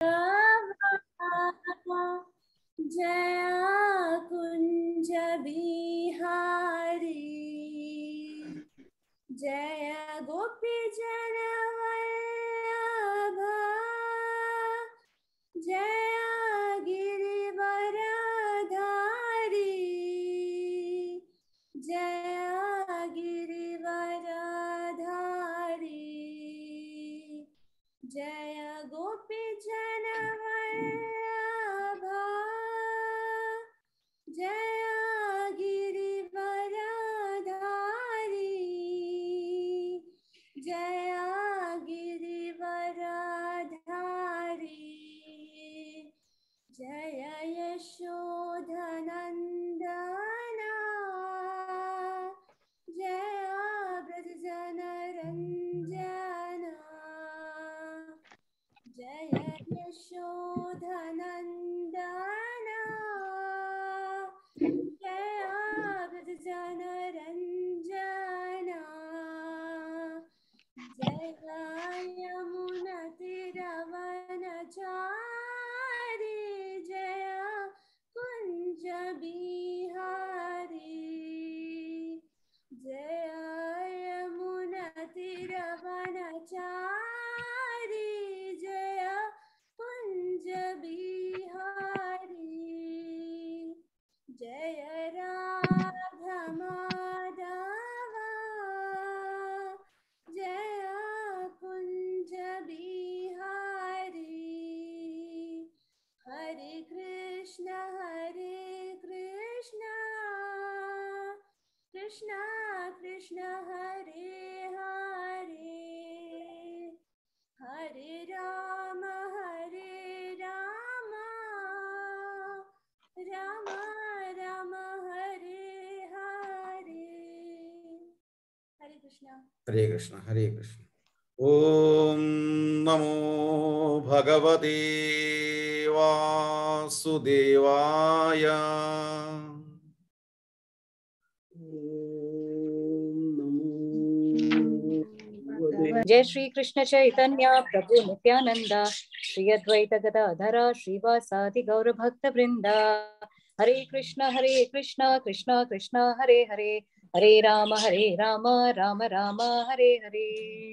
जया कुञ्ज बिहारी जय गोपी जन वल्लभ जय गिरिवरधारी जय गिरिवरधारी जय गोपी जन वल्लभ जय गिरिवरधारी जय गिरिवरधारी जय यशोधनन्दना जय व्रजनरञ्जना जय यशोधनन्दना जय व्रजनरञ्जना जय यमुनतिरवनचारी जय कुञ्ज बिहारी जय यमुनतिरवनचारी जय कुञ्ज बिहारी जय राधमाधवा जय कुञ्ज बिहारी हरे कृष्ण हरे कृष्ण कृष्ण कृष्ण हरे हरे हरे राम हरे राम राम राम हरे हरे हरे कृष्ण ഹരേ കൃഷ്ണ ഹരേ കൃഷ്ണ ഓം നമോ ഭഗവതേ വാസുദേവായ जय श्री कृष्ण चैतन्य प्रभु नित्यानंद श्री अद्वैत गदाधरा श्रीवासादि गौर भक्त वृंदा हरे कृष्ण हरे कृष्ण कृष्ण कृष्ण हरे हरे हरे राम हरे राम राम राम हरे हरे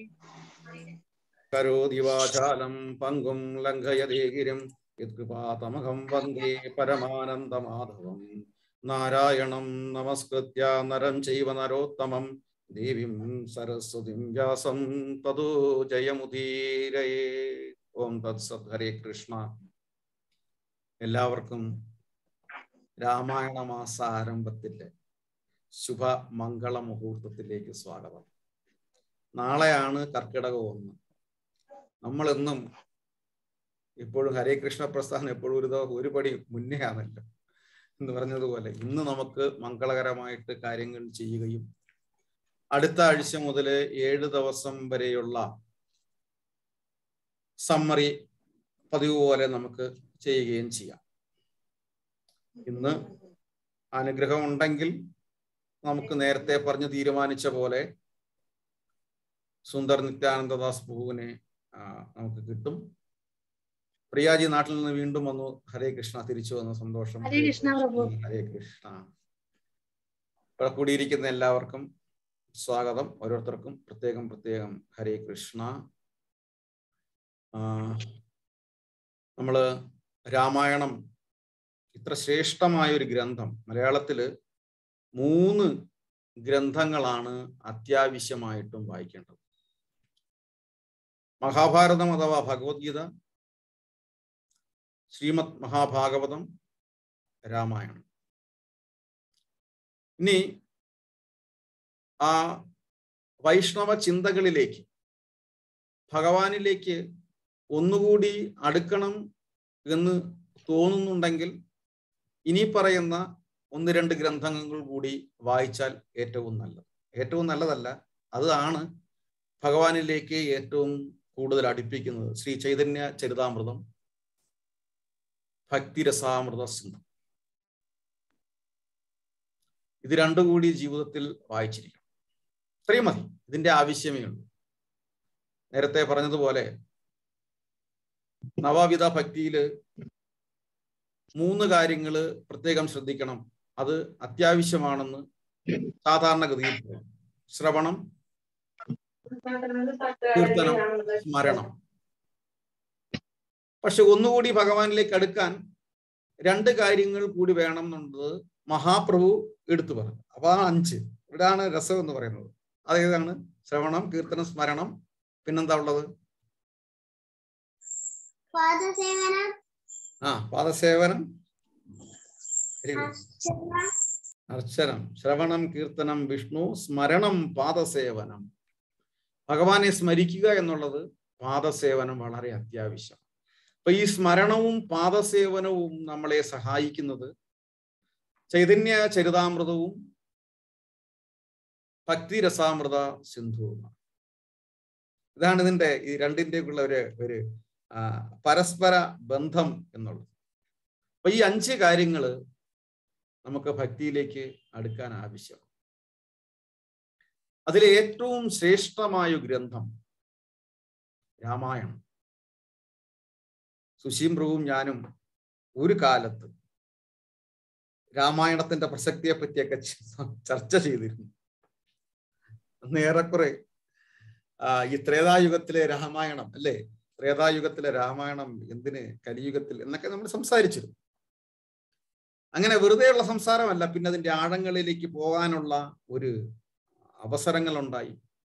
കരോതി വാചാലം പങ്കും ലംഘയതേ ഗിരിം യത്കൃപാതമഹം വന്ദേ പരമാനന്ദമാധവം നാരായണം നമസ്കൃത്യ നരം ചൈവ നരോത്തമം ദേവീം സരസ്വതിം വ്യാസം തതോ ജയമുദീരയേ ഓം തത്സത് ഹരേ കൃഷ്ണ എല്ലാവർക്കും രാമായണ മാസ ആരംഭത്തിലെ ശുഭ മംഗള മുഹൂർത്തത്തിലേക്ക് സ്വാഗതം നാളെയാണ് കർക്കിടക ഒന്ന് നമ്മൾ എന്നും ഇപ്പോഴും ഹരേ കൃഷ്ണ പ്രസ്ഥാനം എപ്പോഴും ഒരു ദ- ഒരു പടി മുന്നേ ആണല്ലോ എന്ന് പറഞ്ഞതുപോലെ ഇന്ന് നമുക്ക് മംഗളകരമായിട്ട് കാര്യങ്ങൾ ചെയ്യുകയും അടുത്ത ആഴ്ച മുതൽ ഏഴ് ദിവസം വരെയുള്ള സമ്മറി പതിവ് പോലെ നമുക്ക് ചെയ്യുകയും ചെയ്യാം ഇന്ന് അനുഗ്രഹം ഉണ്ടെങ്കിൽ നമുക്ക് നേരത്തെ പറഞ്ഞ് തീരുമാനിച്ച പോലെ സുന്ദർ നിത്യാനന്ദദാസ് പ്രഭുവിനെ ആ, നമുക്ക് കിട്ടും പ്രിയാജി നാട്ടിൽ നിന്ന് വീണ്ടും വന്നു ഹരേ കൃഷ്ണ തിരിച്ചു വന്ന സന്തോഷം ഹരേ കൃഷ്ണ പ്രഭു. ഹരേ കൃഷ്ണ ഇവിടെ കൂടിയിരിക്കുന്ന എല്ലാവർക്കും സ്വാഗതം ഓരോരുത്തർക്കും പ്രത്യേകം പ്രത്യേകം ഹരേ കൃഷ്ണ ആ, നമ്മള് രാമായണം ഇത്ര ശ്രേഷ്ഠമായ ഒരു ഗ്രന്ഥം മലയാളത്തില് മൂന്ന് ഗ്രന്ഥങ്ങളാണ് അത്യാവശ്യമായിട്ടും വായിക്കേണ്ടത് മഹാഭാരതം അഥവാ ഭഗവത്ഗീത ശ്രീമദ് മഹാഭാഗവതം രാമായണം ഇനി ആ വൈഷ്ണവ ചിന്തകളിലേക്ക് ഭഗവാനിലേക്ക് ഒന്നുകൂടി അടുക്കണം എന്ന് തോന്നുന്നുണ്ടെങ്കിൽ ഇനി പറയുന്ന ഒന്ന് രണ്ട് ഗ്രന്ഥങ്ങൾ കൂടി വായിച്ചാൽ ഏറ്റവും നല്ലത് ഏറ്റവും നല്ലതല്ല അതാണ് ഭഗവാനിലേക്ക് ഏറ്റവും കൂടുതൽ അടുപ്പിക്കുന്നത് ശ്രീ ചൈതന്യ ചരിതാമൃതം ഭക്തിരസാമൃത സിന്ധു ഇത് രണ്ടു കൂടി ജീവിതത്തിൽ വായിച്ചിരിക്കണം ഇത്രയും മതി ഇതിന്റെ ആവശ്യമേ ഉള്ളൂ നേരത്തെ പറഞ്ഞതുപോലെ നവവിധ ഭക്തിയില് മൂന്ന് കാര്യങ്ങള് പ്രത്യേകം ശ്രദ്ധിക്കണം അത് അത്യാവശ്യമാണെന്ന് സാധാരണഗതിയിൽ പറയും ശ്രവണം കീർത്തനം സ്മരണം പക്ഷെ ഒന്നുകൂടി ഭഗവാനിലേക്ക് അടുക്കാൻ രണ്ട് കാര്യങ്ങൾ കൂടി വേണം എന്നുള്ളത് മഹാപ്രഭു എടുത്തു പറഞ്ഞു അപ്പൊ ആ അഞ്ച് ഇവിടാണ് രസം എന്ന് പറയുന്നത് അതേതാണ് ശ്രവണം കീർത്തനം സ്മരണം പിന്നെന്താ ഉള്ളത് പാദസേവനം ആ പാദസേവനം Very good. അർച്ചന അർച്ചനം ശ്രവണം കീർത്തനം വിഷ്ണു സ്മരണം പാദസേവനം ഭഗവാനെ സ്മരിക്കുക എന്നുള്ളത് പാദസേവനം വളരെ അത്യാവശ്യം അപ്പൊ ഈ സ്മരണവും പാദസേവനവും നമ്മളെ സഹായിക്കുന്നത് ചൈതന്യ ചരിതാമൃതവും ഭക്തിരസാമൃത സിന്ധുവുമാണ് ഇതാണ് ഇതിന്റെ ഈ രണ്ടിന്റെക്കുള്ള ഒരു ഒരു ആ, പരസ്പര ബന്ധം എന്നുള്ളത് അപ്പൊ ഈ അഞ്ച് കാര്യങ്ങള് നമുക്ക് ഭക്തിയിലേക്ക് അടുക്കാൻ ആവശ്യം അതിലെ ഏറ്റവും ശ്രേഷ്ഠമായ ഗ്രന്ഥം രാമായണം സുശീം പ്രഭുവും ഞാനും ഒരു കാലത്ത് രാമായണത്തിന്റെ പ്രസക്തിയെ പറ്റിയൊക്കെ ച- ചർച്ച ചെയ്തിരുന്നു അന്ന് ഏറെക്കുറെ ആ, ഈ ത്രേതായുഗത്തിലെ രാമായണം അല്ലേ ത്രേതായുഗത്തിലെ രാമായണം എന്തിന് കലിയുഗത്തിൽ എന്നൊക്കെ നമ്മൾ സംസാരിച്ചിരുന്നു അങ്ങനെ വെറുതെയുള്ള സംസാരമല്ല പിന്നെ അതിന്റെ ആഴങ്ങളിലേക്ക് പോകാനുള്ള ഒരു അവസരങ്ങൾ ഉണ്ടായി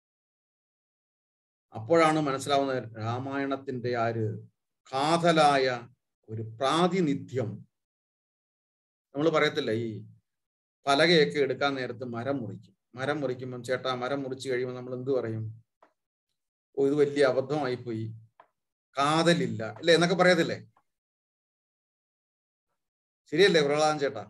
അപ്പോഴാണ് മനസ്സിലാവുന്നത് രാമായണത്തിന്റെ ആ ഒരു കാതലായ ഒരു പ്രാതിനിധ്യം നമ്മൾ പറയത്തില്ല ഈ പലകയൊക്കെ എടുക്കാൻ നേരത്ത് മരം മുറിക്കും മരം മുറിക്കുമ്പം ചേട്ടാ മരം മുറിച്ചു കഴിയുമ്പോൾ നമ്മൾ എന്ത് പറയും ഓ ഇത് വലിയ അബദ്ധമായി പോയി കാതലില്ല അല്ലേ എന്നൊക്കെ പറയത്തില്ലേ ശരിയല്ലേ പ്രഹ്ലാദൻ ചേട്ടാ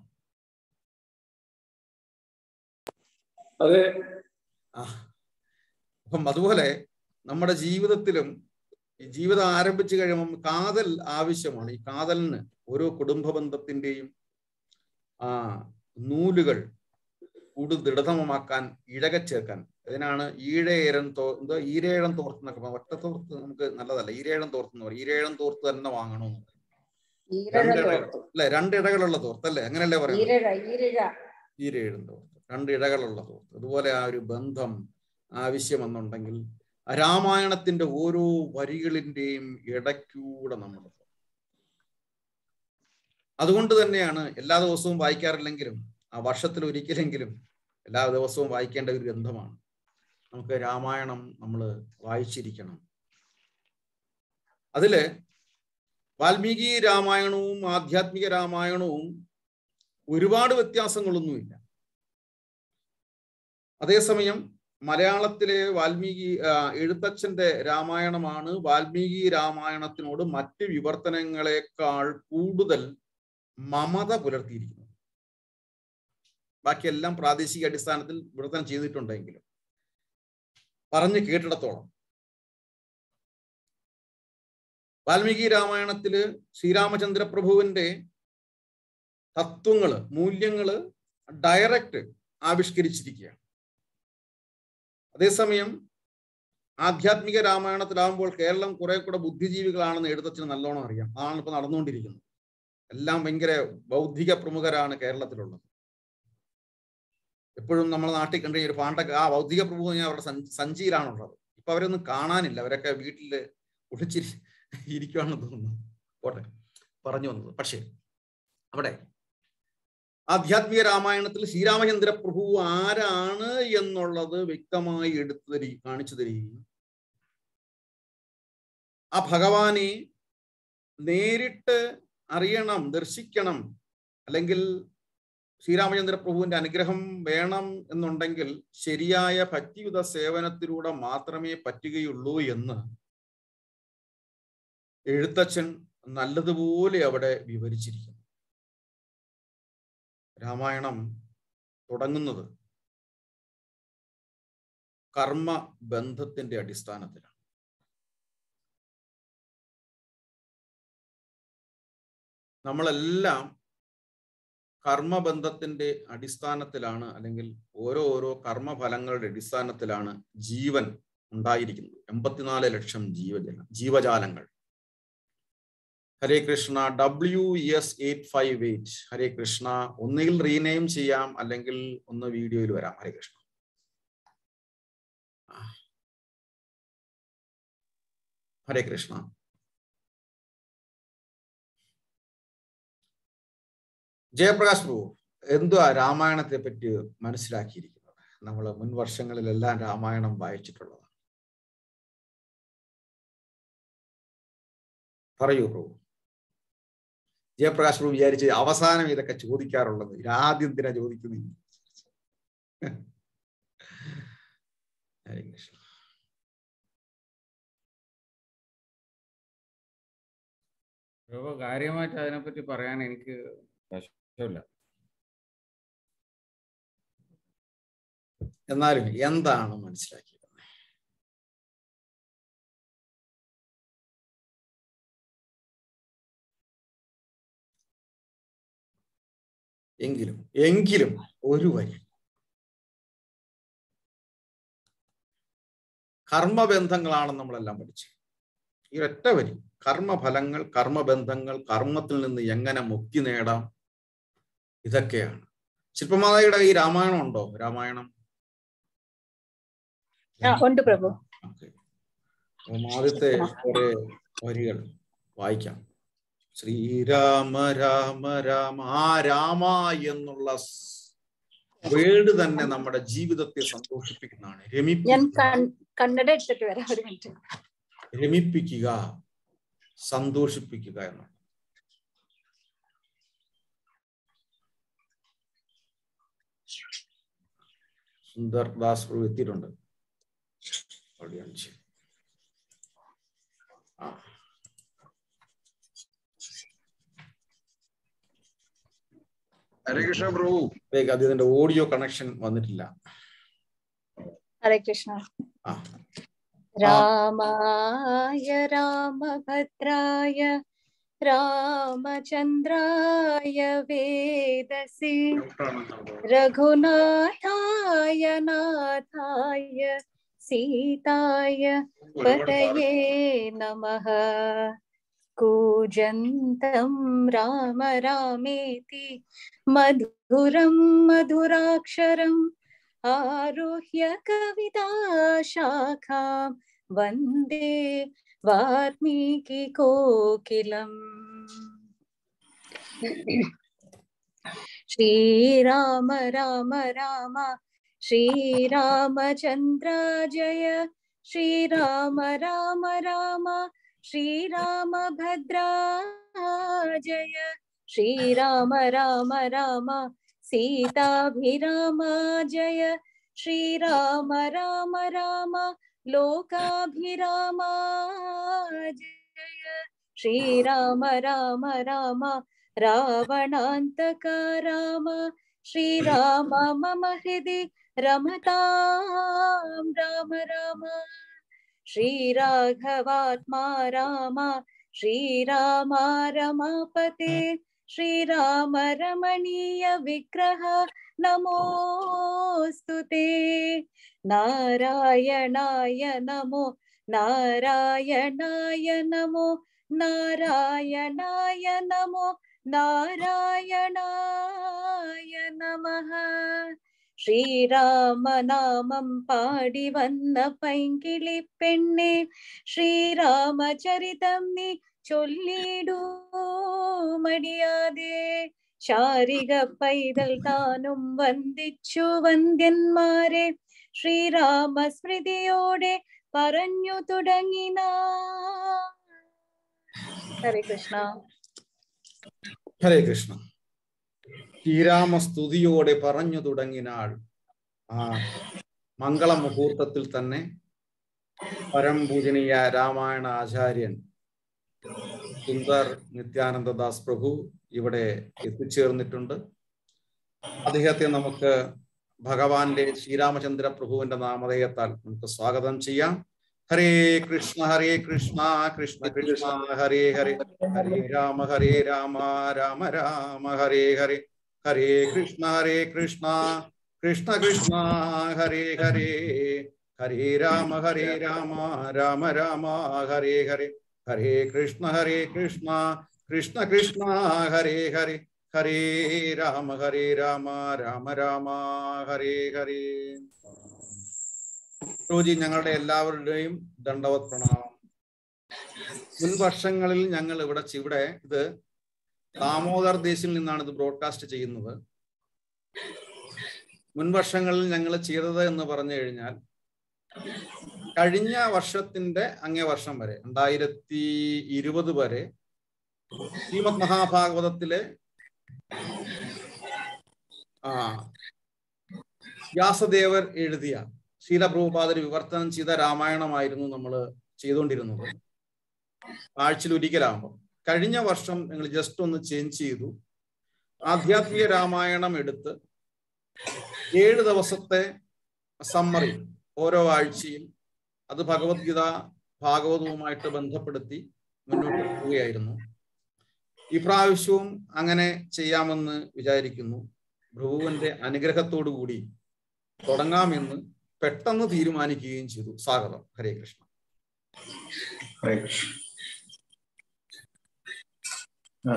അതെ ആ അപ്പം അതുപോലെ നമ്മുടെ ജീവിതത്തിലും ഈ ജീവിതം ആരംഭിച്ചു കഴിയുമ്പം കാതൽ ആവശ്യമാണ് ഈ കാതലിന് ഓരോ കുടുംബ ബന്ധത്തിന്റെയും ആ നൂലുകൾ കൂടുതൽ ദൃഢതമമാക്കാൻ ഇഴക ചേർക്കാൻ അതിനാണ് ഈഴേരൻ തോ എന്തോ ഈരേഴം തോർത്ത് എന്നൊക്കെ പറയും. ഒറ്റ തോർത്ത് നമുക്ക് നല്ലതല്ല ഈരേഴം തോർത്ത് എന്ന് പറയും ഈരേഴം തോർത്ത് തന്നെ വാങ്ങണമെന്ന് പറയും. അല്ലെ രണ്ട് ഇഴകളുള്ള തോർത്ത് അല്ലേ അങ്ങനെയല്ലേ പറയുന്നത് ഈരഴ ഈരഴ ഈരേഴും തോർത്ത് രണ്ട് ഇഴകളുള്ള തോർത്ത് അതുപോലെ ആ ഒരു ബന്ധം ആവശ്യമെന്നുണ്ടെങ്കിൽ രാമായണത്തിന്റെ ഓരോ വരികളിന്റെയും ഇടയ്ക്കൂടെ നമ്മൾ പോകണം. അതുകൊണ്ട് തന്നെയാണ് എല്ലാ ദിവസവും വായിക്കാറില്ലെങ്കിലും ആ വർഷത്തിൽ ഒരിക്കലെങ്കിലും എല്ലാ ദിവസവും വായിക്കേണ്ട ഒരു ഗ്രന്ഥമാണ് നമുക്ക് രാമായണം നമ്മൾ വായിച്ചിരിക്കണം അതില് വാൽമീകി രാമായണവും ആധ്യാത്മിക രാമായണവും ഒരുപാട് വ്യത്യാസങ്ങളൊന്നുമില്ല അതേസമയം മലയാളത്തിലെ വാൽമീകി ആ, എഴുത്തച്ഛന്റെ രാമായണമാണ് വാൽമീകി രാമായണത്തിനോട് മറ്റ് വിവർത്തനങ്ങളെക്കാൾ കൂടുതൽ മമത പുലർത്തിയിരിക്കുന്നത് ബാക്കിയെല്ലാം പ്രാദേശിക അടിസ്ഥാനത്തിൽ വിവർത്തനം ചെയ്തിട്ടുണ്ടെങ്കിലും പറഞ്ഞു കേട്ടിടത്തോളം വാൽമീകി രാമായണത്തില് ശ്രീരാമചന്ദ്ര പ്രഭുവിന്റെ തത്വങ്ങള് മൂല്യങ്ങള് ഡയറക്റ്റ് ആവിഷ്കരിച്ചിരിക്കുകയാണ് അതേസമയം ആധ്യാത്മിക രാമായണത്തിലാകുമ്പോൾ കേരളം കുറെ കൂടെ ബുദ്ധിജീവികളാണെന്ന് എഴുത്തച്ഛന് നല്ലോണം അറിയാം അതാണ് ഇപ്പൊ നടന്നുകൊണ്ടിരിക്കുന്നത് എല്ലാം ഭയങ്കര ബൗദ്ധിക പ്രമുഖരാണ് കേരളത്തിലുള്ളത് എപ്പോഴും നമ്മളെ നാട്ടിൽ കണ്ട ഈ ഒരു പാണ്ടൊക്കെ ആ ബൗദ്ധിക പ്രഭു ഞാൻ അവരുടെ സഞ്ചി- സഞ്ചിയിലാണുള്ളത് ഇപ്പൊ അവരൊന്നും കാണാനില്ല അവരൊക്കെ വീട്ടില് ഒളിച്ചിരി ഇരിക്കുവാണെന്ന് തോന്നുന്നു പോട്ടെ പറഞ്ഞു വന്നത് പക്ഷേ അവിടെ ആധ്യാത്മിക രാമായണത്തിൽ ശ്രീരാമചന്ദ്ര പ്രഭു ആരാണ് എന്നുള്ളത് വ്യക്തമായി എടുത്തു തരി കാണിച്ചു തരികയും ആ ഭഗവാനെ നേരിട്ട് അറിയണം ദർശിക്കണം അല്ലെങ്കിൽ ശ്രീരാമചന്ദ്ര പ്രഭുവിന്റെ അനുഗ്രഹം വേണം എന്നുണ്ടെങ്കിൽ ശരിയായ ഭക്തിയുത സേവനത്തിലൂടെ മാത്രമേ പറ്റുകയുള്ളൂ എന്ന് എഴുത്തച്ഛൻ നല്ലതുപോലെ അവിടെ വിവരിച്ചിരിക്കുന്നു രാമായണം തുടങ്ങുന്നത് കർമ്മ ബന്ധത്തിന്റെ അടിസ്ഥാനത്തിലാണ് നമ്മളെല്ലാം കർമ്മബന്ധത്തിന്റെ അടിസ്ഥാനത്തിലാണ് അല്ലെങ്കിൽ ഓരോ ഓരോ കർമ്മഫലങ്ങളുടെ അടിസ്ഥാനത്തിലാണ് ജീവൻ ഉണ്ടായിരിക്കുന്നത് എൺപത്തിനാല് ലക്ഷം ജീവജല ജീവജാലങ്ങൾ Hare Krishna W S eight five eight Hare Krishna ഒന്നുകിൽ റീനെയിം ചെയ്യാം അല്ലെങ്കിൽ ഒന്ന് വീഡിയോയിൽ വരാം ഹരേ കൃഷ്ണ ഹരേ കൃഷ്ണ ജയപ്രകാശ് പ്രഭു എന്തുവാ രാമായണത്തെ പറ്റി മനസ്സിലാക്കിയിരിക്കുന്നത് നമ്മൾ മുൻ വർഷങ്ങളിലെല്ലാം രാമായണം വായിച്ചിട്ടുള്ളതാണ് പറയൂ പ്രഭു ജയപ്രകാശ് പ്രഭു വിചാരിച്ച് അവസാനം ഇതൊക്കെ ചോദിക്കാറുള്ളത് ആദ്യം എന്തിനാ ചോദിക്കുന്നത് ഹരേ കൃഷ്ണ പ്രഭു കാര്യമായിട്ട് അതിനെപ്പറ്റി പറയാൻ എനിക്ക് വശമില്ല എന്നാലും എന്താണ് മനസ്സിലാക്കിയത് എങ്കിലും എങ്കിലും ഒരു വരി കർമ്മബന്ധങ്ങളാണെന്ന് നമ്മളെല്ലാം പഠിച്ചു ഈ ഒറ്റ വരി കർമ്മഫലങ്ങൾ കർമ്മബന്ധങ്ങൾ കർമ്മത്തിൽ നിന്ന് എങ്ങനെ മുക്തി നേടാം ഇതൊക്കെയാണ് ശില്പമാതയുടെ ഈ രാമായണം ഉണ്ടോ രാമായണം ആ ഉണ്ട് പ്രഭു ഓക്കെ അപ്പം ആദ്യത്തെ കുറെ വരികൾ വായിക്കാം ശ്രീരാമ രാമ രാമ ആ രാമ എന്നുള്ള വേർഡ് തന്നെ നമ്മുടെ ജീവിതത്തെ സന്തോഷിപ്പിക്കുന്നതാണ് ഞാൻ രമിപ്പിക്കുക കൺ- കണ്ണട എടുത്തിട്ട് വരാം ഒരു മിനിറ്റ് രമിപ്പിക്കുക സന്തോഷിപ്പിക്കുക എന്നാണ് സുന്ദർ ദാസ് പ്രഭു എത്തിയിട്ടുണ്ട് അവിടെയാണ് ശരി. ആ. ഹരേ കൃഷ്ണ പ്രഭു വേഗം അത് ഇതിന്റെ ഓഡിയോ കണക്ഷൻ വന്നിട്ടില്ല ഹരേ കൃഷ്ണ ആ രാമായ രാമഭദ്രായ രാമചന്ദ്രായ വേദസി രഘുനാഥായ നാഥായ സീതായ പതये नमः कूजन्तं राम रामेति मधुरं मधुराक्षरम् आरुह्य कविताशाखां वन्दे वाल्मीकिकोकिलम् श्रीराम राम राम श्रीरामचन्द्र जय श्रीराम राम राम श्रीरामभद्रा जय श्रीराम राम राम सीताभिराम जय श्रीराम राम राम लोकाभिराम जय श्रीराम राम राम रावणान्तक राम श्रीराम मम हृदि रमतां राम राम श्रीराघवात्मा राम श्रीराम रमापते श्रीराम रमणीय विग्रह नमोऽस्तु ते नारायणाय नमो नारायणाय नमो नारायणाय नमो നാരായണായ നമഃ ശ്രീരാമനാമം പാടി വന്ന പൈങ്കിളി പെണ്ണെ ശ്രീരാമചരിതം നീ ചൊല്ലിടൂ മടിയാതെ ശാരിക പൈതൽ താനും വന്ദിച്ചു വന്ദ്യന്മാരെ ശ്രീരാമ സ്മൃതിയോടെ പറഞ്ഞു തുടങ്ങിന ഹരേ കൃഷ്ണ ഹരേ കൃഷ്ണ ശ്രീരാമസ്തുതിയോടെ പറഞ്ഞു തുടങ്ങിനാൾ ആ മംഗളമുഹൂർത്തത്തിൽ തന്നെ പരംപൂജനീയ രാമായണ ആചാര്യൻ സുന്ദർ നിത്യാനന്ദദാസ് പ്രഭു ഇവിടെ എത്തിച്ചേർന്നിട്ടുണ്ട് അദ്ദേഹത്തെ നമുക്ക് ഭഗവാന്റെ ശ്രീരാമചന്ദ്ര പ്രഭുവിന്റെ നാമധേയത്താൽ നമുക്ക് സ്വാഗതം ചെയ്യാം ഹരേ കൃഷ്ണ ഹരേ കൃഷ്ണ കൃഷ്ണ കൃഷ്ണ ഹരേ ഹരേ ഹരേ രാമ ഹരേ രാമ രാമ രാമ ഹരേ ഹരേ ഹരേ കൃഷ്ണ ഹരേ കൃഷ്ണ കൃഷ്ണ കൃഷ്ണ ഹരേ ഹരേ ഹരേ രാമ ഹരേ രാമ രാമ രാമ ഹരേ ഹരേ ഹരേ കൃഷ്ണ ഹരേ കൃഷ്ണ കൃഷ്ണ കൃഷ്ണ ഹരേ ഹരേ ഹരേ രാമ ഹരേ രാമ രാമ രാമ ഹരേ ഹരേ പ്രഭുജി ഞങ്ങളുടെ എല്ലാവരുടെയും ദണ്ഡവത് പ്രണാമം മുൻ വർഷങ്ങളിൽ ഞങ്ങൾ ഇവിടെ ചി- ഇവിടെ ഇത് ദാമോദർ ദേശിൽ നിന്നാണ് ഇത് ബ്രോഡ്കാസ്റ്റ് ചെയ്യുന്നത് മുൻ വർഷങ്ങളിൽ ഞങ്ങൾ ചെയ്തത് എന്ന് പറഞ്ഞു കഴിഞ്ഞാൽ കഴിഞ്ഞ വർഷത്തിന്റെ അങ്ങേ വർഷം വരെ രണ്ടായിരത്തി ഇരുപത് വരെ ശ്രീമദ് മഹാഭാഗവതത്തിലെ ആ വ്യാസദേവർ എഴുതിയ ശീലപ്രഭുപാദർ വിവർത്തനം ചെയ്ത രാമായണമായിരുന്നു നമ്മൾ ചെയ്തുകൊണ്ടിരുന്നത് ആഴ്ചയിൽ ഒരിക്കലാകുമ്പോൾ കഴിഞ്ഞ വർഷം ഞങ്ങൾ ജസ്റ്റ് ഒന്ന് ചേഞ്ച് ചെയ്തു ആധ്യാത്മിക രാമായണം എടുത്ത് ഏഴ് ദിവസത്തെ സമ്മറി ഓരോ ആഴ്ചയും അത് ഭഗവത്ഗീത ഭാഗവതവുമായിട്ട് ബന്ധപ്പെടുത്തി മുന്നോട്ട് പോവുകയായിരുന്നു ഈ പ്രാവശ്യവും അങ്ങനെ ചെയ്യാമെന്ന് വിചാരിക്കുന്നു ഭ്രുവുവിന്റെ അനുഗ്രഹത്തോടു കൂടി തുടങ്ങാമെന്ന് പെട്ടെന്ന് തീരുമാനിക്കുകയും ചെയ്തു സ്വാഗതം ഹരേ കൃഷ്ണ ഹരേ കൃഷ്ണ ആ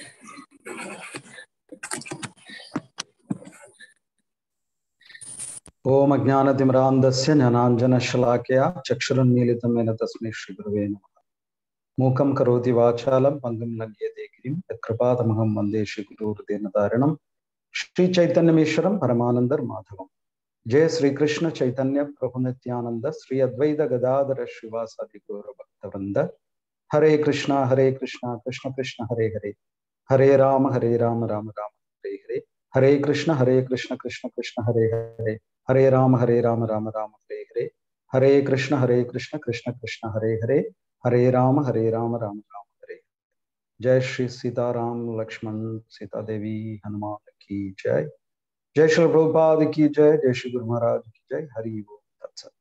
ഓം അജ്ഞാനതിമിരാന്തസ്യ ജ്ഞാനാഞ്ജനശലാക്കയ ചക്ഷുരുന്മീലിതമേന തസ്മൈ ശ്രീഗുരുവേ നമഃ മൂകം കരോതി വാചാലം പങ്കം ലംഘ്യത്തെ ഗിരിം യത്കൃപാതമഹം വന്ദേ ശ്രീഗുരുർദേനതാരണം ശ്രീ ചൈതന്യമീശ്വരം പരമാനന്ദർ മാധവം ജയ ശ്രീകൃഷ്ണ ചൈതന്യ പ്രഭു നിത്യാനന്ദ ശ്രീ അദ്വൈത ഗദാധര ശ്രീവാസാദി ഗൗര ഭക്തവൃന്ദ ഹരേ കൃഷ്ണ ഹരേ കൃഷ്ണ കൃഷ്ണ കൃഷ്ണ ഹരേ ഹരേ ഹരേ രാമ ഹരേ രാമ രാമ രാമ ഹരേ ഹരേ ഹരേ കൃഷ്ണ ഹരേ കൃഷ്ണ കൃഷ്ണ കൃഷ്ണ ഹരേ ഹരേ ഹരേ രാമ ഹരേ രാമ രാമ രാമ ഹരേ ഹരേ ഹരേ കൃഷ്ണ ഹരേ കൃഷ്ണ കൃഷ്ണ കൃഷ്ണ ഹരേ ഹരേ ഹരേ രാമ ഹരേ രാമ രാമ രാമ ഹരേ ജയ ശ്രീ സീതാറാം ലക്ഷ്മൺ സീതാദേവി ഹനുമാൻ की जय जय श्री प्रभुपाद की जय जय श्री ഗുരു മഹാരാജ് की जय ഹരി ഓം തത്സത്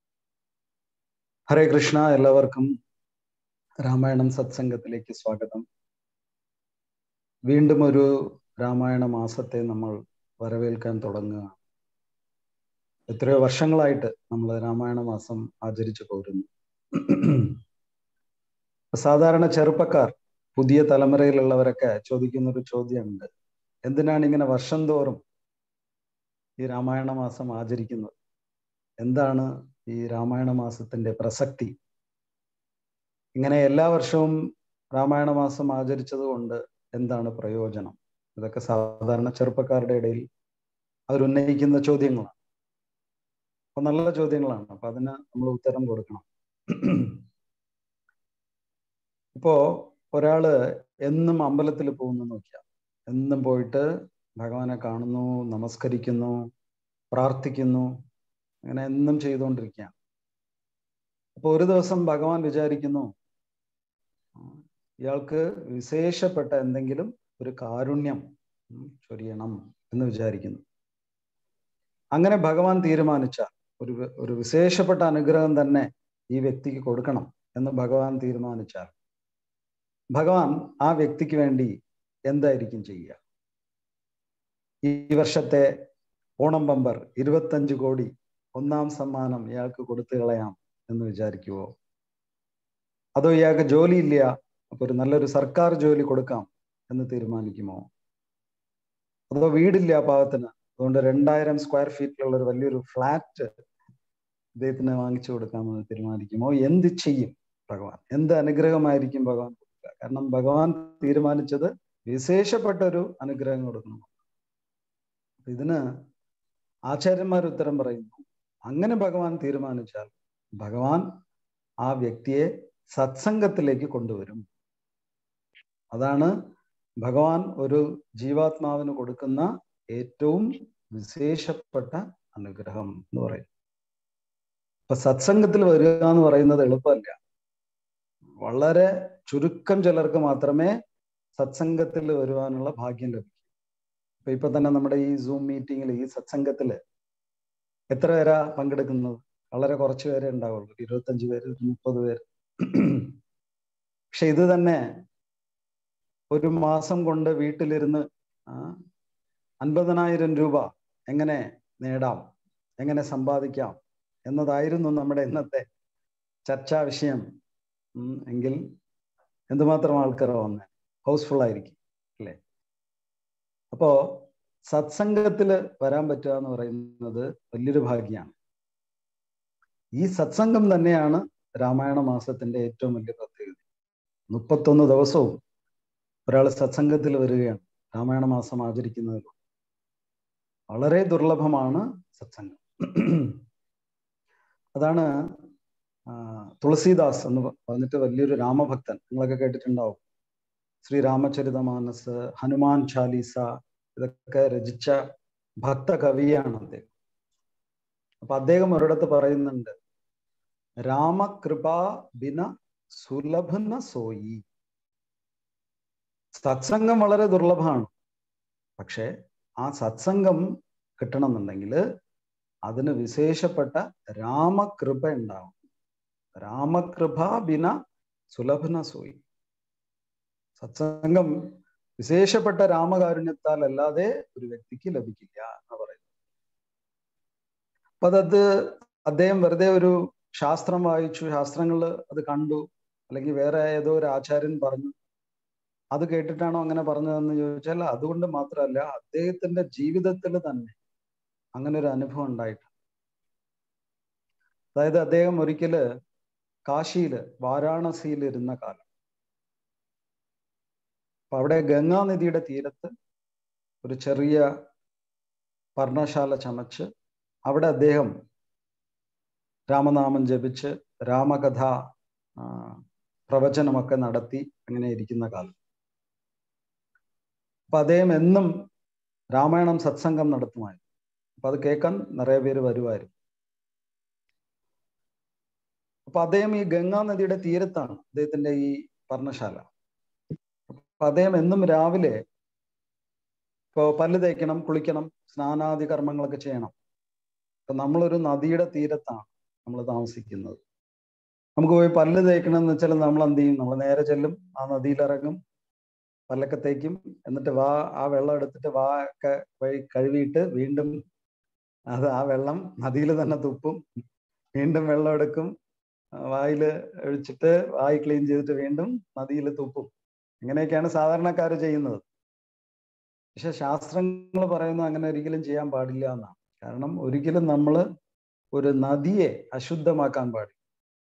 ഹരേ കൃഷ്ണ എല്ലാവർക്കും രാമായണം സത്സംഗത്തിലേക്ക് സ്വാഗതം വീണ്ടും ഒരു രാമായണ മാസത്തെ നമ്മൾ വരവേൽക്കാൻ തുടങ്ങുകയാണ് എത്രയോ വർഷങ്ങളായിട്ട് നമ്മൾ രാമായണ മാസം ആചരിച്ചു പോരുന്നു സാധാരണ ചെറുപ്പക്കാർ പുതിയ തലമുറയിലുള്ളവരൊക്കെ ചോദിക്കുന്ന ഒരു ചോദ്യമുണ്ട് എന്തിനാണ് ഇങ്ങനെ വർഷം തോറും ഈ രാമായണ മാസം ആചരിക്കുന്നത് എന്താണ് ഈ രാമായണ മാസത്തിന്റെ പ്രസക്തി ഇങ്ങനെ എല്ലാ വർഷവും രാമായണ മാസം ആചരിച്ചത് കൊണ്ട് എന്താണ് പ്രയോജനം ഇതൊക്കെ സാധാരണ ചെറുപ്പക്കാരുടെ ഇടയിൽ അവരുന്നയിക്കുന്ന ചോദ്യങ്ങളാണ് അപ്പൊ നല്ല ചോദ്യങ്ങളാണ് അപ്പൊ അതിന് നമ്മൾ ഉത്തരം കൊടുക്കണം ഇപ്പോ ഒരാള് എന്നും അമ്പലത്തിൽ പോകുന്നു നോക്കിയാൽ എന്നും പോയിട്ട് ഭഗവാനെ കാണുന്നു നമസ്കരിക്കുന്നു പ്രാർത്ഥിക്കുന്നു അങ്ങനെ എന്നും ചെയ്തുകൊണ്ടിരിക്കുകയാണ് അപ്പൊ ഒരു ദിവസം ഭഗവാൻ വിചാരിക്കുന്നു ഇയാൾക്ക് വിശേഷപ്പെട്ട എന്തെങ്കിലും ഒരു കാരുണ്യം ചൊരിയണം എന്ന് വിചാരിക്കുന്നു അങ്ങനെ ഭഗവാൻ തീരുമാനിച്ച ഒരു ഒരു വിശേഷപ്പെട്ട അനുഗ്രഹം തന്നെ ഈ വ്യക്തിക്ക് കൊടുക്കണം എന്ന് ഭഗവാൻ തീരുമാനിച്ചാൽ ഭഗവാൻ ആ വ്യക്തിക്ക് വേണ്ടി എന്തായിരിക്കും ചെയ്യുക ഈ വർഷത്തെ ഓണം ബമ്പർ ഇരുപത്തഞ്ച് കോടി ഒന്നാം സമ്മാനം ഇയാൾക്ക് കൊടുത്തു കളയാം എന്ന് വിചാരിക്കുവോ അതോ ഇയാൾക്ക് ജോലിയില്ല അപ്പൊ ഒരു നല്ലൊരു സർക്കാർ ജോലി കൊടുക്കാം എന്ന് തീരുമാനിക്കുമോ അതോ വീടില്ല പാവത്തിന് അതുകൊണ്ട് രണ്ടായിരം സ്ക്വയർ ഫീറ്റിലുള്ള ഒരു വലിയൊരു ഫ്ലാറ്റ് ഇദ്ദേഹത്തിന് വാങ്ങിച്ചു കൊടുക്കാമെന്ന് തീരുമാനിക്കുമോ എന്ത് ചെയ്യും ഭഗവാൻ എന്ത് അനുഗ്രഹമായിരിക്കും ഭഗവാൻ കൊടുക്കുക കാരണം ഭഗവാൻ തീരുമാനിച്ചത് വിശേഷപ്പെട്ട ഒരു അനുഗ്രഹം കൊടുക്കണം ഇതിന് ആചാര്യന്മാർ ഉത്തരം പറയുന്നു അങ്ങനെ ഭഗവാൻ തീരുമാനിച്ചാൽ ഭഗവാൻ ആ വ്യക്തിയെ സത്സംഗത്തിലേക്ക് കൊണ്ടുവരും അതാണ് ഭഗവാൻ ഒരു ജീവാത്മാവിന് കൊടുക്കുന്ന ഏറ്റവും വിശേഷപ്പെട്ട അനുഗ്രഹം എന്ന് പറയും ഇപ്പൊ സത്സംഗത്തിൽ വരിക എന്ന് പറയുന്നത് എളുപ്പമല്ല വളരെ ചുരുക്കം ചിലർക്ക് മാത്രമേ സത്സംഗത്തിൽ വരുവാനുള്ള ഭാഗ്യം ലഭിക്കൂ ഇപ്പൊ ഇപ്പൊ തന്നെ നമ്മുടെ ഈ സൂം മീറ്റിങ്ങിൽ ഈ സത്സംഗത്തില് എത്ര പേരാ പങ്കെടുക്കുന്നത് വളരെ കുറച്ച് പേരെ ഉണ്ടാവുള്ളൂ ഇരുപത്തഞ്ച് പേര് മുപ്പത് പേര് പക്ഷെ ഇത് തന്നെ ഒരു മാസം കൊണ്ട് വീട്ടിലിരുന്ന് അൻപതിനായിരം രൂപ എങ്ങനെ നേടാം എങ്ങനെ സമ്പാദിക്കാം എന്നതായിരുന്നു നമ്മുടെ ഇന്നത്തെ ചർച്ചാ വിഷയം എങ്കിൽ എന്തുമാത്രം ആൾക്കാർ വന്നേ ഹൗസ്ഫുൾ ആയിരിക്കും അല്ലേ അപ്പോ സത്സംഗത്തിൽ വരാൻ പറ്റുക എന്ന് പറയുന്നത് വലിയൊരു ഭാഗ്യമാണ് ഈ സത്സംഗം തന്നെയാണ് രാമായണ മാസത്തിന്റെ ഏറ്റവും വലിയ പ്രത്യേകത മുപ്പത്തൊന്ന് ദിവസവും ഒരാൾ സത്സംഗത്തിൽ വരികയാണ് രാമായണ മാസം ആചരിക്കുന്നതിലൂടെ വളരെ ദുർലഭമാണ് സത്സംഗം അതാണ് ആ, തുളസീദാസ് എന്ന് പറഞ്ഞിട്ട് വലിയൊരു രാമഭക്തൻ നിങ്ങളൊക്കെ കേട്ടിട്ടുണ്ടാവും ശ്രീരാമചരിതമാനസ് ഹനുമാൻ ചാലീസ ഇതൊക്കെ രചിച്ച ഭക്ത കവിയാണ് അദ്ദേഹം അപ്പൊ അദ്ദേഹം ഒരിടത്ത് പറയുന്നുണ്ട് രാമകൃപാ ബിന സുലഭന സോയി സത്സംഗം വളരെ ദുർലഭമാണ് പക്ഷെ ആ സത്സംഗം കിട്ടണമെന്നുണ്ടെങ്കിൽ അതിന് വിശേഷപ്പെട്ട രാമകൃപ ഉണ്ടാവും രാമകൃപ ബിന സുലഭന സോയി സത്സംഗം വിശേഷപ്പെട്ട രാമകാരുണ്യത്താൽ അല്ലാതെ ഒരു വ്യക്തിക്ക് ലഭിക്കില്ല എന്ന് പറയുന്നത് അപ്പൊ അതത് അദ്ദേഹം വെറുതെ ഒരു ശാസ്ത്രം വായിച്ചു ശാസ്ത്രങ്ങൾ അത് കണ്ടു അല്ലെങ്കിൽ വേറെ ഏതോ ഒരു ആചാര്യൻ പറഞ്ഞു അത് കേട്ടിട്ടാണോ അങ്ങനെ പറഞ്ഞതെന്ന് ചോദിച്ചാൽ അതുകൊണ്ട് മാത്രമല്ല അദ്ദേഹത്തിന്റെ ജീവിതത്തിൽ തന്നെ അങ്ങനെ ഒരു അനുഭവം ഉണ്ടായിട്ടുണ്ട് അതായത് അദ്ദേഹം ഒരിക്കല് കാശിയില് വാരാണസിയിൽ ഇരുന്ന കാലം അപ്പൊ അവിടെ ഗംഗാനദിയുടെ തീരത്ത് ഒരു ചെറിയ പർണശാല ചമച്ച് അവിടെ അദ്ദേഹം രാമനാമം ജപിച്ച് രാമകഥ ആ, പ്രവചനമൊക്കെ നടത്തി അങ്ങനെ ഇരിക്കുന്ന കാലം അപ്പൊ അദ്ദേഹം എന്നും രാമായണം സത്സംഗം നടത്തുമായിരുന്നു അപ്പൊ അത് കേൾക്കാൻ നിറയെ പേര് വരുമായിരുന്നു അപ്പൊ അദ്ദേഹം ഈ ഗംഗാ നദിയുടെ തീരത്താണ് അദ്ദേഹത്തിന്റെ ഈ പർണശാല അപ്പൊ അദ്ദേഹം എന്നും രാവിലെ ഇപ്പോ പല്ല് തേക്കണം കുളിക്കണം സ്നാനാദി കർമ്മങ്ങളൊക്കെ ചെയ്യണം അപ്പൊ നമ്മളൊരു നദിയുടെ തീരത്താണ് നമ്മൾ താമസിക്കുന്നത് നമുക്ക് പോയി പല്ല് തേക്കണം എന്ന് വെച്ചാൽ നമ്മൾ എന്ത് ചെയ്യും നമ്മൾ നേരെ ചെല്ലും ആ നദിയിൽ ഇറങ്ങും പല്ലൊക്കെ തേക്കും എന്നിട്ട് വാ ആ വെള്ളം എടുത്തിട്ട് വാ ഒക്കെ വഴി കഴുകിയിട്ട് വീണ്ടും അത് ആ വെള്ളം നദിയിൽ തന്നെ തുപ്പും വീണ്ടും വെള്ളം എടുക്കും വായിൽ ഒഴിച്ചിട്ട് വായി ക്ലീൻ ചെയ്തിട്ട് വീണ്ടും നദിയിൽ തുപ്പും ഇങ്ങനെയൊക്കെയാണ് സാധാരണക്കാർ ചെയ്യുന്നത് പക്ഷെ ശാസ്ത്രങ്ങൾ പറയുന്നു അങ്ങനെ ഒരിക്കലും ചെയ്യാൻ പാടില്ല എന്നാണ് കാരണം ഒരിക്കലും നമ്മൾ ഒരു നദിയെ അശുദ്ധമാക്കാൻ പാടില്ല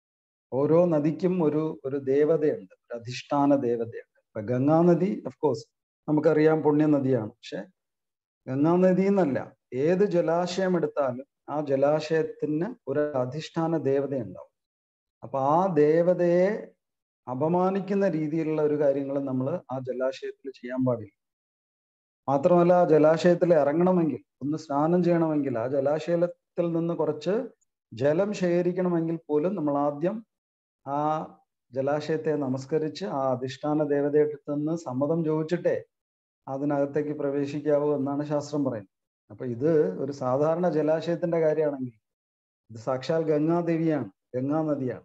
ഓരോ നദിക്കും ഒരു ഒരു ദേവതയുണ്ട് ഒരു അധിഷ്ഠാന ദേവതയുണ്ട് ഇപ്പൊ ഗംഗാനദി കോഴ്സ് നമുക്കറിയാം പുണ്യനദിയാണ് പക്ഷെ ഗംഗാനദി എന്നല്ല ഏത് ജലാശയം എടുത്താലും ആ ജലാശയത്തിന് ഒരു അധിഷ്ഠാന ദേവത ഉണ്ടാവും അപ്പൊ ആ ദേവതയെ അപമാനിക്കുന്ന രീതിയിലുള്ള ഒരു കാര്യങ്ങളും നമ്മൾ ആ ജലാശയത്തിൽ ചെയ്യാൻ പാടില്ല മാത്രമല്ല ആ ജലാശയത്തിൽ ഇറങ്ങണമെങ്കിൽ ഒന്ന് സ്നാനം ചെയ്യണമെങ്കിൽ ആ ജലാശയത്തിൽ നിന്ന് കുറച്ച് ജലം ശേഖരിക്കണമെങ്കിൽ പോലും നമ്മൾ ആദ്യം ആ ജലാശയത്തെ നമസ്കരിച്ച് ആ അധിഷ്ഠാന ദേവതയുടെ നിന്ന് സമ്മതം ചോദിച്ചിട്ടേ അതിനകത്തേക്ക് പ്രവേശിക്കാവൂ എന്നാണ് ശാസ്ത്രം പറയുന്നത് അപ്പൊ ഇത് ഒരു സാധാരണ ജലാശയത്തിന്റെ കാര്യമാണെങ്കിൽ ഇത് സാക്ഷാൽ ഗംഗാദേവിയാണ് ഗംഗാ നദിയാണ്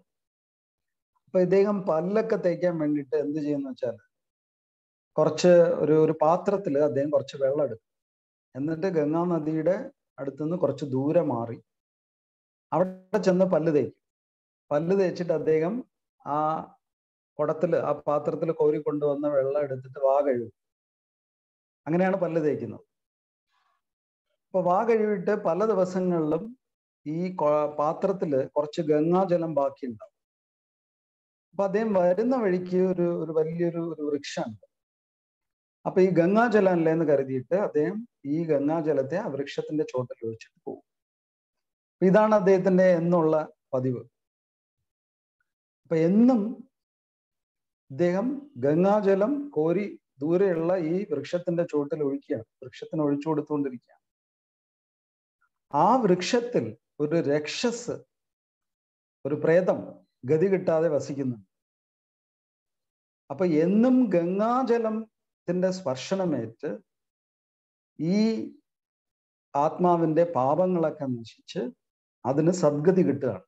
അപ്പൊ ഇദ്ദേഹം പല്ലൊക്കെ തേക്കാൻ വേണ്ടിയിട്ട് എന്ത് ചെയ്യുന്ന വെച്ചാൽ കുറച്ച് ഒരു ഒരു പാത്രത്തിൽ അദ്ദേഹം കുറച്ച് വെള്ളം എടുക്കും എന്നിട്ട് ഗംഗാ നദിയുടെ അടുത്തുനിന്ന് കുറച്ച് ദൂരെ മാറി അവിടെ ചെന്ന് പല്ല് തേക്കും പല്ല് തേച്ചിട്ട് അദ്ദേഹം ആ കുടത്തില് ആ പാത്രത്തിൽ കോരി കൊണ്ടുവന്ന വെള്ളം എടുത്തിട്ട് വാ കഴുകും അങ്ങനെയാണ് പല്ല് തേക്കുന്നത് അപ്പൊ വാ കഴുകിയിട്ട് പല ദിവസങ്ങളിലും ഈ പാത്രത്തില് കുറച്ച് ഗംഗാജലം ബാക്കിയുണ്ടാവും അപ്പൊ അദ്ദേഹം വരുന്ന വഴിക്ക് ഒരു ഒരു വലിയൊരു ഒരു വൃക്ഷമുണ്ട് അപ്പൊ ഈ ഗംഗാജലം അല്ലേ എന്ന് കരുതിയിട്ട് അദ്ദേഹം ഈ ഗംഗാജലത്തെ ആ വൃക്ഷത്തിന്റെ ചോട്ടിൽ ഒഴിച്ചിട്ട് പോകും ഇതാണ് അദ്ദേഹത്തിന്റെ എന്നുള്ള പതിവ് അപ്പൊ എന്നും ഇദ്ദേഹം ഗംഗാജലം കോരി ദൂരെയുള്ള ഈ വൃക്ഷത്തിന്റെ ചോട്ടിൽ ഒഴിക്കുകയാണ് വൃക്ഷത്തിന് ഒഴിച്ചു കൊടുത്തുകൊണ്ടിരിക്കുകയാണ് ആ വൃക്ഷത്തിൽ ഒരു രക്ഷസ് ഒരു പ്രേതം ഗതി കിട്ടാതെ വസിക്കുന്നുണ്ട് അപ്പൊ എന്നും ഗംഗാജലത്തിന്റെ സ്പർശനമേറ്റ് ഈ ആത്മാവിന്റെ പാപങ്ങളൊക്കെ നശിച്ച് അതിന് സദ്ഗതി കിട്ടുകയാണ്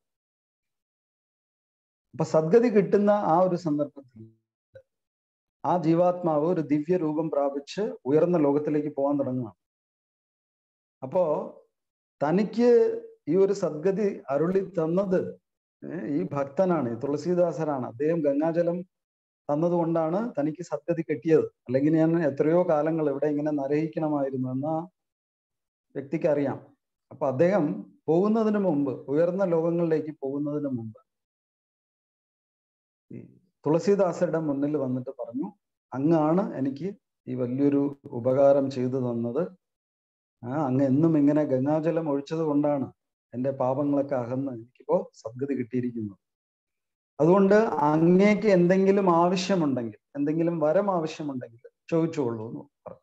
അപ്പൊ സദ്ഗതി കിട്ടുന്ന ആ ഒരു സന്ദർഭത്തിൽ ആ ജീവാത്മാവ് ഒരു ദിവ്യ രൂപം പ്രാപിച്ച് ഉയർന്ന ലോകത്തിലേക്ക് പോകാൻ തുടങ്ങുകയാണ് അപ്പോ തനിക്ക് ഈ ഒരു സദ്ഗതി അരുളി തന്നത് ഈ ഭക്തനാണ് തുളസീദാസനാണ് അദ്ദേഹം ഗംഗാജലം തന്നതുകൊണ്ടാണ് തനിക്ക് സത്യത കിട്ടിയത് അല്ലെങ്കിൽ ഞാൻ എത്രയോ കാലങ്ങൾ ഇവിടെ ഇങ്ങനെ നരഹിക്കണമായിരുന്നു എന്ന വ്യക്തിക്ക് അറിയാം അപ്പൊ അദ്ദേഹം പോകുന്നതിന് മുമ്പ് ഉയർന്ന ലോകങ്ങളിലേക്ക് പോകുന്നതിന് മുമ്പ് ഈ തുളസീദാസരുടെ മുന്നിൽ വന്നിട്ട് പറഞ്ഞു അങ്ങാണ് എനിക്ക് ഈ വലിയൊരു ഉപകാരം ചെയ്തു തന്നത് ആ അങ്ങ് എന്നും ഇങ്ങനെ ഗംഗാജലം ഒഴിച്ചത് കൊണ്ടാണ് എൻ്റെ പാപങ്ങളൊക്കെ അകന്ന് എനിക്കിപ്പോ സദ്ഗതി കിട്ടിയിരിക്കുന്നത് അതുകൊണ്ട് അങ്ങേക്ക് എന്തെങ്കിലും ആവശ്യമുണ്ടെങ്കിൽ എന്തെങ്കിലും വരം ആവശ്യമുണ്ടെങ്കിൽ ചോദിച്ചോളൂ എന്ന് പറഞ്ഞു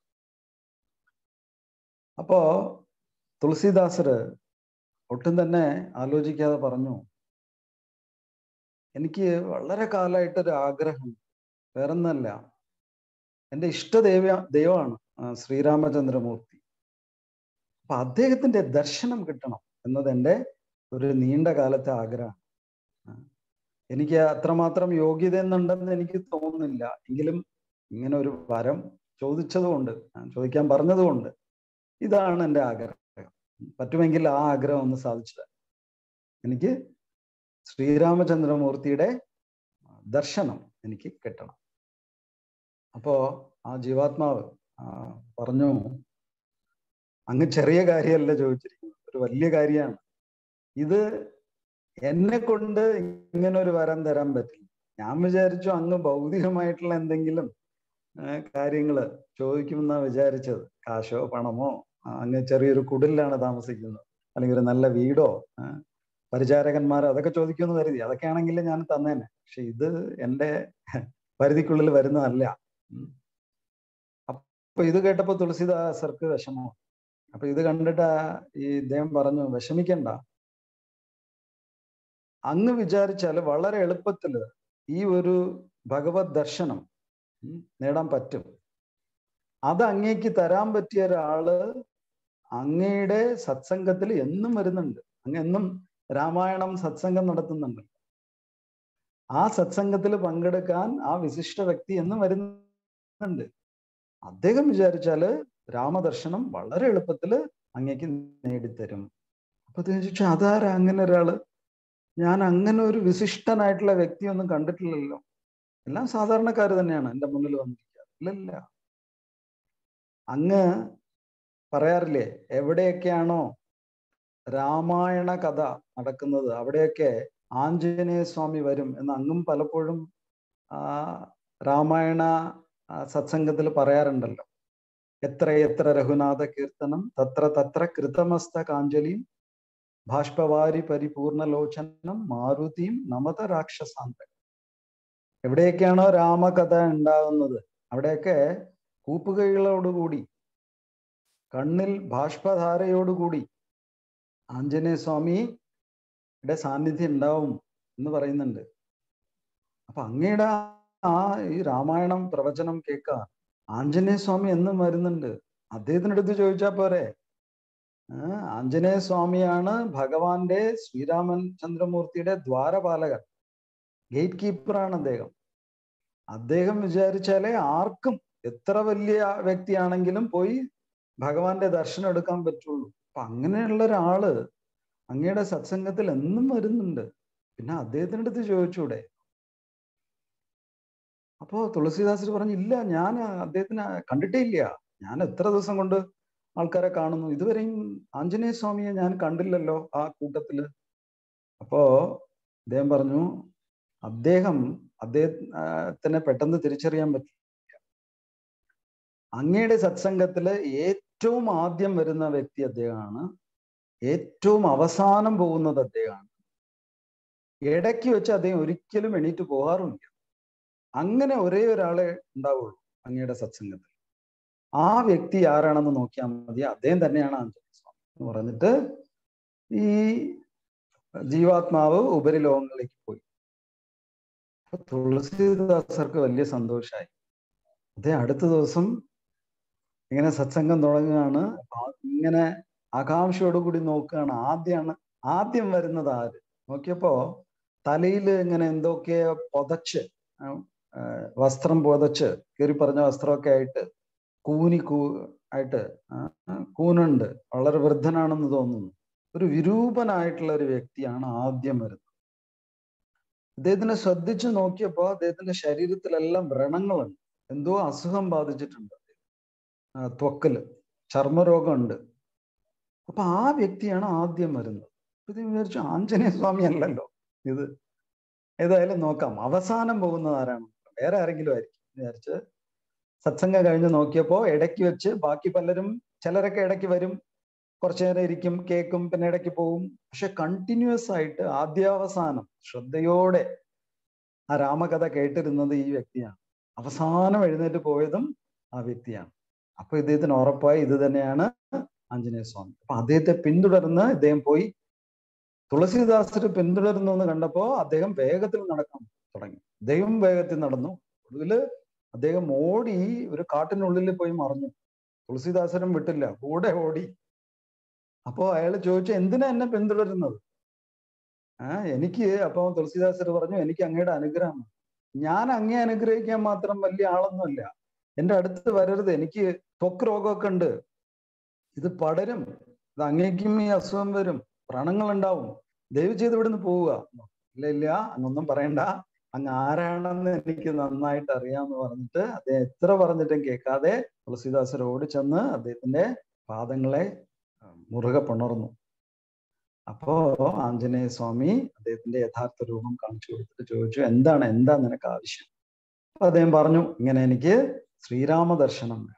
അപ്പോ തുളസീദാസര് ഒട്ടും തന്നെ ആലോചിക്കാതെ പറഞ്ഞു എനിക്ക് വളരെ കാലമായിട്ടൊരു ആഗ്രഹം വേറൊന്നല്ല എൻ്റെ ഇഷ്ടദേവ ദൈവമാണ് ആ, ശ്രീരാമചന്ദ്രമൂർത്തി അപ്പൊ അദ്ദേഹത്തിന്റെ ദർശനം കിട്ടണം എന്നത് എൻ്റെ ഒരു നീണ്ട കാലത്തെ ആഗ്രഹം ആ. എനിക്ക് അത്രമാത്രം യോഗ്യത എന്നുണ്ടെന്ന് എനിക്ക് തോന്നുന്നില്ല എങ്കിലും ഇങ്ങനെ ഒരു വരം ചോദിച്ചതുകൊണ്ട് ഞാൻ ചോദിക്കാൻ പറഞ്ഞതുകൊണ്ട് ഇതാണ് എൻ്റെ ആഗ്രഹം പറ്റുമെങ്കിൽ ആ ആഗ്രഹം ഒന്ന് സാധിച്ചു തരാം എനിക്ക് ശ്രീരാമചന്ദ്രമൂർത്തിയുടെ ദർശനം എനിക്ക് കിട്ടണം അപ്പോ ആ ജീവാത്മാവ് ആ, പറഞ്ഞു അങ്ങ് ചെറിയ കാര്യമല്ല ചോദിച്ചിരിക്കുന്നത് ഒരു വലിയ കാര്യമാണ് ഇത് എന്നെ കൊണ്ട് ഇങ്ങനെ ഒരു വരം തരാൻ പറ്റില്ല ഞാൻ വിചാരിച്ചു അങ്ങ് ഭൗതികമായിട്ടുള്ള എന്തെങ്കിലും ആ, കാര്യങ്ങള് ചോദിക്കുമെന്നാ വിചാരിച്ചത് കാശോ പണമോ ആ, അങ്ങ് ചെറിയൊരു കുടിലാണ് താമസിക്കുന്നത് അല്ലെങ്കിൽ ഒരു നല്ല വീടോ ആ, പരിചാരകന്മാരോ അതൊക്കെ ചോദിക്കുമെന്ന് കരുതി അതൊക്കെ ആണെങ്കിൽ ഞാൻ തന്നേനെ പക്ഷെ ഇത് എൻ്റെ പരിധിക്കുള്ളിൽ വരുന്നതല്ല ഉം. അപ്പൊ ഇത് കേട്ടപ്പോ തുളസിദാസർക്ക് വിഷമോ അപ്പൊ ഇത് കണ്ടിട്ട് ആ- ഈ ഇദ്ദേഹം പറഞ്ഞു വിഷമിക്കണ്ട അങ്ങ് വിചാരിച്ചാൽ വളരെ എളുപ്പത്തില് ഈ ഒരു ഭഗവത് ദർശനം ഉം, നേടാൻ പറ്റും അത് അങ്ങേക്ക് തരാൻ പറ്റിയ ഒരാള് അങ്ങയുടെ സത്സംഗത്തിൽ എന്നും വരുന്നുണ്ട് അങ്ങ് എന്നും രാമായണം സത്സംഗം നടത്തുന്നുണ്ട് ആ സത്സംഗത്തിൽ പങ്കെടുക്കാൻ ആ വിശിഷ്ട വ്യക്തി എന്നും വരുന്നുണ്ട് അദ്ദേഹം വിചാരിച്ചാല് രാമദർശനം വളരെ എളുപ്പത്തില് അങ്ങേക്ക് നേടിത്തരും അപ്പൊ അദ്ദേഹം ചോദിച്ചു അതാരാ അങ്ങനെ ഒരാള് ഞാൻ അങ്ങനെ ഒരു വിശിഷ്ടനായിട്ടുള്ള വ്യക്തിയൊന്നും കണ്ടിട്ടില്ലല്ലോ എല്ലാം സാധാരണക്കാർ തന്നെയാണ് എൻ്റെ മുന്നിൽ വന്നിരിക്കുക ഇല്ലല്ല അങ്ങ് പറയാറില്ലേ എവിടെയൊക്കെയാണോ രാമായണ കഥ നടക്കുന്നത് അവിടെയൊക്കെ ആഞ്ജനേയ സ്വാമി വരും എന്ന് അങ്ങും പലപ്പോഴും ആ രാമായണ ആ, സത്സംഗത്തിൽ പറയാറുണ്ടല്ലോ എത്ര എത്ര രഘുനാഥ കീർത്തനം തത്ര തത്ര കൃതമസ്ത കാഞ്ജലിയും ബാഷ്പവാരി പരിപൂർണലോചനം മാരുതിയും നമത രാക്ഷസാന്ത എവിടെയൊക്കെയാണോ രാമകഥ ഉണ്ടാകുന്നത് അവിടെയൊക്കെ കൂപ്പുകൈകളോടുകൂടി കണ്ണിൽ ബാഷ്പധാരയോടുകൂടി ആഞ്ജനേയ സ്വാമിയുടെ സാന്നിധ്യം ഉണ്ടാവും എന്ന് പറയുന്നുണ്ട് അപ്പൊ അങ്ങയുടെ ആ ഈ രാമായണം പ്രവചനം കേൾക്കാൻ ആഞ്ജനേയ സ്വാമി എന്നും വരുന്നുണ്ട് അദ്ദേഹത്തിൻ്റെ അടുത്ത് ചോദിച്ചാൽ പോരെ ആ, ആഞ്ജനേയ സ്വാമിയാണ് ഭഗവാന്റെ ശ്രീരാമൻ ചന്ദ്രമൂർത്തിയുടെ ദ്വാരപാലകൻ ഗേറ്റ് കീപ്പറാണ് അദ്ദേഹം അദ്ദേഹം വിചാരിച്ചാലേ ആർക്കും എത്ര വലിയ വ്യക്തിയാണെങ്കിലും പോയി ഭഗവാന്റെ ദർശനം എടുക്കാൻ പറ്റുള്ളൂ അപ്പൊ അങ്ങനെയുള്ള ഒരാള് അങ്ങയുടെ സത്സംഗത്തിൽ എന്നും വരുന്നുണ്ട് പിന്നെ അദ്ദേഹത്തിൻ്റെ അടുത്ത് ചോദിച്ചൂടെ അപ്പോ തുളസീദാസർ പറഞ്ഞു ഇല്ല ഞാൻ അദ്ദേഹത്തിനെ കണ്ടിട്ടേ ഇല്ല ഞാൻ എത്ര ദിവസം കൊണ്ട് ആൾക്കാരെ കാണുന്നു ഇതുവരെയും ആഞ്ജനേയ സ്വാമിയെ ഞാൻ കണ്ടില്ലല്ലോ ആ കൂട്ടത്തില് അപ്പോ അദ്ദേഹം പറഞ്ഞു അദ്ദേഹം അദ്ദേഹത്തിനെ പെട്ടെന്ന് തിരിച്ചറിയാൻ പറ്റില്ല അങ്ങയുടെ സത്സംഗത്തില് ഏറ്റവും ആദ്യം വരുന്ന വ്യക്തി അദ്ദേഹമാണ് ഏറ്റവും അവസാനം പോകുന്നത് അദ്ദേഹമാണ് ഇടയ്ക്ക് വെച്ച് അദ്ദേഹം ഒരിക്കലും എണീറ്റ് പോകാറുമില്ല അങ്ങനെ ഒരേ ഒരാളെ ഉണ്ടാവുള്ളൂ അങ്ങയുടെ സത്സംഗത്തിൽ ആ വ്യക്തി ആരാണെന്ന് നോക്കിയാൽ മതി അദ്ദേഹം തന്നെയാണ് ആഞ്ജനേയ സ്വാമി എന്ന് പറഞ്ഞിട്ട് ഈ ജീവാത്മാവ് ഉപരിലോകങ്ങളിലേക്ക് പോയി അപ്പൊ തുളസീദാസർക്ക് വലിയ സന്തോഷമായി അദ്ദേഹം അടുത്ത ദിവസം ഇങ്ങനെ സത്സംഗം തുടങ്ങുകയാണ് അപ്പൊ ആ- ഇങ്ങനെ ആകാംക്ഷയോടുകൂടി നോക്കുകയാണ് ആദ്യമാണ് ആദ്യം വരുന്നത് ആര് നോക്കിയപ്പോ തലയിൽ ഇങ്ങനെ എന്തൊക്കെയോ പൊതച്ച് ആ, ആ, വസ്ത്രം പൊതച്ച് കയറി പറഞ്ഞ വസ്ത്രമൊക്കെ ആയിട്ട് കൂനി കൂ ആയിട്ട് ആ, ആ, കൂനുണ്ട് വളരെ വൃദ്ധനാണെന്ന് തോന്നുന്നു ഒരു വിരൂപനായിട്ടുള്ള ഒരു വ്യക്തിയാണ് ആദ്യം വരുന്നത് അദ്ദേഹത്തിനെ ശ്രദ്ധിച്ചു നോക്കിയപ്പോ അദ്ദേഹത്തിന്റെ ശരീരത്തിലെല്ലാം വ്രണങ്ങളുണ്ട് എന്തോ അസുഖം ബാധിച്ചിട്ടുണ്ട് ആ, ത്വക്കില് ചർമ്മരോഗമുണ്ട് അപ്പൊ ആ വ്യക്തിയാണ് ആദ്യം വരുന്നത് അപ്പൊ ഇത് വിചാരിച്ചു ആഞ്ജനേയ സ്വാമി അല്ലല്ലോ ഇത് ഏതായാലും നോക്കാം അവസാനം പോകുന്നത് ആരാണ് വേറെ ആരെങ്കിലും ആയിരിക്കും വിചാരിച്ച് സത്സംഗം കഴിഞ്ഞ് നോക്കിയപ്പോ ഇടയ്ക്ക് വെച്ച് ബാക്കി പലരും ചിലരൊക്കെ ഇടയ്ക്ക് വരും കുറച്ചു നേരം ഇരിക്കും കേൾക്കും പിന്നെ ഇടയ്ക്ക് പോകും പക്ഷെ കണ്ടിന്യൂസ് ആയിട്ട് ആദ്യാവസാനം ശ്രദ്ധയോടെ ആ രാമകഥ കേട്ടിരുന്നത് ഈ വ്യക്തിയാണ് അവസാനം എഴുന്നേറ്റ് പോയതും ആ വ്യക്തിയാണ് അപ്പൊ ഇദ്ദേഹത്തിന് ഉറപ്പായി ഇത് തന്നെയാണ് ആഞ്ജനേയ സ്വാമി അപ്പൊ അദ്ദേഹത്തെ പിന്തുടർന്ന് ഇദ്ദേഹം പോയി തുളസീദാസര് പിന്തുടരുന്നു എന്ന് കണ്ടപ്പോ അദ്ദേഹം വേഗത്തിൽ നടക്കാൻ തുടങ്ങി അദ്ദേഹം വേഗത്തിൽ നടന്നു ഒടുവില് അദ്ദേഹം ഓടി ഒരു കാട്ടിനുള്ളിൽ പോയി മറഞ്ഞു തുളസീദാസരും വിട്ടില്ല കൂടെ ഓടി അപ്പോ അയാൾ ചോദിച്ചു എന്തിനാ എന്നെ പിന്തുടരുന്നത് ആ എനിക്ക് അപ്പൊ തുളസീദാസർ പറഞ്ഞു എനിക്ക് അങ്ങയുടെ അനുഗ്രഹം ഞാൻ അങ്ങേ അനുഗ്രഹിക്കാൻ മാത്രം വലിയ ആളൊന്നുമല്ല എന്റെ അടുത്ത് വരരുത് എനിക്ക് ത്വക്ക് രോഗമൊക്കെ ഉണ്ട് ഇത് പടരും ഇത് അങ്ങേക്കും ഈ അസുഖം വരും വ്രണങ്ങൾ ഉണ്ടാവും ദയവ് ചെയ്ത് ഇവിടുന്ന് പോവുക ഇല്ല ഇല്ല അങ്ങൊന്നും പറയണ്ട അങ്ങ് ആരാണെന്ന് എനിക്ക് നന്നായിട്ട് അറിയാമെന്ന് പറഞ്ഞിട്ട് അദ്ദേഹം എത്ര പറഞ്ഞിട്ടും കേൾക്കാതെ തുളസീദാസർ ഓടിച്ചെന്ന് അദ്ദേഹത്തിന്റെ പാദങ്ങളെ മുറുകെ പുണർന്നു അപ്പോ ആഞ്ജനേയ സ്വാമി അദ്ദേഹത്തിന്റെ യഥാർത്ഥ രൂപം കാണിച്ചു കൊടുത്തിട്ട് ചോദിച്ചു എന്താണ് എന്താ നിനക്ക് ആവശ്യം അപ്പൊ അദ്ദേഹം പറഞ്ഞു ഇങ്ങനെ എനിക്ക് ശ്രീരാമ ദർശനം വേണം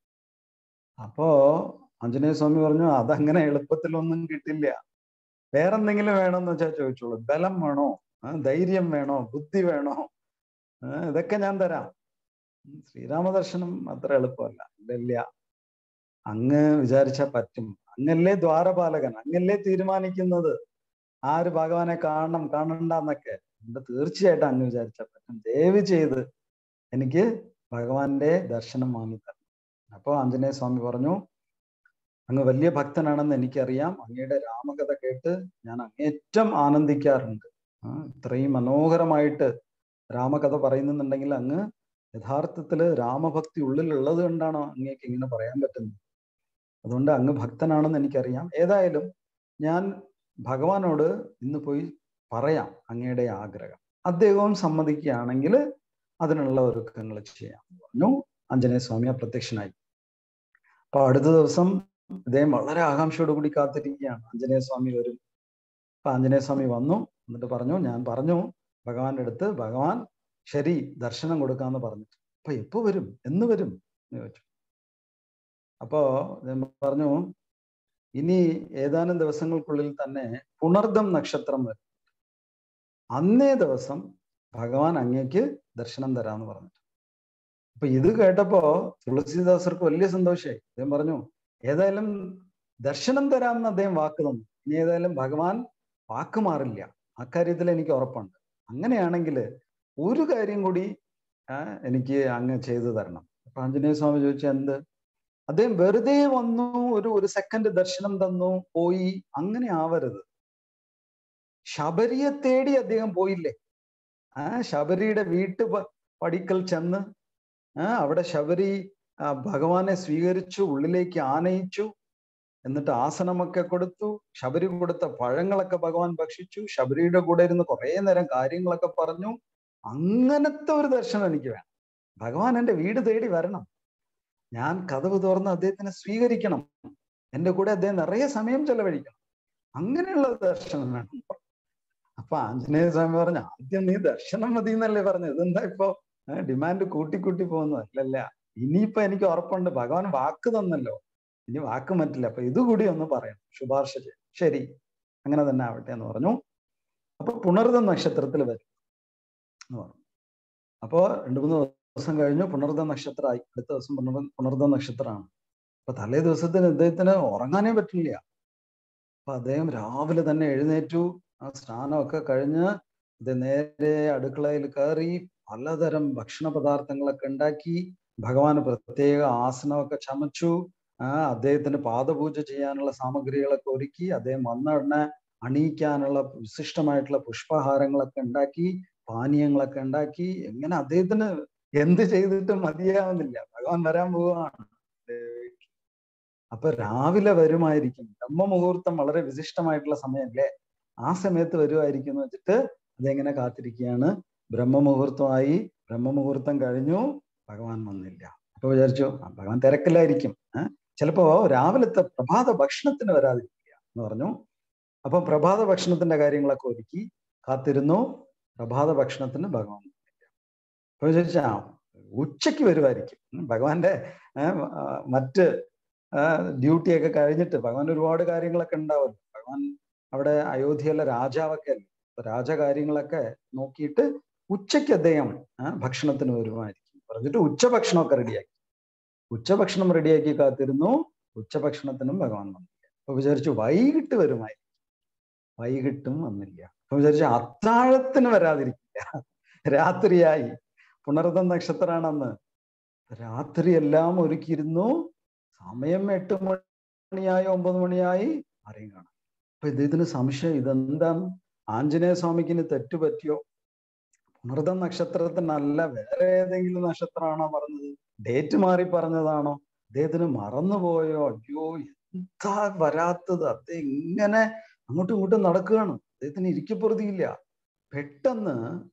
അപ്പോ ആഞ്ജനേയ സ്വാമി പറഞ്ഞു അതങ്ങനെ എളുപ്പത്തിലൊന്നും കിട്ടില്ല വേറെന്തെങ്കിലും വേണമെന്ന് വെച്ചാൽ ചോദിച്ചോളൂ ബലം വേണോ ആ, ധൈര്യം വേണോ ബുദ്ധി വേണോ ആ, ഇതൊക്കെ ഞാൻ തരാം ഉം, ശ്രീരാമദർശനം അത്ര എളുപ്പമല്ല ഇല്ല ഇല്ല അങ്ങ് വിചാരിച്ചാൽ പറ്റും അങ്ങല്ലേ ദ്വാരപാലകൻ അങ്ങല്ലേ തീരുമാനിക്കുന്നത് ആര് ഭഗവാനെ കാണണം കാണണ്ട എന്നൊക്കെ അതുകൊണ്ട് തീർച്ചയായിട്ടും അങ്ങ് വിചാരിച്ചാൽ പറ്റും ദയവ് ചെയ്ത് എനിക്ക് ഭഗവാന്റെ ദർശനം വാങ്ങിത്തരണം അപ്പൊ ആഞ്ജനേയ സ്വാമി പറഞ്ഞു അങ്ങ് വലിയ ഭക്തനാണെന്ന് എനിക്കറിയാം അങ്ങയുടെ രാമകഥ കേട്ട് ഞാൻ അങ്ങേറ്റം ആനന്ദിക്കാറുണ്ട് ആ, ഇത്രയും മനോഹരമായിട്ട് രാമകഥ പറയുന്നുണ്ടെങ്കിൽ അങ്ങ് യഥാർത്ഥത്തില് രാമഭക്തി ഉള്ളിലുള്ളത് കൊണ്ടാണ് അങ്ങേക്ക് ഇങ്ങനെ പറയാൻ പറ്റുന്നത് അതുകൊണ്ട് അങ്ങ് ഭക്തനാണെന്ന് എനിക്കറിയാം ഏതായാലും ഞാൻ ഭഗവാനോട് ഇന്ന് പോയി പറയാം അങ്ങയുടെ ആഗ്രഹം അദ്ദേഹവും സമ്മതിക്കുകയാണെങ്കിൽ അതിനുള്ള ഒരുക്കങ്ങൾ ചെയ്യാം എന്ന് പറഞ്ഞു ആഞ്ജനേയ സ്വാമി അപ്രത്യക്ഷനായി അപ്പൊ അടുത്ത ദിവസം ഇദ്ദേഹം വളരെ ആകാംക്ഷയോട് കൂടി കാത്തിരിക്കുകയാണ് ആഞ്ജനേയ സ്വാമി വരും അപ്പൊ ആഞ്ജനേയ സ്വാമി വന്നു എന്നിട്ട് പറഞ്ഞു ഞാൻ പറഞ്ഞു ഭഗവാന്റെ അടുത്ത് ഭഗവാൻ ശരി ദർശനം കൊടുക്കാന്ന് പറഞ്ഞിട്ട് അപ്പൊ എപ്പോ വരും എന്ന് വരും എന്ന് ചോദിച്ചു അപ്പോ അദ്ദേഹം പറഞ്ഞു ഇനി ഏതാനും ദിവസങ്ങൾക്കുള്ളിൽ തന്നെ പുണർദം നക്ഷത്രം വരും അന്നേ ദിവസം ഭഗവാൻ അങ്ങേക്ക് ദർശനം തരാന്ന് പറഞ്ഞിട്ട് അപ്പൊ ഇത് കേട്ടപ്പോ തുളസീദാസർക്ക് വലിയ സന്തോഷമായി അദ്ദേഹം പറഞ്ഞു ഏതായാലും ദർശനം തരാമെന്ന് അദ്ദേഹം വാക്ക് തന്നു ഇനി ഏതായാലും ഭഗവാൻ വാക്ക് മാറില്ല അക്കാര്യത്തിൽ എനിക്ക് ഉറപ്പുണ്ട് അങ്ങനെയാണെങ്കിൽ ഒരു കാര്യം കൂടി ആ, എനിക്ക് അങ്ങ് ചെയ്തു തരണം അപ്പൊ ആഞ്ജനേയ സ്വാമി ചോദിച്ചു എന്ത് അദ്ദേഹം വെറുതെ വന്നു ഒരു ഒരു സെക്കൻഡ് ദർശനം തന്നു പോയി അങ്ങനെ ആവരുത് ശബരിയെ തേടി അദ്ദേഹം പോയില്ലേ ആ ശബരിയുടെ വീട്ടു പ- പടിക്കൽ ചെന്ന് ആ അവിടെ ശബരി ആ, ഭഗവാനെ സ്വീകരിച്ചു ഉള്ളിലേക്ക് ആനയിച്ചു എന്നിട്ട് ആസനമൊക്കെ കൊടുത്തു ശബരി കൊടുത്ത പഴങ്ങളൊക്കെ ഭഗവാൻ ഭക്ഷിച്ചു ശബരിയുടെ കൂടെ ഇരുന്ന് കുറെ നേരം കാര്യങ്ങളൊക്കെ പറഞ്ഞു അങ്ങനത്തെ ഒരു ദർശനം എനിക്ക് വേണം ഭഗവാൻ എന്റെ വീട് തേടി വരണം ഞാൻ കഥവ് തുറന്ന് അദ്ദേഹത്തിനെ സ്വീകരിക്കണം എന്റെ കൂടെ അദ്ദേഹം നിറയെ സമയം ചെലവഴിക്കണം അങ്ങനെയുള്ള ദർശനം വേണം അപ്പൊ ആഞ്ജനേയ സ്വാമി പറഞ്ഞു ആദ്യം നീ ദർശനം മതി എന്നല്ലേ പറഞ്ഞത് ഇതെന്താ ഇപ്പൊ ഡിമാൻഡ് കൂട്ടി കൂട്ടി പോകുന്നത് അല്ലല്ല ഇനിയിപ്പോ എനിക്ക് ഉറപ്പുണ്ട് ഭഗവാൻ വാക്ക് തന്നല്ലോ ഇനി വാക്ക് പറ്റില്ല അപ്പൊ ഇതുകൂടി ഒന്ന് പറയണം ശുപാർശ ചെയ്യും ശരി അങ്ങനെ തന്നെ ആവട്ടെ എന്ന് പറഞ്ഞു അപ്പൊ പുണർദ നക്ഷത്രത്തിൽ വരും എന്ന് പറഞ്ഞു അപ്പോ രണ്ടു മൂന്ന് ദിവസം കഴിഞ്ഞു പുണർദ നക്ഷത്രമായി അടുത്ത ദിവസം പുണർ പുണർദ നക്ഷത്രമാണ് അപ്പൊ തലേ ദിവസത്തിന് ഇദ്ദേഹത്തിന് ഉറങ്ങാനേ പറ്റില്ല അപ്പൊ അദ്ദേഹം രാവിലെ തന്നെ എഴുന്നേറ്റു ആ സ്നാനമൊക്കെ കഴിഞ്ഞ് ഇത് നേരെ അടുക്കളയിൽ കയറി പലതരം ഭക്ഷണ പദാർത്ഥങ്ങളൊക്കെ ഉണ്ടാക്കി ഭഗവാന് പ്രത്യേക ആസനമൊക്കെ ചമച്ചു ആ അദ്ദേഹത്തിന് പാദപൂജ ചെയ്യാനുള്ള സാമഗ്രികളൊക്കെ ഒരുക്കി അദ്ദേഹം വന്ന ഉടനെ അണിയിക്കാനുള്ള വിശിഷ്ടമായിട്ടുള്ള പുഷ്പഹാരങ്ങളൊക്കെ ഉണ്ടാക്കി പാനീയങ്ങളൊക്കെ ഉണ്ടാക്കി എങ്ങനെ അദ്ദേഹത്തിന് എന്ത് ചെയ്തിട്ടും മതിയാവുന്നില്ല ഭഗവാൻ വരാൻ പോവുകയാണ് അപ്പൊ രാവിലെ വരുമായിരിക്കും ബ്രഹ്മമുഹൂർത്തം വളരെ വിശിഷ്ടമായിട്ടുള്ള സമയമല്ലേ ആ സമയത്ത് വരുമായിരിക്കും എന്ന് വെച്ചിട്ട് അതെങ്ങനെ കാത്തിരിക്കുകയാണ് ബ്രഹ്മമുഹൂർത്തമായി ബ്രഹ്മമുഹൂർത്തം കഴിഞ്ഞു ഭഗവാൻ വന്നില്ല അപ്പൊ വിചാരിച്ചു "ആ, ഭഗവാൻ തിരക്കിലായിരിക്കും ഏഹ് ചിലപ്പോ രാവിലത്തെ പ്രഭാത ഭക്ഷണത്തിന് വരാതിരിക്കുക എന്ന് പറഞ്ഞു അപ്പൊ പ്രഭാത ഭക്ഷണത്തിന്റെ കാര്യങ്ങളൊക്കെ ഒരുക്കി കാത്തിരുന്നു പ്രഭാത ഭക്ഷണത്തിന് ഭഗവാൻ വന്നില്ല അപ്പൊ വിചാരിച്ച "ആ, ഉച്ചയ്ക്ക് വരുമായിരിക്കും ഉം, ഭഗവാന്റെ ഏഹ്, ആ, മറ്റ് ഡ്യൂട്ടിയൊക്കെ കഴിഞ്ഞിട്ട് ഭഗവാൻ ഒരുപാട് കാര്യങ്ങളൊക്കെ ഉണ്ടാവുമല്ലോ ഭഗവാൻ അവിടെ അയോധ്യയിലെ രാജാവൊക്കെ അല്ലേ അപ്പൊ രാജകാര്യങ്ങളൊക്കെ നോക്കിയിട്ട് ഉച്ചയ്ക്ക് അദ്ദേഹം ആ, ഭക്ഷണത്തിന് വരുമായിരിക്കും പറഞ്ഞിട്ട് ഉച്ചഭക്ഷണമൊക്കെ റെഡിയാക്കി ഉച്ചഭക്ഷണം റെഡിയാക്കി കാത്തിരുന്നു ഉച്ചഭക്ഷണത്തിനും ഭഗവാൻ വന്നില്ല അപ്പൊ വിചാരിച്ചു വൈകിട്ട് വരുമായിരിക്കും വൈകിട്ടും വന്നില്ല അപ്പൊ വിചാരിച്ചു അത്താഴത്തിന് വരാതിരിക്കില്ല രാത്രിയായി പുണർദ നക്ഷത്രമാണെന്ന് രാത്രി എല്ലാം ഒരുക്കിയിരുന്നു സമയം എട്ട് മണിയായി ഒമ്പത് മണിയായി ആരെയും കാണാം അപ്പൊ ഇദ്ദേഹത്തിന് സംശയം ഇതെന്താണ് ആഞ്ജനേയ സ്വാമിക്ക് ഇനി തെറ്റുപറ്റിയോ പുണർദ നക്ഷത്രത്തിനല്ല വേറെ ഏതെങ്കിലും നക്ഷത്രമാണോ പറഞ്ഞത് ഡേറ്റ് മാറി പറഞ്ഞതാണോ അദ്ദേഹത്തിന് മറന്നുപോയോ അയ്യോ എന്താ വരാത്തത് അദ്ദേഹം ഇങ്ങനെ അങ്ങോട്ടും ഇങ്ങോട്ടും നടക്കുകയാണ് അദ്ദേഹത്തിന് ഇരിക്കപ്പുറതിയില്ല പെട്ടെന്ന്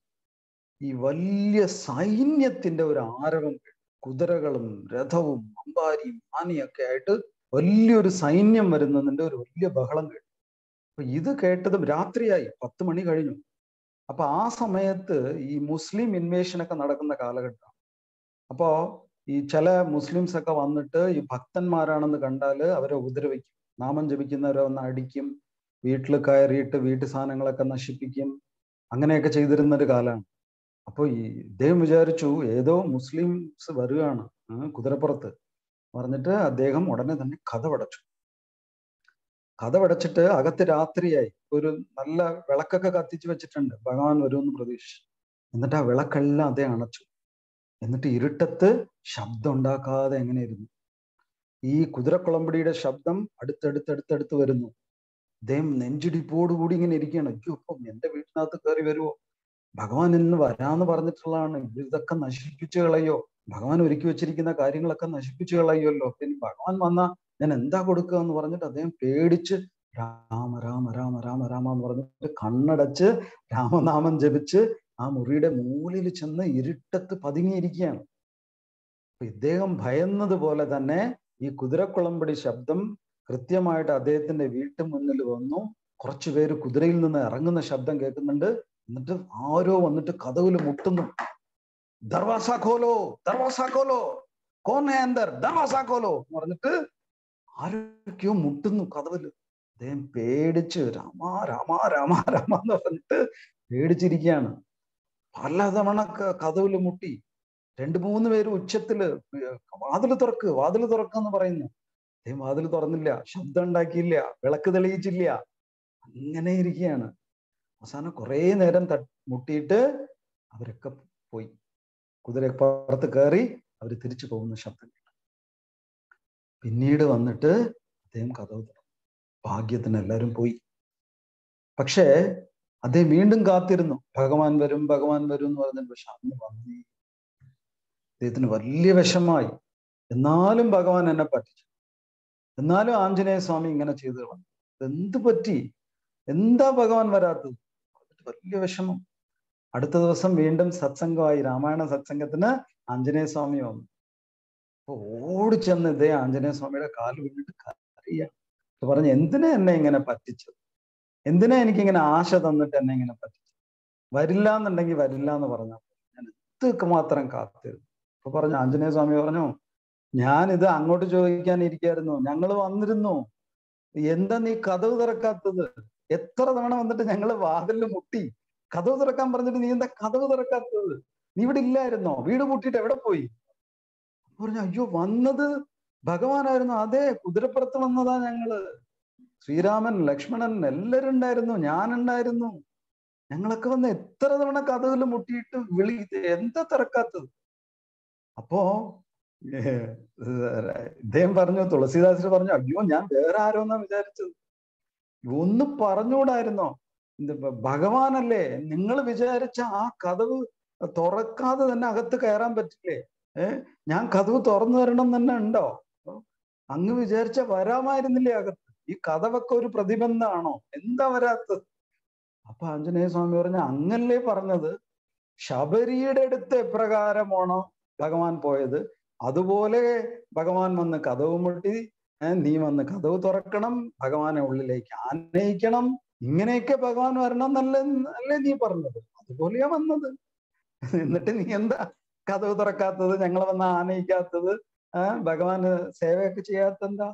ഈ വലിയ സൈന്യത്തിന്റെ ഒരു ആരവം കേട്ടു. കുതിരകളും രഥവും അമ്പാരിയും ആനയൊക്കെ ആയിട്ട് വലിയൊരു സൈന്യം വരുന്നതിന്റെ ഒരു വലിയ ബഹളം കേട്ടു അപ്പൊ ഇത് കേട്ടതും രാത്രിയായി പത്ത് മണി കഴിഞ്ഞു അപ്പൊ ആ സമയത്ത് ഈ മുസ്ലിം ഇൻവേഷൻ ഒക്കെ നടക്കുന്ന കാലഘട്ടം അപ്പോ ഈ ചില മുസ്ലിംസ് ഒക്കെ വന്നിട്ട് ഈ ഭക്തന്മാരാണെന്ന് കണ്ടാല് അവരെ ഉപദ്രവിക്കും നാമം ജപിക്കുന്നവരെ വന്ന് അടിക്കും വീട്ടിൽ കയറിയിട്ട് വീട്ടു സാധനങ്ങളൊക്കെ നശിപ്പിക്കും അങ്ങനെയൊക്കെ ചെയ്തിരുന്ന ഒരു കാലമാണ് അപ്പൊ ഈ ഇദ്ദേഹം വിചാരിച്ചു ഏതോ മുസ്ലിംസ് വരികയാണ് ആ, കുതിരപ്പുറത്ത് പറഞ്ഞിട്ട് അദ്ദേഹം ഉടനെ തന്നെ കഥവടച്ചു കഥവടച്ചിട്ട് അകത്ത് രാത്രിയായി ഒരു നല്ല വിളക്കൊക്കെ കത്തിച്ചു വെച്ചിട്ടുണ്ട് ഭഗവാൻ വരുമെന്ന് പ്രതീക്ഷിച്ചു എന്നിട്ട് ആ വിളക്കെല്ലാം അദ്ദേഹം അണച്ചു എന്നിട്ട് ഇരുട്ടത്ത് ശബ്ദം ഉണ്ടാക്കാതെ എങ്ങനെ ഇരുന്നു ഈ കുതിരക്കുളമ്പടിയുടെ ശബ്ദം അടുത്തടുത്തടുത്തടുത്ത് വരുന്നു അദ്ദേഹം നെഞ്ചിടിപ്പോടുകൂടി ഇങ്ങനെ ഇരിക്കുകയാണ് അയ്യോ ഇപ്പം എന്റെ വീട്ടിനകത്ത് കയറി വരുമോ ഭഗവാൻ ഇന്ന് വരാന്ന് പറഞ്ഞിട്ടുള്ളതാണ് ഇതൊക്കെ നശിപ്പിച്ചു കളയോ ഭഗവാൻ ഒരുക്കി വെച്ചിരിക്കുന്ന കാര്യങ്ങളൊക്കെ നശിപ്പിച്ചു കളയുമല്ലോ പിന്നെ ഭഗവാൻ വന്നാ ഞാൻ എന്താ കൊടുക്കുക എന്ന് പറഞ്ഞിട്ട് അദ്ദേഹം പേടിച്ച് രാമ രാമ രാമ രാമ രാമ എന്ന് പറഞ്ഞിട്ട് കണ്ണടച്ച് രാമനാമം ജപിച്ച് ആ മുറിയുടെ മൂലയിൽ ചെന്ന് ഇരുട്ടത്ത് പതുങ്ങിയിരിക്കുകയാണ് അപ്പൊ ഇദ്ദേഹം ഭയന്നത് പോലെ തന്നെ ഈ കുതിരക്കുളമ്പടി ശബ്ദം കൃത്യമായിട്ട് അദ്ദേഹത്തിന്റെ വീട്ടു മുന്നിൽ വന്നു കുറച്ചു പേര് കുതിരയിൽ നിന്ന് ഇറങ്ങുന്ന ശബ്ദം കേൾക്കുന്നുണ്ട് എന്നിട്ട് ആരോ വന്നിട്ട് കഥവിൽ മുട്ടുന്നു ദർവാസ ഖോലോ ദർവാസ ഖോലോ കോൻ ഹേ അന്തർ ദർവാസ ഖോലോ എന്ന് പറഞ്ഞിട്ട് ആരൊക്കെയോ മുട്ടുന്നു കഥവില് അദ്ദേഹം പേടിച്ച് രാമ രാമ രാമ രാമ എന്ന് പറഞ്ഞിട്ട് പേടിച്ചിരിക്കുകയാണ് പലതവണ കഥവില് മുട്ടി രണ്ടു മൂന്ന് പേര് ഉച്ചത്തില് വാതില് തുറക്ക് വാതില് തുറക്കെന്ന് പറയുന്നു അദ്ദേഹം വാതിൽ തുറന്നില്ല ശബ്ദം ഉണ്ടാക്കിയില്ല വിളക്ക് തെളിയിച്ചില്ല അങ്ങനെ ഇരിക്കുകയാണ് അവസാനം കുറെ നേരം ത മുട്ടിയിട്ട് അവരൊക്കെ പോയി കുതിര പുറത്ത് കയറി അവർ തിരിച്ചു പോകുന്ന ശബ്ദം കേട്ടു പിന്നീട് വന്നിട്ട് അദ്ദേഹം കഥ തുറന്നു ഭാഗ്യത്തിന് എല്ലാവരും പോയി പക്ഷേ അദ്ദേഹം വീണ്ടും കാത്തിരുന്നു ഭഗവാൻ വരും ഭഗവാൻ വരും എന്ന് പറഞ്ഞിട്ട് പക്ഷെ അന്ന് വന്നേ അദ്ദേഹത്തിന് വലിയ വിഷമായി എന്നാലും ഭഗവാൻ എന്നെ പറ്റിച്ചു എന്നാലും ആഞ്ജനേയ സ്വാമി ഇങ്ങനെ ചെയ്തു കളഞ്ഞു എന്ത് പറ്റി എന്താ ഭഗവാൻ വരാത്തത് വലിയ വിഷമം അടുത്ത ദിവസം വീണ്ടും സത്സംഗമായി രാമായണ സത്സംഗത്തിന് ആഞ്ജനേയ സ്വാമി വന്നു അപ്പൊ ഓടി ചെന്ന് ഇതേ ആഞ്ജനേയ സ്വാമിയുടെ കാല് വീണിട്ട് കരയ പറഞ്ഞു എന്തിനാ എന്നെ ഇങ്ങനെ പറ്റിച്ചത് എന്തിനാ എനിക്ക് ഇങ്ങനെ ആശ തന്നിട്ട് എന്നെ ഇങ്ങനെ പറ്റിച്ചത് വരില്ല എന്നുണ്ടെങ്കിൽ വരില്ല എന്ന് പറഞ്ഞാൽ ഞാൻ എന്തൊക്കെ മാത്രം കാത്തിരുന്നു അപ്പൊ പറഞ്ഞു ആഞ്ജനേയ സ്വാമി പറഞ്ഞു ഞാൻ ഇത് അങ്ങോട്ട് ചോദിക്കാൻ ഇരിക്കായിരുന്നു ഞങ്ങൾ വന്നിരുന്നു എന്താ നീ കഥവ് തുറക്കാത്തത് എത്ര തവണ വന്നിട്ട് ഞങ്ങൾ വാതിലിൽ മുട്ടി കഥവ് തുറക്കാൻ പറഞ്ഞിട്ട് നീ എന്താ കഥവ് തുറക്കാത്തത് നീ ഇവിടെ ഇല്ലായിരുന്നോ വീട് പൂട്ടിയിട്ട് എവിടെ പോയി പറഞ്ഞു അയ്യോ വന്നത് ഭഗവാനായിരുന്നു അതെ കുതിരപ്പുറത്ത് വന്നതാ ഞങ്ങള് ശ്രീരാമൻ ലക്ഷ്മണൻ എല്ലാരും ഉണ്ടായിരുന്നു ഞാനുണ്ടായിരുന്നു ഞങ്ങളൊക്കെ വന്ന് എത്ര തവണ കഥകൾ മുട്ടിയിട്ട് വിളി എന്താ തുറക്കാത്തത് അപ്പോ ഇദ്ദേഹം പറഞ്ഞു തുളസീദാസർ പറഞ്ഞു അയ്യോ ഞാൻ വേറെ ആരോന്നാ വിചാരിച്ചത് ഒന്ന് പറഞ്ഞുകൂടായിരുന്നോ ഭഗവാനല്ലേ നിങ്ങൾ വിചാരിച്ച ആ കഥവ് തുറക്കാതെ തന്നെ അകത്ത് കയറാൻ പറ്റില്ലേ ഏഹ് ഞാൻ കഥവ് തുറന്നു തരണം തന്നെ ഉണ്ടോ അങ്ങ് വിചാരിച്ച വരാമായിരുന്നില്ലേ അകത്ത് ഈ കഥവൊക്കെ ഒരു പ്രതിബന്ധമാണോ എന്താ വരാത്തത് അപ്പൊ ആഞ്ജനേയ സ്വാമി പറഞ്ഞു അങ്ങല്ലേ പറഞ്ഞത് ശബരിയുടെ അടുത്ത് എപ്രകാരമാണോ ഭഗവാൻ പോയത് അതുപോലെ ഭഗവാൻ വന്ന് കഥവ് മുട്ടി ഏ, നീ വന്ന് കഥവ് തുറക്കണം ഭഗവാനെ ഉള്ളിലേക്ക് ആനയിക്കണം ഇങ്ങനെയൊക്കെ ഭഗവാൻ വരണം എന്നല്ലേ അല്ലേ നീ പറഞ്ഞത് അതുപോലെയാ വന്നത് എന്നിട്ട് നീ എന്താ കഥവ് തുറക്കാത്തത് ഞങ്ങളെ വന്ന് ആനയിക്കാത്തത് ആ ഭഗവാന് സേവയൊക്കെ ചെയ്യാത്തെന്താ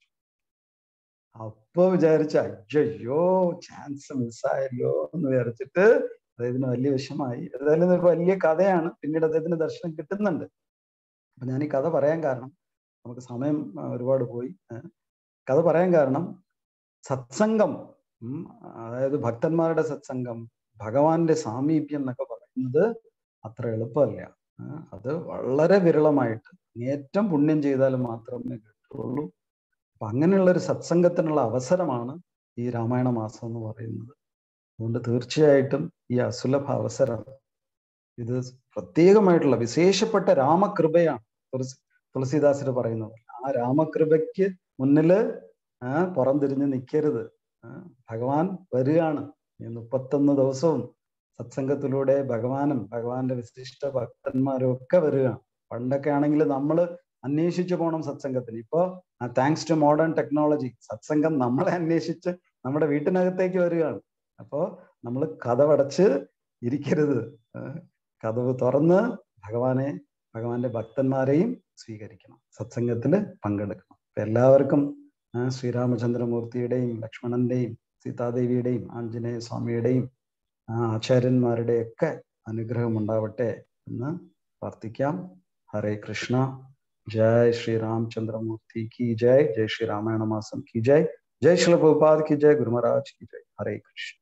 അപ്പൊ വിചാരിച്ച അയ്യോ ചാൻസ് മിസ്സായല്ലോ എന്ന് വിചാരിച്ചിട്ട് അദ്ദേഹത്തിന് വലിയ വിഷമായി ഏതായാലും ഇതൊരു വലിയ കഥയാണ് പിന്നീട് അദ്ദേഹത്തിന് ദർശനം കിട്ടുന്നുണ്ട് അപ്പൊ ഞാൻ ഈ കഥ പറയാൻ കാരണം നമുക്ക് സമയം ആ, ഒരുപാട് പോയി ഏ. കഥ പറയാൻ കാരണം സത്സംഗം ഉം, അതായത് ഭക്തന്മാരുടെ സത്സംഗം ഭഗവാന്റെ സാമീപ്യം എന്നൊക്കെ പറയുന്നത് അത്ര എളുപ്പമല്ല ആ, അത് വളരെ വിരളമായിട്ട് ഏറ്റവും പുണ്യം ചെയ്താൽ മാത്രമേ കിട്ടുള്ളൂ അപ്പൊ അങ്ങനെയുള്ള ഒരു സത്സംഗത്തിനുള്ള അവസരമാണ് ഈ രാമായണ മാസം എന്ന് പറയുന്നത് അതുകൊണ്ട് തീർച്ചയായിട്ടും ഈ അസുലഭ അവസരം ഇത് പ്രത്യേകമായിട്ടുള്ള വിശേഷപ്പെട്ട രാമകൃപയാണ് തുളസി തുളസീദാസർ പറയുന്നത് ആ രാമകൃപയ്ക്ക് മുന്നില് ആ പുറംതിരിഞ്ഞ് നിൽക്കരുത് ആ, ഭഗവാൻ വരികയാണ് ഈ മുപ്പത്തൊന്ന് ദിവസവും സത്സംഗത്തിലൂടെ ഭഗവാനും ഭഗവാന്റെ വിശിഷ്ട ഭക്തന്മാരും ഒക്കെ വരികയാണ് പണ്ടൊക്കെ ആണെങ്കിൽ നമ്മൾ അന്വേഷിച്ചു പോകണം സത്സംഗത്തിന് ഇപ്പോ താങ്ക്സ് ടു മോഡേൺ ടെക്നോളജി സത്സംഗം നമ്മളെ അന്വേഷിച്ച് നമ്മുടെ വീട്ടിനകത്തേക്ക് വരികയാണ് അപ്പോ നമ്മൾ കഥവടച്ച് ഇരിക്കരുത് ഏഹ് കഥവ് തുറന്ന് ഭഗവാനെ ഭഗവാന്റെ ഭക്തന്മാരെയും സ്വീകരിക്കണം സത്സംഗത്തിൽ പങ്കെടുക്കണം അപ്പൊ എല്ലാവർക്കും ആ, ശ്രീരാമചന്ദ്രമൂർത്തിയുടെയും ലക്ഷ്മണന്റെയും സീതാദേവിയുടെയും ആഞ്ജനേയ സ്വാമിയുടെയും ആ ആചാര്യന്മാരുടെയും ഒക്കെ അനുഗ്രഹം ഉണ്ടാവട്ടെ എന്ന് പ്രാർത്ഥിക്കാം ഹരേ കൃഷ്ണ ജയ് ശ്രീ രാമചന്ദ്രമൂർത്തി की जय जय श्री रामायण मासम की जय जय श्री प्रभुपाद की जय गुरु महाराज की जय हरे कृष्ण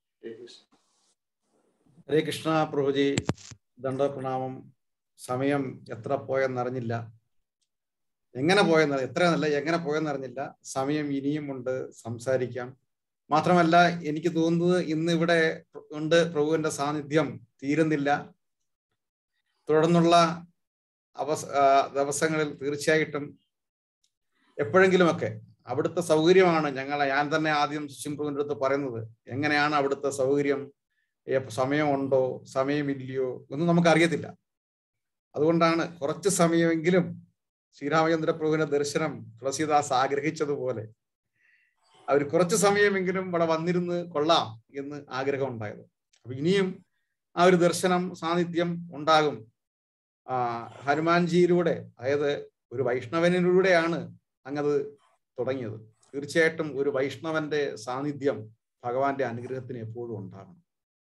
ഹരേ കൃഷ്ണ പ്രഭുജി ദണ്ഡപ്രണാമം സമയം എത്ര പോയെന്നറിഞ്ഞില്ല എങ്ങനെ പോയെന്ന് എത്ര നല്ല എങ്ങനെ പോയെന്നറിഞ്ഞില്ല സമയം ഇനിയും ഉണ്ട് സംസാരിക്കാം മാത്രമല്ല എനിക്ക് തോന്നുന്നത് ഇന്ന് ഇവിടെ ഉണ്ട് പ്രഭുവിന്റെ സാന്നിധ്യം തീരുന്നില്ല തുടർന്നുള്ള അവസ ആ, ദിവസങ്ങളിൽ തീർച്ചയായിട്ടും എപ്പോഴെങ്കിലുമൊക്കെ അവിടുത്തെ സൗകര്യമാണ് ഞങ്ങൾ ഞാൻ തന്നെ ആദ്യം ശിശുംപ്രഭുവിൻ്റെ അടുത്ത് പറയുന്നത് എങ്ങനെയാണ് അവിടുത്തെ സൗകര്യം എപ്പ- സമയമുണ്ടോ സമയമില്ലയോ ഒന്നും നമുക്ക് അറിയത്തില്ല അതുകൊണ്ടാണ് കുറച്ച് സമയമെങ്കിലും ശ്രീരാമചന്ദ്ര പ്രഭുവിന്റെ ദർശനം തുളസീദാസ് ആഗ്രഹിച്ചതുപോലെ അവർ കുറച്ച് സമയമെങ്കിലും ഇവിടെ വന്നിരുന്ന് കൊള്ളാം എന്ന് ആഗ്രഹം ഉണ്ടായത് അപ്പൊ ഇനിയും ആ ഒരു ദർശനം സാന്നിധ്യം ഉണ്ടാകും ആ ഹനുമാൻജിയിലൂടെ അതായത് ഒരു വൈഷ്ണവനിലൂടെയാണ് അങ്ങത് തുടങ്ങിയത് തീർച്ചയായിട്ടും ഒരു വൈഷ്ണവന്റെ സാന്നിധ്യം ഭഗവാന്റെ അനുഗ്രഹത്തിന് എപ്പോഴും ഉണ്ടാകണം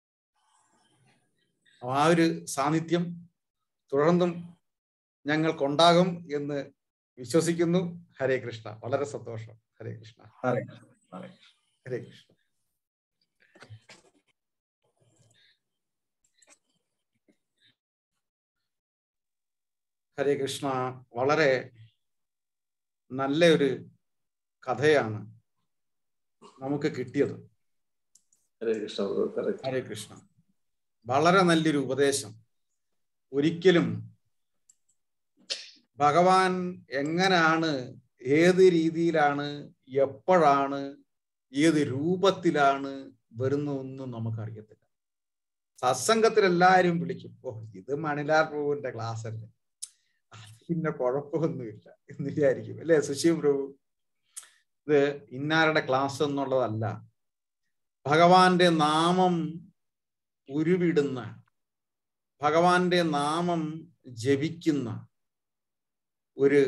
അപ്പൊ ആ ഒരു സാന്നിധ്യം തുടർന്നും ഞങ്ങൾക്കുണ്ടാകും എന്ന് വിശ്വസിക്കുന്നു ഹരേ കൃഷ്ണ വളരെ സന്തോഷം ഹരേ കൃഷ്ണ ഹരേ ഹരേ ഹരേ കൃഷ്ണ ഹരേ കൃഷ്ണ വളരെ നല്ല ഒരു കഥയാണ് നമുക്ക് കിട്ടിയത് ഹരേ കൃഷ്ണ പ്രഭു correct. ഹരേ കൃഷ്ണ വളരെ നല്ലൊരു ഉപദേശം ഒരിക്കലും ഭഗവാൻ എങ്ങനാണ് ഏത് രീതിയിലാണ് എപ്പോഴാണ് ഏത് രൂപത്തിലാണ് വരുന്നതെന്നും നമുക്കറിയത്തില്ല സത്സംഗത്തിൽ എല്ലാവരും വിളിക്കും ഓ ഇത് മണിലാർ പ്രഭുവിന്റെ ക്ലാസ് അല്ലേ അത് പിന്നെ കുഴപ്പമൊന്നുമില്ല എന്ന് വിചാരിക്കും അല്ലേ സുശീം പ്രഭു ഇത് ഇന്നാരുടെ ക്ലാസ് എന്നുള്ളതല്ല ഭഗവാന്റെ നാമം ഉരുവിടുന്ന ഭഗവാന്റെ നാമം ജപിക്കുന്ന ഒരു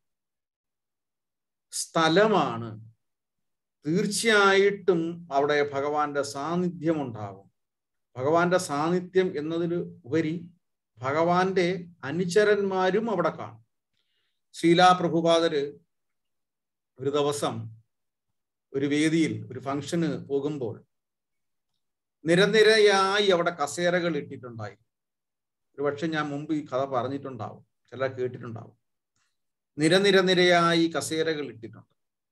സ്ഥലമാണ് തീർച്ചയായിട്ടും അവിടെ ഭഗവാന്റെ സാന്നിധ്യം ഉണ്ടാകും ഭഗവാന്റെ സാന്നിധ്യം എന്നതിന് ഉപരി ഭഗവാന്റെ അനുചരന്മാരും അവിടെ കാണും ശ്രീലാ പ്രഭുപാദര് ഒരു ദിവസം ഒരു വേദിയിൽ ഒരു ഫംഗ്ഷന് പോകുമ്പോൾ നിരനിരയായി അവിടെ കസേരകൾ ഇട്ടിട്ടുണ്ടായി ഒരുപക്ഷെ ഞാൻ മുമ്പ് ഈ കഥ പറഞ്ഞിട്ടുണ്ടാവും ചിലർ കേട്ടിട്ടുണ്ടാവും നിരനിര നിരയായി കസേരകൾ ഇട്ടിട്ടുണ്ട്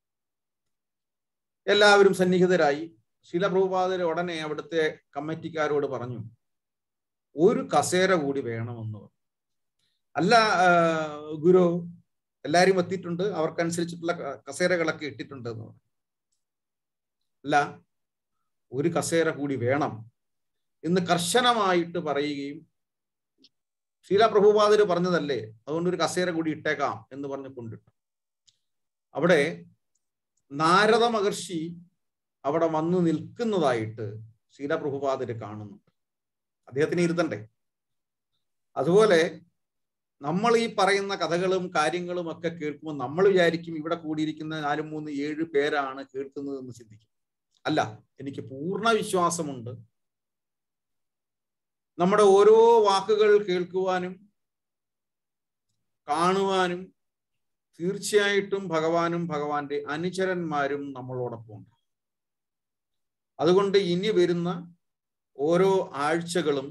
എല്ലാവരും സന്നിഹിതരായി ശിലപ്രഭുപാദർ ഉടനെ അവിടുത്തെ കമ്മിറ്റിക്കാരോട് പറഞ്ഞു ഒരു കസേര കൂടി വേണമെന്ന് പറഞ്ഞു അല്ല ആ, ഗുരു എല്ലാരും എത്തിയിട്ടുണ്ട് അവർക്കനുസരിച്ചിട്ടുള്ള ക- കസേരകളൊക്കെ ഇട്ടിട്ടുണ്ട് എന്ന് പറഞ്ഞു അല്ല ഒരു കസേര കൂടി വേണം എന്ന് കർശനമായിട്ട് പറയുകയും ശീല പ്രഭുപാദര് പറഞ്ഞതല്ലേ അതുകൊണ്ട് ഒരു കസേര കൂടി ഇട്ടേക്കാം എന്ന് പറഞ്ഞ് കൊണ്ടിട്ടു അവിടെ നാരദ മഹർഷി അവിടെ വന്നു നിൽക്കുന്നതായിട്ട് ശീല പ്രഭുപാദര് കാണുന്നുണ്ട് അദ്ദേഹത്തിന് ഇരുത്തണ്ടേ അതുപോലെ നമ്മൾ ഈ പറയുന്ന കഥകളും കാര്യങ്ങളും ഒക്കെ കേൾക്കുമ്പോൾ നമ്മൾ വിചാരിക്കും ഇവിടെ കൂടിയിരിക്കുന്ന നാലും മൂന്ന് ഏഴ് പേരാണ് കേൾക്കുന്നത് എന്ന് ചിന്തിക്കും അല്ല എനിക്ക് പൂർണ്ണ വിശ്വാസമുണ്ട് നമ്മുടെ ഓരോ വാക്കുകൾ കേൾക്കുവാനും കാണുവാനും തീർച്ചയായിട്ടും ഭഗവാനും ഭഗവാന്റെ അനുചരന്മാരും നമ്മളോടൊപ്പം ഉണ്ട് അതുകൊണ്ട് ഇനി വരുന്ന ഓരോ ആഴ്ചകളും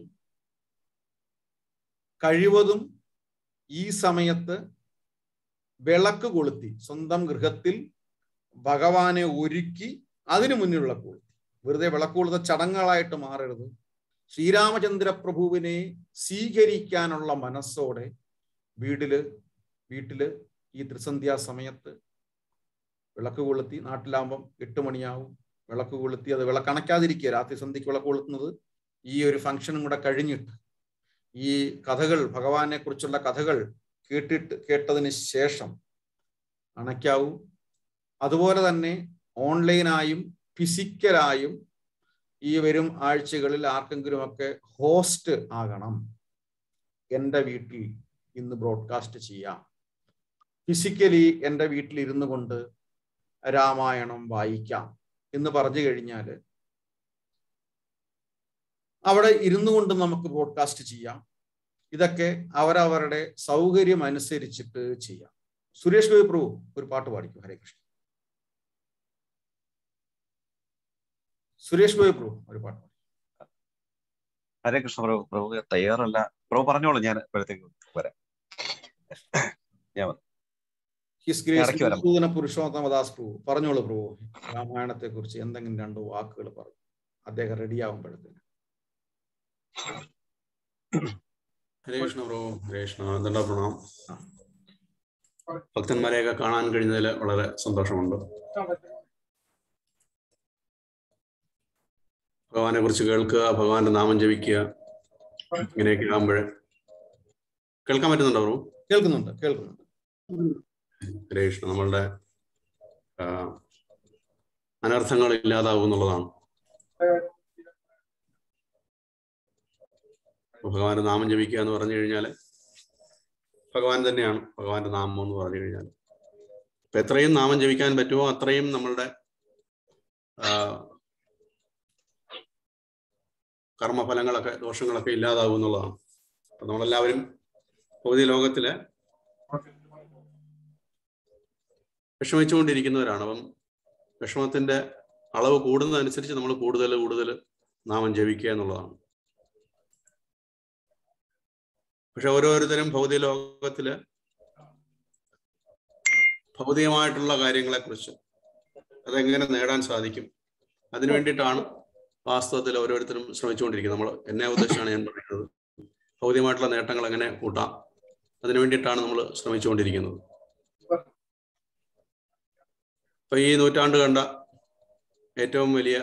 കഴിവതും ഈ സമയത്ത് വിളക്ക് കൊളുത്തി സ്വന്തം ഗൃഹത്തിൽ ഭഗവാനെ ഒരുക്കി അതിനു മുന്നിലുള്ള കൊളുത്തി വെറുതെ വിളക്ക് കൊളുത്ത ചടങ്ങുകളായിട്ട് മാറരുത് ശ്രീരാമചന്ദ്ര പ്രഭുവിനെ സ്വീകരിക്കാനുള്ള മനസ്സോടെ വീട്ടില് വീട്ടില് ഈ ത്രിസന്ധ്യാ സമയത്ത് വിളക്ക് കൊളുത്തി നാട്ടിലാകുമ്പം എട്ട് മണിയാവും വിളക്ക് കൊളുത്തി അത് വിളക്കണക്കാതിരിക്കുക രാത്രി സന്ധ്യക്ക് വിളക്ക് കൊളുത്തുന്നത് ഈ ഒരു ഫംഗ്ഷനും കൂടെ കഴിഞ്ഞിട്ട് ഈ കഥകൾ ഭഗവാനെ കുറിച്ചുള്ള കഥകൾ കേട്ടിട്ട് കേട്ടതിന് ശേഷം അണയ്ക്കാവൂ അതുപോലെ തന്നെ ഓൺലൈനായും ഫിസിക്കലായും ഈ വരും ആഴ്ചകളിൽ ആർക്കെങ്കിലുമൊക്കെ ഹോസ്റ്റ് ആകണം എൻ്റെ വീട്ടിൽ ഇന്ന് ബ്രോഡ്കാസ്റ്റ് ചെയ്യാം ഫിസിക്കലി എൻ്റെ വീട്ടിൽ ഇരുന്നു കൊണ്ട് രാമായണം വായിക്കാം എന്ന് പറഞ്ഞു കഴിഞ്ഞാൽ അവിടെ ഇരുന്നു കൊണ്ട് നമുക്ക് ബ്രോഡ്കാസ്റ്റ് ചെയ്യാം ഇതൊക്കെ അവരവരുടെ സൗകര്യം അനുസരിച്ചിട്ട് ചെയ്യാം സുരേഷ് ഗോപി പ്രഭു ഒരു പാട്ട് പാടിക്കും ഹരേ കൃഷ്ണ സുരേഷ് ഗോപി പ്രഭു ഒരു പാട്ട് പാടി ഹരേ കൃഷ്ണ പ്രഭു പ്രഭു തയ്യാറല്ല പ്രഭു പറഞ്ഞോളൂ ഞാൻ ഇപ്പോഴത്തേക്ക് വരാം ഞാൻ വന്നു. ഹിസ് ഗ്രേസ് ഇടയ്ക്ക് വരാം. മധുസൂദന പുരുഷോത്തമദാസ് പ്രഭു പറഞ്ഞോളൂ പ്രഭു രാമായണത്തെ കുറിച്ച് എന്തെങ്കിലും രണ്ട് വാക്കുകൾ പറഞ്ഞു അദ്ദേഹം റെഡി ആവുമ്പോഴത്തേന് ഹരേ കൃഷ്ണ പ്രഭു ഹരേ കൃഷ്ണ എന്തുണ്ടാ പ്രണാം ഭക്തന്മാരെയൊക്കെ കാണാൻ കഴിഞ്ഞതിൽ വളരെ സന്തോഷമുണ്ട് ഭഗവാനെ കുറിച്ച് കേൾക്കുക ഭഗവാന്റെ നാമം ജപിക്കുക ഇങ്ങനെയൊക്കെ ആകുമ്പോൾ കേൾക്കാൻ പറ്റുന്നുണ്ടോ പ്രഭു കേൾക്കുന്നുണ്ട് കേൾക്കുന്നുണ്ട് ഹരേ കൃഷ്ണ നമ്മളുടെ ആ, അനർത്ഥങ്ങൾ ഇല്ലാതാവും എന്നുള്ളതാണ് ഭഗവാന്റെ നാമം ജപിക്കുക എന്ന് പറഞ്ഞു കഴിഞ്ഞാൽ ഭഗവാൻ തന്നെയാണ് ഭഗവാന്റെ നാമം എന്ന് പറഞ്ഞു കഴിഞ്ഞാൽ അപ്പൊ എത്രയും നാമം ജപിക്കാൻ പറ്റുമോ അത്രയും നമ്മളുടെ ആ, കർമ്മഫലങ്ങളൊക്കെ ദോഷങ്ങളൊക്കെ ഇല്ലാതാവും എന്നുള്ളതാണ് അപ്പൊ നമ്മളെല്ലാവരും ഭൗതിക ലോകത്തില് വിഷമിച്ചുകൊണ്ടിരിക്കുന്നവരാണ് അപ്പം വിഷമത്തിന്റെ അളവ് കൂടുന്നതനുസരിച്ച് നമ്മൾ കൂടുതൽ കൂടുതൽ നാമം ജപിക്കുക എന്നുള്ളതാണ് പക്ഷെ ഓരോരുത്തരും ഭൗതിക ലോകത്തില് ഭൗതികമായിട്ടുള്ള കാര്യങ്ങളെ കുറിച്ച് അതെങ്ങനെ നേടാൻ സാധിക്കും അതിനു വേണ്ടിയിട്ടാണ് വാസ്തവത്തിൽ ഓരോരുത്തരും ശ്രമിച്ചുകൊണ്ടിരിക്കുന്നത് നമ്മൾ എന്നെ ഉദ്ദേശിച്ചാണ് ഞാൻ പറയുന്നത് ഭൗതികമായിട്ടുള്ള നേട്ടങ്ങൾ എങ്ങനെ കൂട്ടാം അതിനു വേണ്ടിയിട്ടാണ് നമ്മൾ ശ്രമിച്ചുകൊണ്ടിരിക്കുന്നത് ഇപ്പൊ ഈ നൂറ്റാണ്ട് കണ്ട ഏറ്റവും വലിയ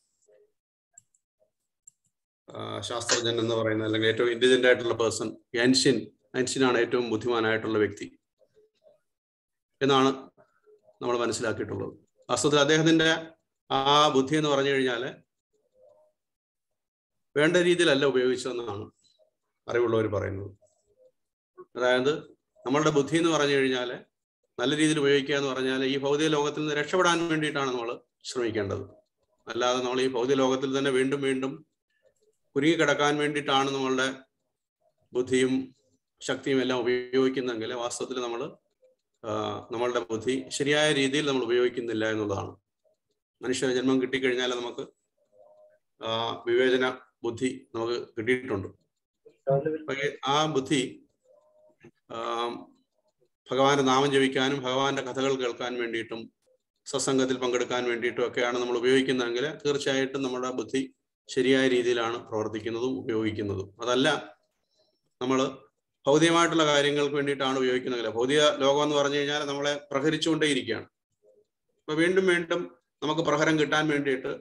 ആ, ശാസ്ത്രജ്ഞൻ എന്ന് പറയുന്ന അല്ലെങ്കിൽ ഏറ്റവും ഇന്റലിജന്റ് ആയിട്ടുള്ള പേഴ്സൺ ഐൻസ്റ്റീൻ ഐൻസ്റ്റീനാണ് ഏറ്റവും ബുദ്ധിമാനായിട്ടുള്ള വ്യക്തി എന്നാണ് നമ്മൾ മനസ്സിലാക്കിയിട്ടുള്ളത് വാസ്തവത്തിൽ അദ്ദേഹത്തിന്റെ ആ ബുദ്ധി എന്ന് പറഞ്ഞു കഴിഞ്ഞാല് വേണ്ട രീതിയിലല്ല ഉപയോഗിച്ചതെന്നാണ് അറിവുള്ളവർ പറയുന്നത് അതായത് നമ്മളുടെ ബുദ്ധി എന്ന് പറഞ്ഞു കഴിഞ്ഞാൽ നല്ല രീതിയിൽ ഉപയോഗിക്കുക എന്ന് പറഞ്ഞാൽ ഈ ഭൗതിക ലോകത്തിൽ നിന്ന് രക്ഷപ്പെടാൻ വേണ്ടിയിട്ടാണ് നമ്മൾ ശ്രമിക്കേണ്ടത് അല്ലാതെ നമ്മൾ ഈ ഭൗതിക ലോകത്തിൽ തന്നെ വീണ്ടും വീണ്ടും കുരുങ്ങിക്കിടക്കാൻ വേണ്ടിയിട്ടാണ് നമ്മളുടെ ബുദ്ധിയും ശക്തിയും എല്ലാം ഉപയോഗിക്കുന്നതെങ്കിൽ വാസ്തവത്തിൽ നമ്മൾ നമ്മളുടെ ബുദ്ധി ശരിയായ രീതിയിൽ നമ്മൾ ഉപയോഗിക്കുന്നില്ല എന്നുള്ളതാണ് മനുഷ്യ ജന്മം കിട്ടിക്കഴിഞ്ഞാൽ നമുക്ക് ആ, വിവേചന ബുദ്ധി നമുക്ക് കിട്ടിയിട്ടുണ്ട് പക്ഷേ ആ ബുദ്ധി ആ, ഭഗവാന്റെ നാമം ജപിക്കാനും ഭഗവാന്റെ കഥകൾ കേൾക്കാൻ വേണ്ടിയിട്ടും സത്സംഗത്തിൽ പങ്കെടുക്കാൻ വേണ്ടിയിട്ടും ഒക്കെയാണ് നമ്മൾ ഉപയോഗിക്കുന്നതെങ്കിൽ തീർച്ചയായിട്ടും നമ്മുടെ ബുദ്ധി ശരിയായ രീതിയിലാണ് പ്രവർത്തിക്കുന്നതും ഉപയോഗിക്കുന്നതും അതല്ല നമ്മൾ ഭൗതികമായിട്ടുള്ള കാര്യങ്ങൾക്ക് വേണ്ടിയിട്ടാണ് ഉപയോഗിക്കുന്നതെങ്കിൽ ഭൗതിക ലോകം എന്ന് പറഞ്ഞു കഴിഞ്ഞാൽ നമ്മളെ പ്രഹരിച്ചുകൊണ്ടേയിരിക്കുകയാണ് അപ്പൊ വീണ്ടും വീണ്ടും നമുക്ക് പ്രഹരം കിട്ടാൻ വേണ്ടിയിട്ട്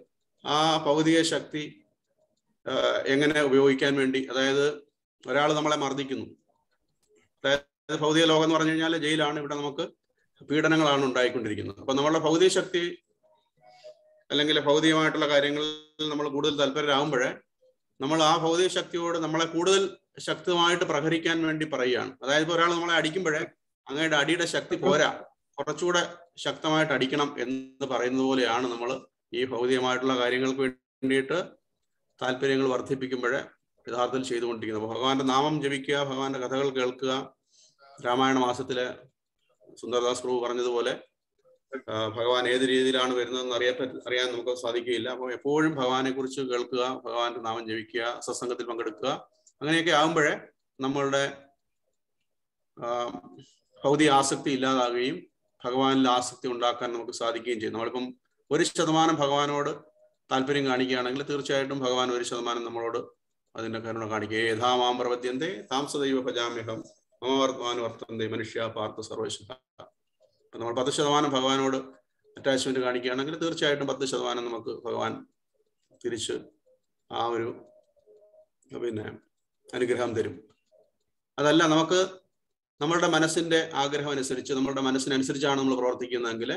ആ ഭൗതിക ശക്തി ആ, എങ്ങനെ ഉപയോഗിക്കാൻ വേണ്ടി അതായത് ഒരാൾ നമ്മളെ മർദ്ദിക്കുന്നു അതായത് ഭൗതിക ലോകം എന്ന് പറഞ്ഞു കഴിഞ്ഞാൽ ജയിലാണ് ഇവിടെ നമുക്ക് പീഡനങ്ങളാണ് ഉണ്ടായിക്കൊണ്ടിരിക്കുന്നത് അപ്പൊ നമ്മളുടെ ഭൗതിക ശക്തി അല്ലെങ്കിൽ ഭൗതികമായിട്ടുള്ള കാര്യങ്ങളിൽ നമ്മൾ കൂടുതൽ താല്പര്യരാകുമ്പോഴേ നമ്മൾ ആ ഭൗതിക ശക്തിയോട് നമ്മളെ കൂടുതൽ ശക്തമായിട്ട് പ്രഹരിക്കാൻ വേണ്ടി പറയുകയാണ് അതായത് ഇപ്പോൾ ഒരാൾ നമ്മളെ അടിക്കുമ്പോഴേ അങ്ങയുടെ അടിയുടെ ശക്തി പോരാ കുറച്ചുകൂടെ ശക്തമായിട്ട് അടിക്കണം എന്ന് പറയുന്നത് പോലെയാണ് നമ്മൾ ഈ ഭൗതികമായിട്ടുള്ള കാര്യങ്ങൾക്ക് വേണ്ടിയിട്ട് താല്പര്യങ്ങൾ വർദ്ധിപ്പിക്കുമ്പോഴേ യഥാർത്ഥത്തിൽ ചെയ്തുകൊണ്ടിരിക്കുന്നത് അപ്പൊ ഭഗവാന്റെ നാമം ജപിക്കുക ഭഗവാന്റെ കഥകൾ കേൾക്കുക രാമായണ മാസത്തിലെ സുന്ദർദാസ് പ്രഭു പറഞ്ഞതുപോലെ ആ, ഭഗവാൻ ഏത് രീതിയിലാണ് വരുന്നതെന്ന് അറിയാൻ പറ്റ- അറിയാൻ നമുക്ക് സാധിക്കുകയില്ല അപ്പോൾ എപ്പോഴും ഭഗവാനെ കുറിച്ച് കേൾക്കുക ഭഗവാന്റെ നാമം ജപിക്കുക സത്സംഗത്തിൽ പങ്കെടുക്കുക അങ്ങനെയൊക്കെ ആകുമ്പോഴേ നമ്മളുടെ ആ, ഭൗതിക ആസക്തി ഇല്ലാതാകുകയും ഭഗവാനിൽ ആസക്തി ഉണ്ടാക്കാൻ നമുക്ക് സാധിക്കുകയും ചെയ്യും നമ്മളിപ്പം ഒരു ശതമാനം ഭഗവാനോട് താല്പര്യം കാണിക്കുകയാണെങ്കിൽ തീർച്ചയായിട്ടും ഭഗവാൻ ഒരു ശതമാനം നമ്മളോട് അതിന്റെ കരുണ കാണിക്കുക യഥാമാം പ്രപദ്യന്തെ താംസദൈവ ഭജാമ്യഹം മമ വർത്തമാന വർത്തന്തെ മനുഷ്യ പാർത്ഥ സർവേശ്വര അപ്പൊ നമ്മൾ പത്ത് ശതമാനം ഭഗവാനോട് അറ്റാച്ച്മെന്റ് കാണിക്കുകയാണെങ്കിൽ തീർച്ചയായിട്ടും പത്ത് ശതമാനം നമുക്ക് ഭഗവാൻ തിരിച്ച് ആ ഒരു പിന്നെ അനുഗ്രഹം തരും അതല്ല നമുക്ക് നമ്മളുടെ മനസ്സിന്റെ ആഗ്രഹം അനുസരിച്ച് നമ്മളുടെ മനസ്സിനനുസരിച്ചാണ് നമ്മൾ പ്രവർത്തിക്കുന്നതെങ്കിൽ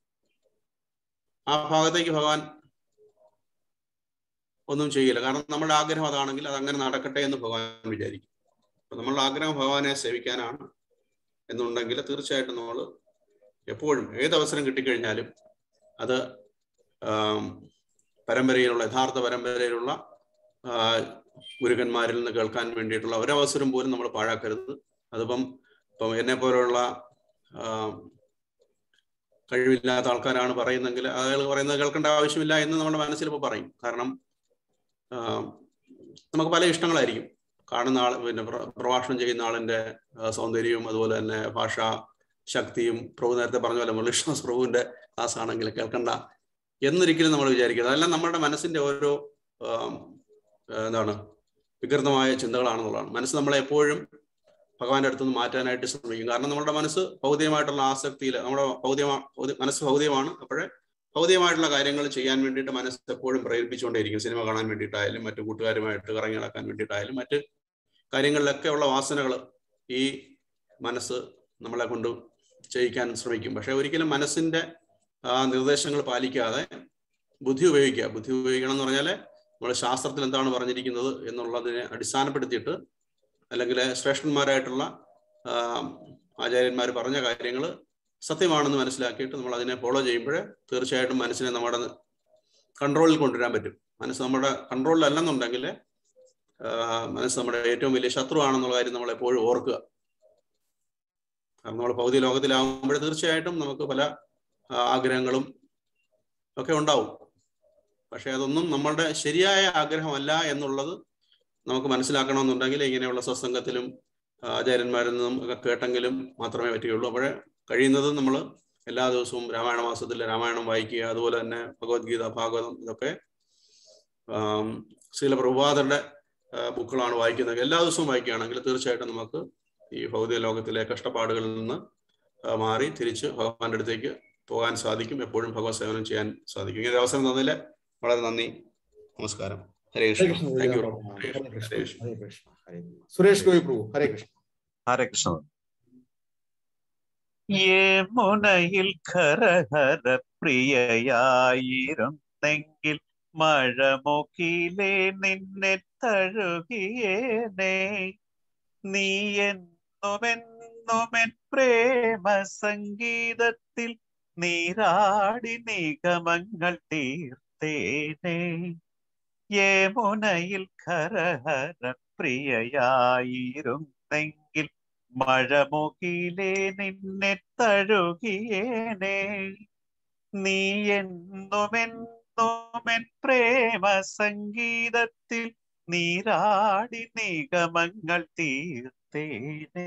ആ ഭാഗത്തേക്ക് ഭഗവാൻ ഒന്നും ചെയ്യില്ല കാരണം നമ്മുടെ ആഗ്രഹം അതാണെങ്കിൽ അത് അങ്ങനെ നടക്കട്ടെ എന്ന് ഭഗവാൻ വിചാരിക്കും അപ്പൊ നമ്മളുടെ ആഗ്രഹം ഭഗവാനെ സേവിക്കാനാണ് എന്നുണ്ടെങ്കിൽ തീർച്ചയായിട്ടും നമ്മൾ എപ്പോഴും ഏത് അവസരം കിട്ടിക്കഴിഞ്ഞാലും അത് ആം, പരമ്പരയിലുള്ള യഥാർത്ഥ പരമ്പരയിലുള്ള ആ, ഗുരുക്കന്മാരിൽ നിന്ന് കേൾക്കാൻ വേണ്ടിയിട്ടുള്ള ഒരവസരം പോലും നമ്മൾ പാഴാക്കരുത് അതിപ്പം ഇപ്പം എന്നെ പോലുള്ള ആ, കഴിവില്ലാത്ത ആൾക്കാരാണ് പറയുന്നെങ്കിൽ അയാൾ പറയുന്നത് കേൾക്കേണ്ട ആവശ്യമില്ല എന്ന് നമ്മുടെ മനസ്സിൽ ഇപ്പോൾ പറയും കാരണം ആ, നമുക്ക് പല ഇഷ്ടങ്ങളായിരിക്കും കാണുന്ന ആൾ പിന്നെ പ്ര- പ്രഭാഷണം ചെയ്യുന്ന ആളിന്റെ ആ, സൗന്ദര്യവും അതുപോലെ തന്നെ ഭാഷാ ശക്തിയും പ്രഭു നേരത്തെ പറഞ്ഞ പോലെ മുരളീശ്വാസ് പ്രഭുവിന്റെ ക്ലാസ് ആണെങ്കിൽ കേൾക്കണ്ട എന്നൊരിക്കലും നമ്മൾ വിചാരിക്കരുത് അതെല്ലാം നമ്മുടെ മനസ്സിന്റെ ഓരോ ആം, എന്താണ് വികൃതമായ ചിന്തകളാണെന്നുള്ളതാണ് മനസ്സ് നമ്മളെ എപ്പോഴും ഭഗവാന്റെ അടുത്ത് നിന്ന് മാറ്റാനായിട്ട് ശ്രമിക്കും കാരണം നമ്മുടെ മനസ്സ് ഭൗതികമായിട്ടുള്ള ആസക്തിയിൽ നമ്മുടെ ഭൗതിക ഭൗതി- മനസ്സ് ഭൗതികമാണ് അപ്പോഴേ ഭൗതികമായിട്ടുള്ള കാര്യങ്ങൾ ചെയ്യാൻ വേണ്ടിയിട്ട് മനസ്സ് എപ്പോഴും പ്രേരിപ്പിച്ചുകൊണ്ടേയിരിക്കും സിനിമ കാണാൻ വേണ്ടിയിട്ടായാലും മറ്റു കൂട്ടുകാരുമായിട്ട് കറങ്ങി നടക്കാൻ വേണ്ടിയിട്ടായാലും മറ്റ് കാര്യങ്ങളിലൊക്കെ ഉള്ള വാസനകൾ ഈ മനസ്സ് നമ്മളെ കൊണ്ട് ചെയ്യിക്കാൻ ശ്രമിക്കും പക്ഷെ ഒരിക്കലും മനസ്സിന്റെ ആ നിർദ്ദേശങ്ങൾ പാലിക്കാതെ ബുദ്ധി ഉപയോഗിക്കുക ബുദ്ധി ഉപയോഗിക്കണം എന്ന് പറഞ്ഞാൽ നമ്മൾ ശാസ്ത്രത്തിൽ എന്താണ് പറഞ്ഞിരിക്കുന്നത് എന്നുള്ളതിനെ അടിസ്ഥാനപ്പെടുത്തിയിട്ട് അല്ലെങ്കിൽ ശ്രേഷ്ഠന്മാരായിട്ടുള്ള ആചാര്യന്മാർ പറഞ്ഞ കാര്യങ്ങൾ സത്യമാണെന്ന് മനസ്സിലാക്കിയിട്ട് നമ്മൾ അതിനെ ഫോളോ ചെയ്യുമ്പോൾ തീർച്ചയായിട്ടും മനസ്സിനെ നമ്മുടെ കൺട്രോളിൽ കൊണ്ടുവരാൻ പറ്റും മനസ്സ് നമ്മുടെ കൺട്രോളിൽ അല്ലെന്നുണ്ടെങ്കിൽ മനസ്സ് നമ്മുടെ ഏറ്റവും വലിയ ശത്രുവാണെന്നുള്ള കാര്യം നമ്മൾ എപ്പോഴും ഓർക്കുക കാരണം നമ്മൾ ഭൗതിക ലോകത്തിലാകുമ്പോൾ തീർച്ചയായിട്ടും നമുക്ക് പല ആ, ആഗ്രഹങ്ങളും ഒക്കെ ഉണ്ടാവും പക്ഷെ അതൊന്നും നമ്മളുടെ ശരിയായ ആഗ്രഹമല്ല എന്നുള്ളത് നമുക്ക് മനസ്സിലാക്കണമെന്നുണ്ടെങ്കിൽ ഇങ്ങനെയുള്ള സത്സംഗത്തിലും ആ, ആചാര്യന്മാരിൽ നിന്നും ഒക്കെ കേട്ടെങ്കിലും മാത്രമേ പറ്റുകയുള്ളൂ അപ്പോഴേ കഴിയുന്നത് നമ്മൾ എല്ലാ ദിവസവും രാമായണ മാസത്തിൽ രാമായണം വായിക്കുക അതുപോലെ തന്നെ ഭഗവത്ഗീത ഭാഗവതം ഇതൊക്കെ ആം, ശ്രീല പ്രഭുപാദരുടെ ബുക്കുകളാണ് വായിക്കുന്നത് എല്ലാ ദിവസവും വായിക്കുകയാണെങ്കിൽ തീർച്ചയായിട്ടും നമുക്ക് ഈ ഭൗതിക ലോകത്തിലെ കഷ്ടപ്പാടുകളിൽ നിന്ന് ആ, മാറി തിരിച്ച് ഭഗവാന്റെ അടുത്തേക്ക് പോകാൻ സാധിക്കും എപ്പോഴും ഭഗവത് സേവനം ചെയ്യാൻ സാധിക്കും ഇങ്ങനെ ഒരു അവസരം തന്നതിൽ വളരെ നന്ദി നമസ്കാരം ഹരേ ഹരേ കൃഷ്ണ കൃഷ്ണ താങ്ക് യു ഹരേ ഹരേ കൃഷ്ണ കൃഷ്ണ ഹരേ കൃഷ്ണ ഹരേ കൃഷ്ണ സുരേഷ് ഗോപി പ്രഭു ഹരേ കൃഷ്ണ ഹരേ കൃഷ്ണ യമുനയിൽ ഖരഹര പ്രിയയായിരുന്നെങ്കിൽ മഴമുഖിലെ നിന്നെ തഴുകിയേനെ നീ എന്നുമെന്നുമെൻ പ്രേമ സംഗീതത്തിൽ നീരാടി നിഗമങ്ങൾ തീർത്തേനെ യമുനയിൽ ഖരഹര പ്രിയയായിരുന്നെങ്കിൽ മഴമുകിലെ നിന്നെ തഴുകിയേനെ നീ എന്നുമെന്നുമെൻ പ്രേമ സംഗീതത്തിൽ നീരാടി നിഗമങ്ങൾ തീർത്തേനെ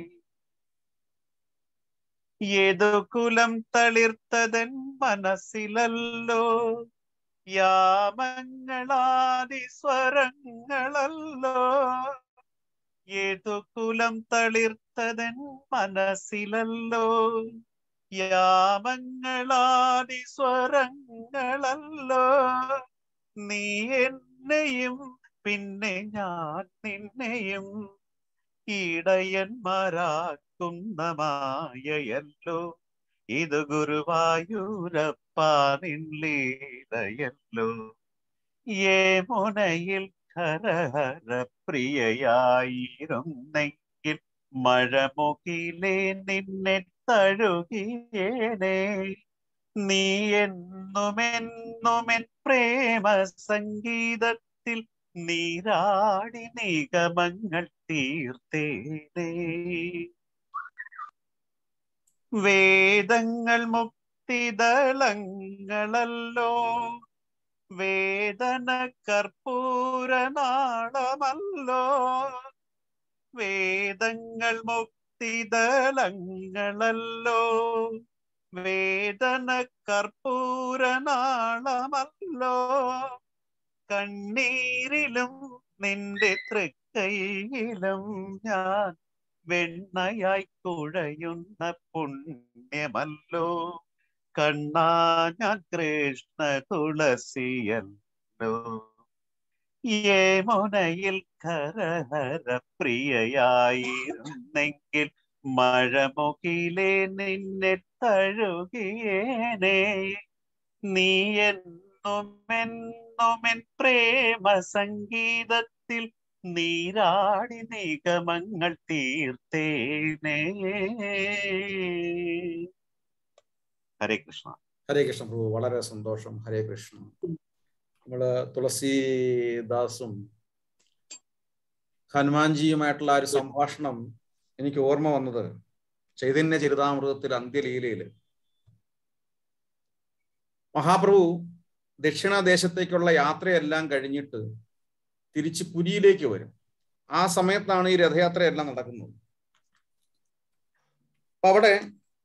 ഏതു കുലം തളിർത്തതൻ മനസ്സിലല്ലോ യാമങ്ങളാദി സ്വരങ്ങളല്ലോ ഏതു കുലം തളിർത്തതൻ മനസ്സിലല്ലോ യാമങ്ങളാദി സ്വരങ്ങളല്ലോ നീ എന്നെയും പിന്നെ ഞാൻ നിന്നെയും ഇടയന്മാരാക്കുന്ന മായയല്ലോ ഇത് ഗുരുവായൂരപ്പ നിൻലീലയല്ലോ ഏമുനയിൽ ഹരഹര പ്രിയയായിരുന്നെങ്കിൽ മഴമുകിലേ നിന്നെ തഴുകിയേനെ നീ എന്നുമെന്നുമെൻ പ്രേമ സംഗീതത്തിൽ നീരാടി നിഗമങ്ങൾ തീർത്തേനേ വേദങ്ങൾ മുക്തിദളങ്ങളല്ലോ വേദന കർപ്പൂരനാളമല്ലോ വേദങ്ങൾ മുക്തിദളങ്ങളല്ലോ വേദന കർപ്പൂരനാളമല്ലോ കണ്ണീരിലും നിന്റെ തൃക്കൈയിലും ഞാൻ വെണ്ണയായി കുഴയുന്ന പുണ്യമല്ലോ കണ്ണാ ഞാൻ കൃഷ്ണ തുളസിയല്ലോ യേമുനയിൽ കരഹര പ്രിയയായിരുന്നെങ്കിൽ മഴമുകിലേ നിന്നെ തഴുകിയേനെ നീ എന്നുമെന്നുമെൻ പ്രേമ സംഗീതത്തിൽ നീരാടി നിഗമങ്ങൾ തീർത്തേനേ ഹരേ കൃഷ്ണ ഹരേ കൃഷ്ണ പ്രഭു വളരെ സന്തോഷം ഹരേ കൃഷ്ണ നമ്മള് തുളസീദാസും ഹനുമാൻജിയുമായിട്ടുള്ള ആ ഒരു സംഭാഷണം എനിക്ക് ഓർമ്മ വന്നത് ചൈതന്യ ചരിതാമൃതത്തിൽ അന്ത്യലീലയില് മഹാപ്രഭു ദക്ഷിണദേശത്തേക്കുള്ള യാത്രയെല്ലാം കഴിഞ്ഞിട്ട് തിരിച്ച് പുരിയിലേക്ക് വരും ആ സമയത്താണ് ഈ രഥയാത്രയെല്ലാം നടക്കുന്നത് അപ്പൊ അവിടെ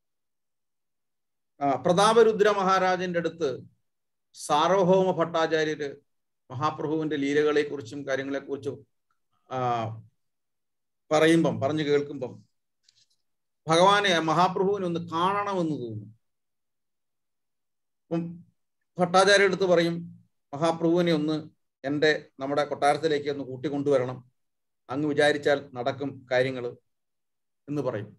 ആ, പ്രതാപരുദ്ര മഹാരാജന്റെ അടുത്ത് സാർവഭൗമ ഭട്ടാചാര്യര് മഹാപ്രഭുവിന്റെ ലീലകളെ കുറിച്ചും കാര്യങ്ങളെ കുറിച്ചും ആ പറയുമ്പം പറഞ്ഞു കേൾക്കുമ്പം ഭഗവാനെ മഹാപ്രഭുവിനെ ഒന്ന് കാണണമെന്ന് തോന്നുന്നു അപ്പം ഭട്ടാചാര്യ അടുത്ത് പറയും മഹാപ്രഭുവിനെ ഒന്ന് എൻ്റെ നമ്മുടെ കൊട്ടാരത്തിലേക്ക് ഒന്ന് കൂട്ടിക്കൊണ്ടുവരണം അങ്ങ് വിചാരിച്ചാൽ നടക്കും കാര്യങ്ങൾ എന്ന് പറയും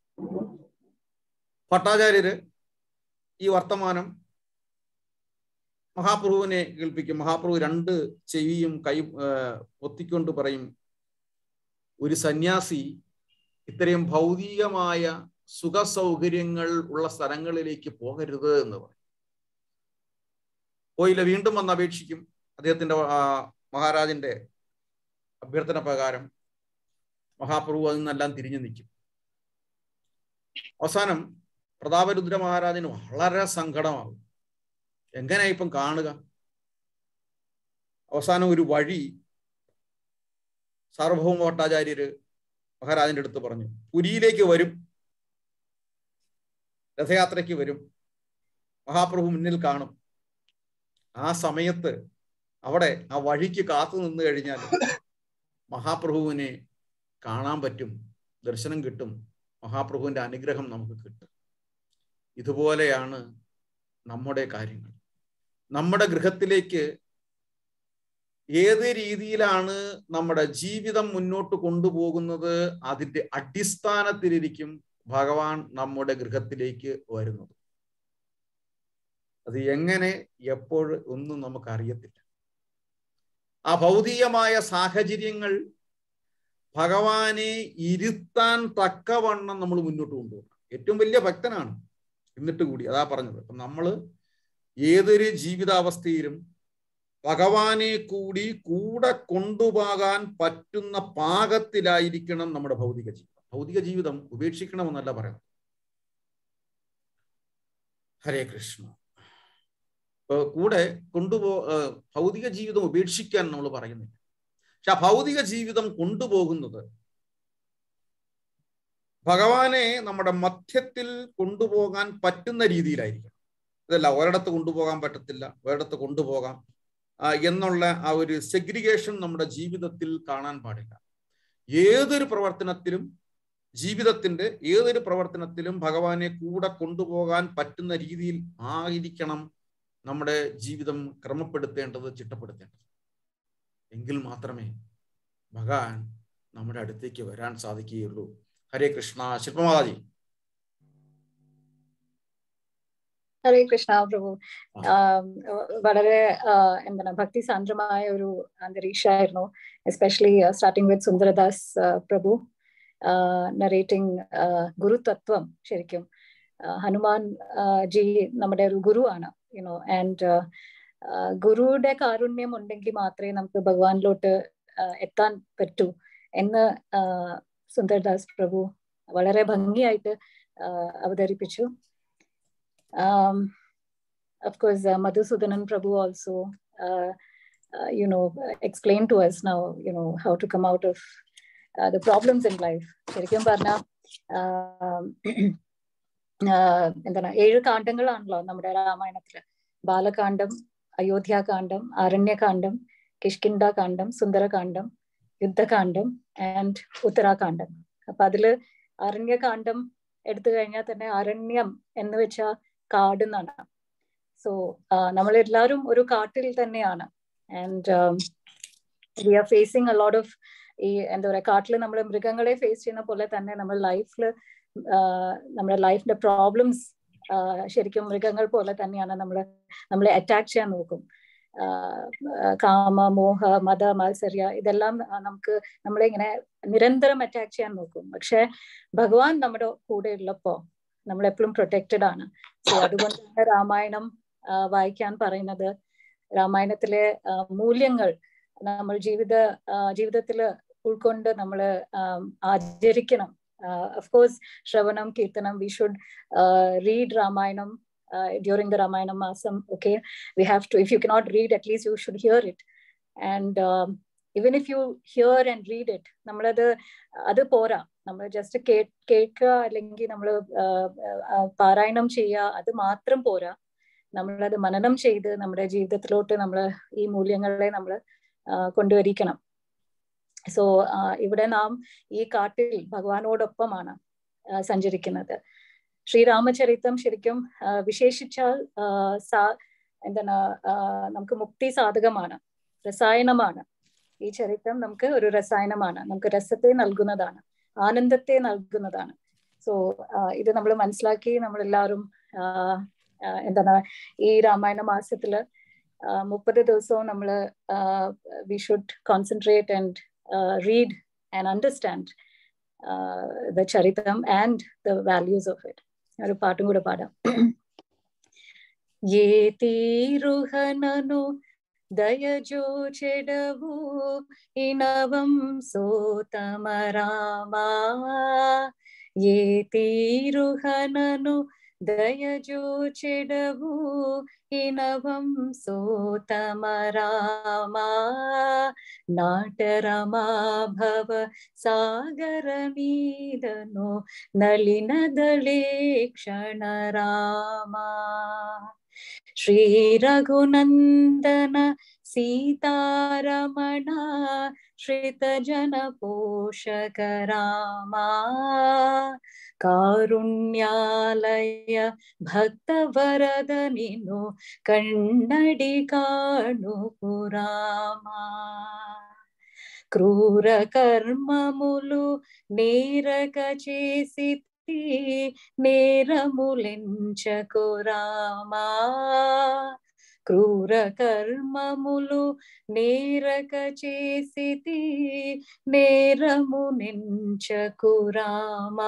ഭട്ടാചാര്യര് ഈ വർത്തമാനം മഹാപ്രഭുവിനെ കേൾപ്പിക്കും മഹാപ്രഭു രണ്ട് ചെവിയും കൈ ആ, പൊത്തിക്കൊണ്ട് പറയും ഒരു സന്യാസി ഇത്രയും ഭൗതികമായ സുഖ സൗകര്യങ്ങൾ ഉള്ള സ്ഥലങ്ങളിലേക്ക് പോകരുത് എന്ന് പറയും പോയില്ല വീണ്ടും വന്ന് അപേക്ഷിക്കും അദ്ദേഹത്തിന്റെ ആ, മഹാരാജന്റെ അഭ്യർത്ഥന പ്രകാരം മഹാപ്രഭു അതിൽ നിന്നെല്ലാം തിരിഞ്ഞു നിൽക്കും അവസാനം പ്രതാപരുദ്ര മഹാരാജന് വളരെ സങ്കടമാകും എങ്ങനെ ഇപ്പം കാണുക അവസാനം ഒരു വഴി സാർവഭൗമ ഭട്ടാചാര്യര് മഹാരാജന്റെ അടുത്ത് പറഞ്ഞു പുരിയിലേക്ക് വരും രഥയാത്രയ്ക്ക് വരും മഹാപ്രഭു മുന്നിൽ കാണും ആ സമയത്ത് അവിടെ ആ വഴിക്ക് കാത്തു നിന്ന് കഴിഞ്ഞാൽ മഹാപ്രഭുവിനെ കാണാൻ പറ്റും ദർശനം കിട്ടും മഹാപ്രഭുവിന്റെ അനുഗ്രഹം നമുക്ക് കിട്ടും ഇതുപോലെയാണ് നമ്മുടെ കാര്യങ്ങൾ നമ്മുടെ ഗൃഹത്തിലേക്ക് ഏത് രീതിയിലാണ് നമ്മുടെ ജീവിതം മുന്നോട്ട് കൊണ്ടുപോകുന്നത് അതിന്റെ അടിസ്ഥാനത്തിലിരിക്കും ഭഗവാൻ നമ്മുടെ ഗൃഹത്തിലേക്ക് വരുന്നത് അത് എങ്ങനെ എപ്പോൾ ഒന്നും നമുക്ക് അറിയത്തില്ല ആ ഭൗതികമായ സാഹചര്യങ്ങൾ ഭഗവാനെ ഇരുത്താൻ തക്കവണ്ണം നമ്മൾ മുന്നോട്ട് കൊണ്ടുപോകണം ഏറ്റവും വലിയ ഭക്തനാണ് എന്നിട്ട് കൂടി അതാ പറഞ്ഞത് അപ്പൊ നമ്മള് ഏതൊരു ജീവിതാവസ്ഥയിലും ഭഗവാനെ കൂടി കൂടെ കൊണ്ടുപോകാൻ പറ്റുന്ന പാകത്തിലായിരിക്കണം നമ്മുടെ ഭൗതിക ജീവിതം ഭൗതിക ജീവിതം ഉപേക്ഷിക്കണമെന്നല്ല പറയുന്നത് ഹരേ കൃഷ്ണ ഇപ്പൊ കൂടെ കൊണ്ടുപോ ഏർ ഭൗതിക ജീവിതം ഉപേക്ഷിക്കാൻ നമ്മൾ പറയുന്നില്ല പക്ഷെ ആ ഭൗതിക ജീവിതം കൊണ്ടുപോകുന്നത് ഭഗവാനെ നമ്മുടെ മധ്യത്തിൽ കൊണ്ടുപോകാൻ പറ്റുന്ന രീതിയിലായിരിക്കണം ഇതല്ല ഒരിടത്ത് കൊണ്ടുപോകാൻ പറ്റത്തില്ല ഒരിടത്ത് കൊണ്ടുപോകാം ആ, എന്നുള്ള ആ ഒരു സെഗ്രിഗേഷൻ നമ്മുടെ ജീവിതത്തിൽ കാണാൻ പാടില്ല ഏതൊരു പ്രവർത്തനത്തിലും ജീവിതത്തിന്റെ ഏതൊരു പ്രവർത്തനത്തിലും ഭഗവാനെ കൂടെ കൊണ്ടുപോകാൻ പറ്റുന്ന രീതിയിൽ ആയിരിക്കണം നമ്മുടെ ജീവിതം ക്രമപ്പെടുത്തേണ്ടത് ചിട്ടപ്പെടുത്തേണ്ടത് എങ്കിൽ മാത്രമേ ഭഗവാൻ നമ്മുടെ അടുത്തേക്ക് വരാൻ സാധിക്കുകയുള്ളൂ ഹരേ കൃഷ്ണ ശില്പമാതാജി ഹരേ കൃഷ്ണ പ്രഭു ആം, വളരെ ആ, എന്താണ് ഭക്തി സാന്ദ്രമായ ഒരു അന്തരീക്ഷമായിരുന്നു എസ്പെഷ്യലി സ്റ്റാർട്ടിങ് വിത്ത് സുന്ദരദാസ് ആ, പ്രഭു നറേറ്റിംഗ് ഗുരുതത്വം ശരിക്കും ആ, ഹനുമാൻ ആ, ജി നമ്മുടെ ഒരു ഗുരുവാണ് യുനോ ആൻഡ് ഗുരുയുടെ കാരുണ്യം ഉണ്ടെങ്കിൽ മാത്രമേ നമുക്ക് ഭഗവാനിലോട്ട് ആ, എത്താൻ പറ്റൂ എന്ന് ആ, സുന്ദർദാസ് പ്രഭു വളരെ ഭംഗിയായിട്ട് ആ, അവതരിപ്പിച്ചു um, of course, uh, Madhusudanan Prabhu also, uh, uh, you know, explained to us now, you know, how to come out of uh, the problems in life. ശരിക്കും പറഞ്ഞാൽ എന്താണ് ഏഴ് കാണ്ഡങ്ങളാണല്ലോ നമ്മുടെ രാമായണത്തില് ബാലകാന്ഡം അയോധ്യാകാന്ഡം ആരണ്യകാന്ഡം കിഷ്കിന്ദാകാന്ഡം സുന്ദരകാന്ഡം യുദ്ധകാന്ഡം ആൻഡ് ഉത്തരാകാന്ഡം അപ്പൊ അതില് അരണ്യകാന്ഡം എടുത്തു കഴിഞ്ഞാൽ തന്നെ അരണ്യം എന്ന് വെച്ചാൽ കാട് എന്നാണ് സോ നമ്മളെല്ലാവരും ഒരു കാട്ടിൽ തന്നെയാണ് and we are facing a lot of ഈ എന്താ പറയാ കാട്ടിൽ നമ്മൾ മൃഗങ്ങളെ ഫേസ് ചെയ്യുന്ന പോലെ തന്നെ നമ്മൾ ലൈഫിൽ നമ്മുടെ ലൈഫിന്റെ പ്രോബ്ലംസ് ശരിക്കും മൃഗങ്ങൾ പോലെ തന്നെയാണ് നമ്മൾ നമ്മളെ അറ്റാക്ക് ചെയ്യാൻ നോക്കും കാമ മോഹ മത മത്സര്യ ഇതെല്ലാം നമുക്ക് നമ്മളെ ഇങ്ങനെ നിരന്തരം അറ്റാക്ക് ചെയ്യാൻ നോക്കും പക്ഷെ ഭഗവാൻ നമ്മുടെ കൂടെ ഉള്ളപ്പോ നമ്മൾ എപ്പോഴും പ്രൊട്ടക്റ്റഡ് ആണ് സോ അതുകൊണ്ടാണ് രാമായണം വായിക്കാൻ പറയുന്നത് രാമായണത്തിലെ മൂല്യങ്ങൾ നമ്മൾ ജീവിത ജീവിതത്തിൽ ഉൾക്കൊണ്ട് നമ്മൾ ആചരിക്കണം of course shravanam kirtanam we should uh, read ramayana uh, during the ramayana masam okay we have to if you cannot read at least you should hear it and um, even if you hear and read it നമ്മളത് അത് പോരാ നമ്മൾ just കേൾക്കുക അല്ലെങ്കിൽ നമ്മൾ പാരായണം ചെയ്യുക അത് മാത്രം പോരാ നമ്മളത് മനനം ചെയ്ത് നമ്മുടെ ജീവിതത്തിലോട്ട് നമ്മൾ ഈ മൂല്യങ്ങളെ നമ്മൾ കൊണ്ടുവരിക്കണം സോ ഇവിടെ നാം ഈ കാട്ടിൽ ഭഗവാനോടൊപ്പമാണ് സഞ്ചരിക്കുന്നത് ശ്രീരാമചരിതം ശരിക്കും വിശേഷിച്ചാൽ സാ എന്താണ് നമുക്ക് മുക്തി സാധകമാണ് രസായനമാണ് ഈ ചരിത്രം നമുക്ക് ഒരു രസായനമാണ് നമുക്ക് രസത്തെ നൽകുന്നതാണ് ആനന്ദത്തെ നൽകുന്നതാണ് സോ ഇത് നമ്മൾ മനസ്സിലാക്കി നമ്മളെല്ലാവരും എന്താണ് ഈ രാമായണ മാസത്തില് മുപ്പത് ദിവസവും നമ്മൾ we should concentrate and read and understand uh, the charitam and the values of it. ഒരു പാട്ടും കൂടെ പാടാം ఏ తీరుహనను దయజో చెడవు ఇనవం సోతమ రామా ఏ తీరుహనను దయజో చెడవు ఇనవం సోతమ రామా నాటరమా భవ సాగర మీదను నలినదళే క్షణ రామా శ్రీ రఘునందన సీతారమణ శ్రిత జన పోషక రామా ಕಾರುಣ್ಯಾಲಯ ಭಕ್ತ ವರದ ನೀನು ಕಣ್ಣಡಿ ಕಾಣು ಪುರಾಮ క్రూర కర్మములు నేరక చేసి నేరములెంచకు రామా క్రూర కర్మములు నేరక చేసి నేరము నెంచకు రామా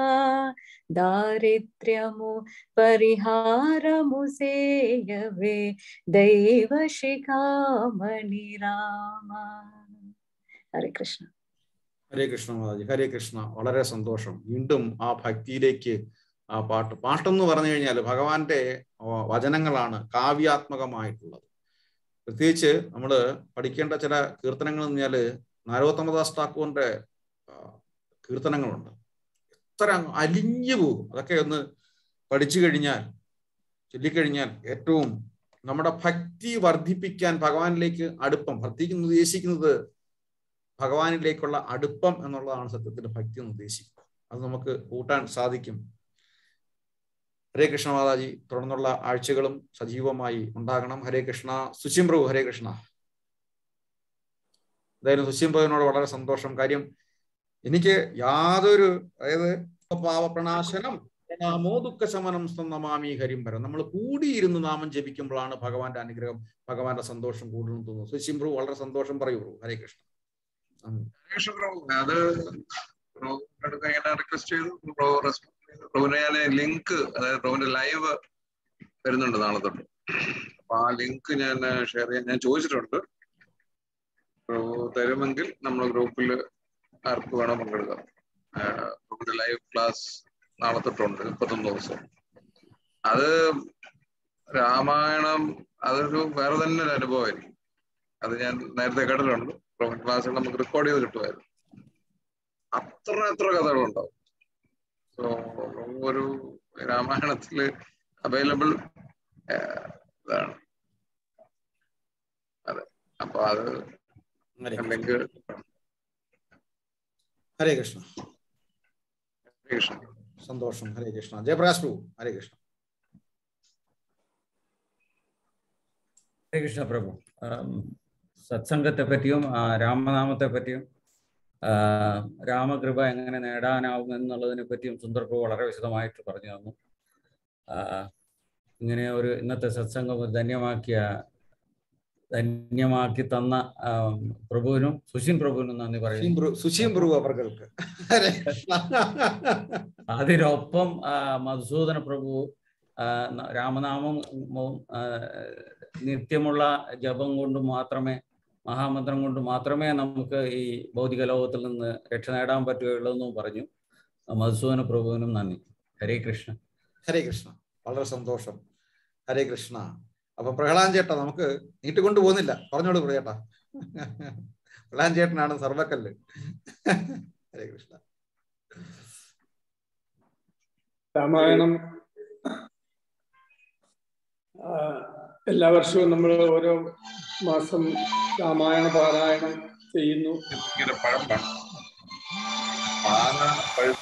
దారిద్ర్యము పరిహారము సేయవే దైవ శిఖామణి రామా ഹരേ കൃഷ്ണ ഹരേ കൃഷ്ണ മാതാജി ഹരേ കൃഷ്ണ വളരെ സന്തോഷം വീണ്ടും ആ ഭക്തിയിലേക്ക് ആ പാട്ട് പാട്ടെന്ന് പറഞ്ഞു കഴിഞ്ഞാൽ ഭഗവാന്റെ വചനങ്ങളാണ് കാവ്യാത്മകമായിട്ടുള്ളത് പ്രത്യേകിച്ച് നമ്മൾ പഠിക്കേണ്ട ചില കീർത്തനങ്ങൾ എന്ന് പറഞ്ഞാല് നാരോത്തമദാസ് ഠാക്കൂറിന്റെ കീർത്തനങ്ങളുണ്ട് എത്ര അലിഞ്ഞു പോകും അതൊക്കെ ഒന്ന് പഠിച്ചു കഴിഞ്ഞാൽ ചൊല്ലിക്കഴിഞ്ഞാൽ ഏറ്റവും നമ്മുടെ ഭക്തി വർദ്ധിപ്പിക്കാൻ ഭഗവാനിലേക്ക് അടുപ്പം ഭക്തിക്ക് ഉദ്ദേശിക്കുന്നത് ഭഗവാനിലേക്കുള്ള അടുപ്പം എന്നുള്ളതാണ് സത്യത്തിൽ ഭക്തി എന്ന് ഉദ്ദേശിക്കുന്നത് അത് നമുക്ക് കൂട്ടാൻ സാധിക്കും ഹരേ കൃഷ്ണ മാതാജി തുടർന്നുള്ള ആഴ്ചകളും സജീവമായി ഉണ്ടാകണം ഹരേ കൃഷ്ണ സുശീം പ്രഭു ഹരേ കൃഷ്ണ എന്തായാലും സുശീം പ്രഭുവിനോട് വളരെ സന്തോഷം കാര്യം എനിക്ക് യാതൊരു അതായത് പാവപ്രണാശനം നാമോ ദുഃഖശമനം നമാമി ഹരിം വരം നമ്മൾ കൂടിയിരുന്ന് നാമം ജപിക്കുമ്പോഴാണ് ഭഗവാന്റെ അനുഗ്രഹം ഭഗവാന്റെ സന്തോഷം കൂടുതലും തോന്നുന്നു സുശീം പ്രഭു വളരെ സന്തോഷം പറയൂ പ്രഭു ഹരേ കൃഷ്ണ നന്ദി. ഹരേകൃഷ്ണ പ്രഭു അത് പ്രഭു ഇങ്ങനെ റിക്വസ്റ്റ് ചെയ്തു പ്രഭു റെസ്പോണ്ട് ചെയ്തു പ്രഭുവിനെ ഞാൻ ലിങ്ക് അതായത് പ്രഭുവിന്റെ ലൈവ് വരുന്നുണ്ട് നാളെ തൊട്ട് അപ്പൊ ആ ലിങ്ക് ഞാൻ ഷെയർ ചെയ്യാൻ ഞാൻ ചോദിച്ചിട്ടുണ്ട് പ്രഭു തരുമെങ്കിൽ നമ്മൾ ഗ്രൂപ്പിൽ ആർക്ക് വേണോ പങ്കെടുക്കാം ആഹ് പ്രഭുവിന്റെ ലൈവ് ക്ലാസ് നാളെ തൊട്ടുണ്ട് മുപ്പത്തൊന്ന് ദിവസം അത് രാമായണം അതൊരു വേറെ തന്നെ ഒരു അനുഭവമായിരിക്കും അത് ഞാൻ നേരത്തെ കേട്ടിട്ടുണ്ട് പ്രൊഫറ്റ് ക്ലാസ്സിൽ നമുക്ക് റെക്കോർഡ് ചെയ്ത് കിട്ടുമായിരുന്നു അത്ര എത്ര കഥകളുണ്ടാവും സോ ഒരു രാമായണത്തില് അവൈലബിൾ ഇതാണ് അതെ അപ്പൊ അത് ഹരേ കൃഷ്ണ. അല്ലെങ്കിൽ ഹരേ കൃഷ്ണ കൃഷ്ണ സന്തോഷം ഹരേ കൃഷ്ണ ജയപ്രകാശ് പ്രഭു ഹരേ കൃഷ്ണ ഹരേ കൃഷ്ണ പ്രഭു ആം, സത്സംഗത്തെ പറ്റിയും ആ, രാമനാമത്തെ പറ്റിയും ആ, രാമകൃപ എങ്ങനെ നേടാനാവും എന്നുള്ളതിനെ പറ്റിയും സുന്ദർ പ്രഭു വളരെ വിശദമായിട്ട് പറഞ്ഞു തന്നു ആ, ഇങ്ങനെ ഒരു ഇന്നത്തെ സത്സംഗം ഒരു ധന്യമാക്കിയ ധന്യമാക്കി തന്ന ആ, പ്രഭുവിനും സുശീൻ പ്രഭുവിനും നന്ദി സുശീം പറയുന്നു പ്രഭു സുശീം പ്രഭു അവർക്ക് ഹരേ കൃഷ്ണ അതിനൊപ്പം ആ, മധുസൂദന പ്രഭു ആ, ന- രാമനാമം ഉം, ആ, നിത്യമുള്ള ജപം കൊണ്ട് മാത്രമേ മഹാമന്ത്രം കൊണ്ട് മാത്രമേ നമുക്ക് ഈ ഭൗതിക ലോകത്തിൽ നിന്ന് രക്ഷ നേടാൻ പറ്റുകയുള്ളൂ എന്നും പറഞ്ഞു മധുസൂദന പ്രഭുവിനും നന്ദി ഹരേ കൃഷ്ണ ഹരേ കൃഷ്ണ വളരെ സന്തോഷം ഹരേ കൃഷ്ണ അപ്പൊ പ്രഹ്ലാദൻ ചേട്ടാ നമുക്ക് നീട്ടിക്കൊണ്ടു പോകുന്നില്ല പറഞ്ഞോളൂ ചേട്ടാ പ്രഹ്ലാദൻ ചേട്ടനാണ് സർവക്കല്ല് ഹരേ കൃഷ്ണ രാമായണം ആ, എല്ലാ വർഷവും നമ്മൾ ഓരോ മാസം രാമായണ പാരായണം ചെയ്യുന്നു ഇങ്ങനെ പഴം വേണം മാങ്ങ പഴു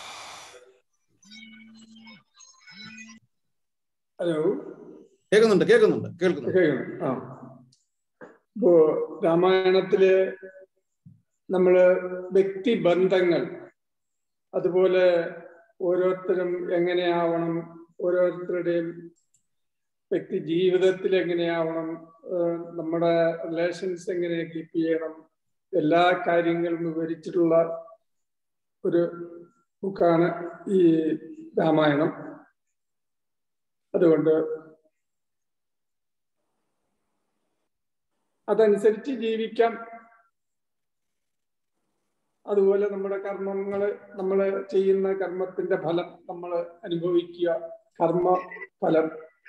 ഹലോ കേൾക്കുന്നുണ്ട് കേൾക്കുന്നുണ്ട് കേൾക്കുന്നുണ്ട് കേൾക്കണം ആ ഇപ്പോ രാമായണത്തില് നമ്മള് വ്യക്തിബന്ധങ്ങൾ അതുപോലെ ഓരോരുത്തരും എങ്ങനെയാവണം ഓരോരുത്തരുടെയും വ്യക്തി ജീവിതത്തിൽ എങ്ങനെയാവണം ഏഹ് നമ്മുടെ റിലേഷൻസ് എങ്ങനെ കീപ്പ് ചെയ്യണം എല്ലാ കാര്യങ്ങളും വിവരിച്ചിട്ടുള്ള ഒരു ബുക്കാണ് ഈ രാമായണം അതുകൊണ്ട് അതനുസരിച്ച് ജീവിക്കാം അതുപോലെ നമ്മുടെ കർമ്മങ്ങൾ നമ്മൾ ചെയ്യുന്ന കർമ്മത്തിന്റെ ഫലം നമ്മൾ അനുഭവിക്കുക കർമ്മ ഫലം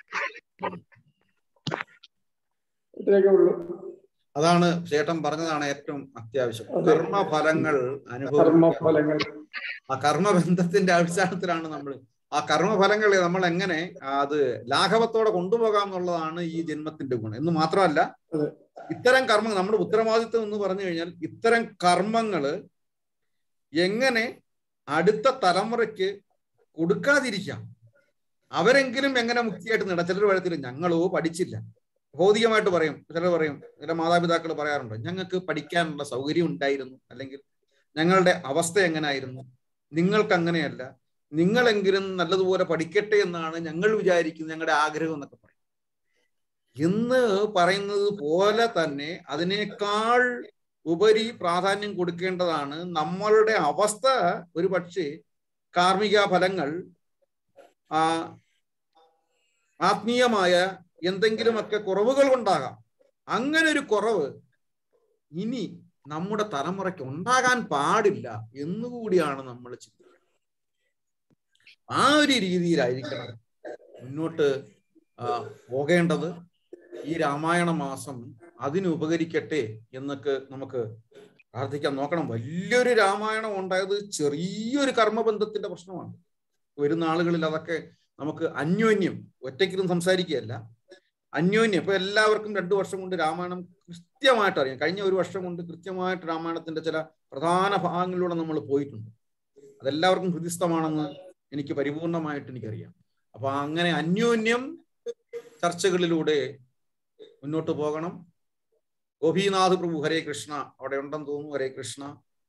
ഇത്രയൊക്കെ ഉള്ളൂ അതാണ് ചേട്ടൻ പറഞ്ഞതാണ് ഏറ്റവും അത്യാവശ്യം അതെ. കർമ്മഫലങ്ങൾ അനുഭവിക്കുക കർമ്മഫലങ്ങൾ ആ കർമ്മബന്ധത്തിന്റെ അടിസ്ഥാനത്തിലാണ് നമ്മൾ ആ കർമ്മഫലങ്ങളെ നമ്മൾ എങ്ങനെ അത് ലാഘവത്തോടെ കൊണ്ടുപോകാം എന്നുള്ളതാണ് ഈ ജന്മത്തിന്റെ ഗുണം എന്ന് മാത്രമല്ല അതെ. ഇത്തരം കർമ്മങ്ങൾ നമ്മുടെ ഉത്തരവാദിത്വം എന്ന് പറഞ്ഞു കഴിഞ്ഞാൽ ഇത്തരം കർമ്മങ്ങള് എങ്ങനെ അടുത്ത തലമുറയ്ക്ക് കൊടുക്കാതിരിക്കാം അവരെങ്കിലും എങ്ങനെ മുക്തിയായിട്ട് നേടാം ചിലർ പറയത്തില്ല ഞങ്ങളോ പഠിച്ചില്ല ഭൗതികമായിട്ട് പറയും ചിലർ പറയും ചില മാതാപിതാക്കൾ പറയാറുണ്ട് ഞങ്ങൾക്ക് പഠിക്കാനുള്ള സൗകര്യം ഉണ്ടായിരുന്നു അല്ലെങ്കിൽ ഞങ്ങളുടെ അവസ്ഥ എങ്ങനായിരുന്നു നിങ്ങൾക്ക് അങ്ങനെയല്ല നിങ്ങളെങ്കിലും നല്ലതുപോലെ പഠിക്കട്ടെ എന്നാണ് ഞങ്ങൾ വിചാരിക്കുന്നത് ഞങ്ങളുടെ ആഗ്രഹം എന്നൊക്കെ പറയും എന്ന് പറയുന്നത് പോലെ തന്നെ അതിനേക്കാൾ ഉപരി പ്രാധാന്യം കൊടുക്കേണ്ടതാണ് നമ്മളുടെ അവസ്ഥ ഒരു പക്ഷേ കാർമിക ഫലങ്ങൾ ആ ആത്മീയമായ എന്തെങ്കിലുമൊക്കെ കുറവുകൾ കൊണ്ടാകാം അങ്ങനെ ഒരു കുറവ് ഇനി നമ്മുടെ തലമുറയ്ക്ക് ഉണ്ടാകാൻ പാടില്ല എന്നുകൂടിയാണ് നമ്മൾ ചിന്തിക്കുന്നത് ആ ഒരു രീതിയിലായിരിക്കണം മുന്നോട്ട് ആ, പോകേണ്ടത് ഈ രാമായണ മാസം അതിന് ഉപകരിക്കട്ടെ എന്നൊക്കെ നമുക്ക് പ്രാർത്ഥിക്കാൻ നോക്കണം വലിയൊരു രാമായണം ഉണ്ടായത് ചെറിയൊരു കർമ്മബന്ധത്തിന്റെ പ്രശ്നമാണ് വരുന്ന ആളുകളിൽ അതൊക്കെ നമുക്ക് അന്യോന്യം ഒറ്റയ്ക്കിരുന്ന് സംസാരിക്കുകയല്ല അന്യോന്യം ഇപ്പൊ എല്ലാവർക്കും രണ്ടു വർഷം കൊണ്ട് രാമായണം കൃത്യമായിട്ട് അറിയാം കഴിഞ്ഞ ഒരു വർഷം കൊണ്ട് കൃത്യമായിട്ട് രാമായണത്തിന്റെ ചില പ്രധാന ഭാഗങ്ങളിലൂടെ നമ്മൾ പോയിട്ടുണ്ട് അതെല്ലാവർക്കും ഹൃദിസ്ഥമാണെന്ന് എനിക്ക് പരിപൂർണമായിട്ട് എനിക്കറിയാം അപ്പൊ അങ്ങനെ അന്യോന്യം ചർച്ചകളിലൂടെ മുന്നോട്ട് പോകണം ഗോപീനാഥ് പ്രഭു ഹരേ കൃഷ്ണ അവിടെ ഉണ്ടെന്ന് തോന്നുന്നു ഹരേ കൃഷ്ണ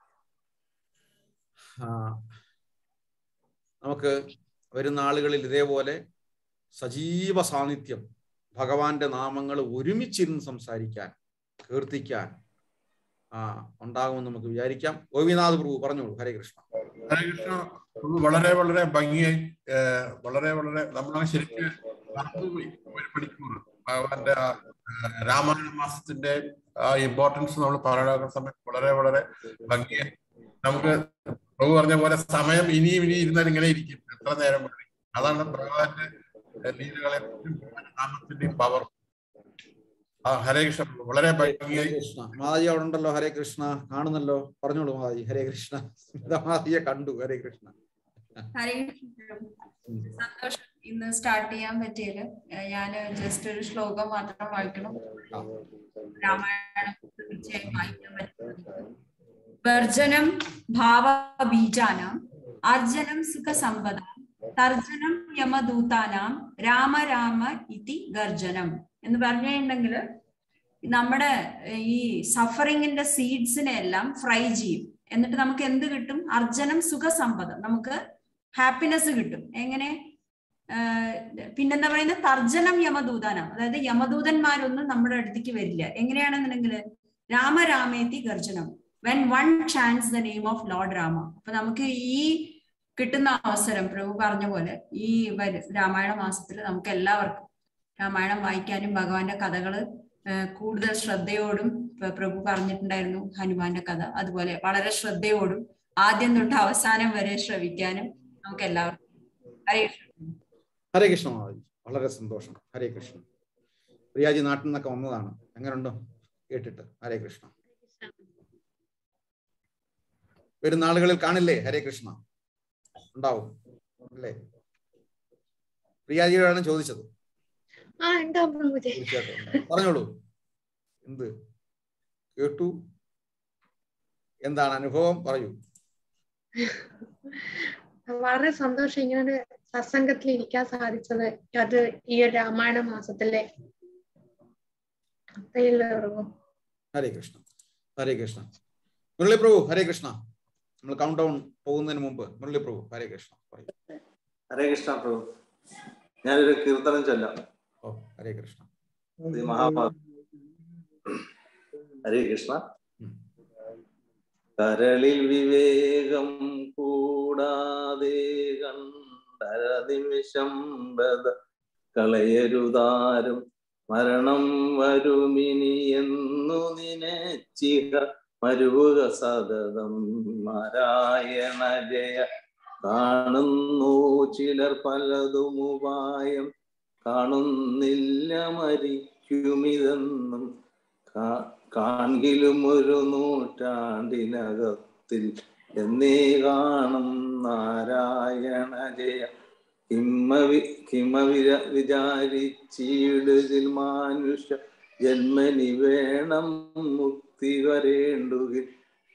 ആ, നമുക്ക് വരുന്ന ആളുകളിൽ ഇതേപോലെ സജീവ സാന്നിധ്യം ഭഗവാന്റെ നാമങ്ങൾ ഒരുമിച്ചിരുന്ന് സംസാരിക്കാൻ കീർത്തിക്കാൻ ആ ഉണ്ടാകുമെന്ന് നമുക്ക് വിചാരിക്കാം ഗോപിനാഥ് പ്രഭു പറഞ്ഞോളൂ ഹരേ കൃഷ്ണ ഹരേ കൃഷ്ണ ഒന്ന് വളരെ വളരെ ഭംഗിയായി ഏഹ്, വളരെ വളരെ നമ്മളെ ശരിക്കും മറന്നുപോയി ഒരു മണിക്കൂർ ഭഗവാന്റെ ആ, ഏഹ്, രാമായണ മാസത്തിന്റെ ആ ഇമ്പോർട്ടൻസ് നമ്മൾ പറയുന്ന സമയത്ത് വളരെ വളരെ ഭംഗിയായി നമുക്ക് പ്രഭു പറഞ്ഞ പോലെ സമയം ഇനിയും ഇനി ഇരുന്നാൽ ഇങ്ങനെ ഇരിക്കും എത്ര നേരം വേണം അതാണ് ഭഗവാന്റെ ലീലകളെ നാമത്തിന്റെയും പവർ ആ ഹരേ കൃഷ്ണ പ്രഭു വളരെ ഹരേ ഭംഗിയായി കൃഷ്ണ മാതാജി അവിടെ ഉണ്ടല്ലോ ഹരേ കൃഷ്ണ കാണുന്നല്ലോ പറഞ്ഞോളൂ മാതാജി ഹരേ കൃഷ്ണ സ്മിത മാതാജിയെ കണ്ടു ഹരേ കൃഷ്ണ ഹരേ കൃഷ്ണ. സന്തോഷം ഇന്ന് സ്റ്റാർട്ട് ചെയ്യാൻ പറ്റിയത് ഞാൻ ജസ്റ്റ് ഒരു ശ്ലോകം മാത്രം വായിക്കണം രാമായണം തീർച്ചയായും വായിക്കാൻ പറ്റും വർജനം ഭാവബീജാനാം അർജനം സുഖസമ്പദാം തർജനം യമദൂതാനാം രാമ രാമ ഇതി ഗർജനം എന്ന് പറഞ്ഞിട്ടുണ്ടെങ്കിൽ നമ്മുടെ ഈ സഫറിങ്ങിന്റെ സീഡ്സിനെ എല്ലാം ഫ്രൈ ചെയ്യും എന്നിട്ട് നമുക്ക് എന്ത് കിട്ടും അർജനം സുഖസമ്പദം നമുക്ക് ഹാപ്പിനെസ് കിട്ടും എങ്ങനെ ആഹ് പിന്നെന്താ പറയുന്നത് തർജനം യമദൂതാനം അതായത് യമദൂതന്മാരൊന്നും നമ്മുടെ അടുത്തേക്ക് വരില്ല എങ്ങനെയാണെന്നുണ്ടെങ്കിൽ രാമരാമേത്തി ഗർജനം when one chants the name of lord Rama അപ്പൊ നമുക്ക് ഈ കിട്ടുന്ന അവസരം പ്രഭു പറഞ്ഞ പോലെ ഈ വരു- രാമായണ മാസത്തിൽ നമുക്ക് എല്ലാവർക്കും രാമായണം വായിക്കാനും ഭഗവാന്റെ കഥകള് ആഹ് കൂടുതൽ ശ്രദ്ധയോടും പ്ര- പ്രഭു പറഞ്ഞിട്ടുണ്ടായിരുന്നു ഹനുമാന്റെ കഥ അതുപോലെ വളരെ ശ്രദ്ധയോടും ആദ്യം തൊട്ട് അവസാനം വരെ ശ്രവിക്കാനും നമുക്ക് എല്ലാവർക്കും ഹരേ കൃഷ്ണ ഹരേ കൃഷ്ണ മാതാജി വളരെ സന്തോഷം ഹരേ കൃഷ്ണ പ്രിയാജി നാട്ടിൽ നിന്നൊക്കെ വന്നതാണ് എങ്ങനെയുണ്ടോ കേട്ടിട്ട് ഹരേ കൃഷ്ണ വരുന്ന ആളുകളിൽ കാണില്ലേ ഹരേ കൃഷ്ണ ഉണ്ടാവും അല്ലേ പ്രിയാജിയോടാണ് ചോദിച്ചത് ആ ഉണ്ടാവും പ്രഭുജി തീർച്ചയായിട്ടും ഉണ്ടാവും. പറഞ്ഞോളൂ എന്ത് കേട്ടു എന്താണ് അനുഭവം പറയൂ വളരെ സന്തോഷം ഇങ്ങനെ ഒരു സത്സംഗത്തിൽ ഇരിക്കാൻ സാധിച്ചത് അത് ഈ ഒരു രാമായണ മാസത്തിലെ അത്രയുള്ള പ്രഭു ഹരേ കൃഷ്ണ ഹരേ കൃഷ്ണ മുരളി പ്രഭു ഹരേ കൃഷ്ണ നമ്മൾ കൗണ്ട് ഡൗൺ പോകുന്നതിന് മുമ്പ് മുരളി പ്രഭു ഹരേ കൃഷ്ണ പറയൂ ഹരേ കൃഷ്ണ പ്രഭു ഞാനൊരു കീർത്തനം ചൊല്ലാം ഓ ഹരേ കൃഷ്ണ ശ്രീ മഹാഭാരത ഹരേ കൃഷ്ണ കരളിൽ വിവേകം കൂടാതെ കണ്ടരനിമിഷം ബദ കളയരുതാരും മരണം വരുമിനി എന്നു നിനച്ചിഹ മരുവുക സതതം നാരായണ ജയ കാണുന്നു ചിലർ പലതും ഉപായം കാണുന്നില്ല മരിക്കുമിതെന്നും കാ- കാൺകിലും ഒരു നൂറ്റാണ്ടിനകത്തിൽ എന്നേ കാണും നാരായണ ജയ കിമവി കിമവിര വിചാരിച്ചിടുകിൽ മാനുഷ ജന്മനി വേണം മുക്തി വരേണ്ടുകിൽ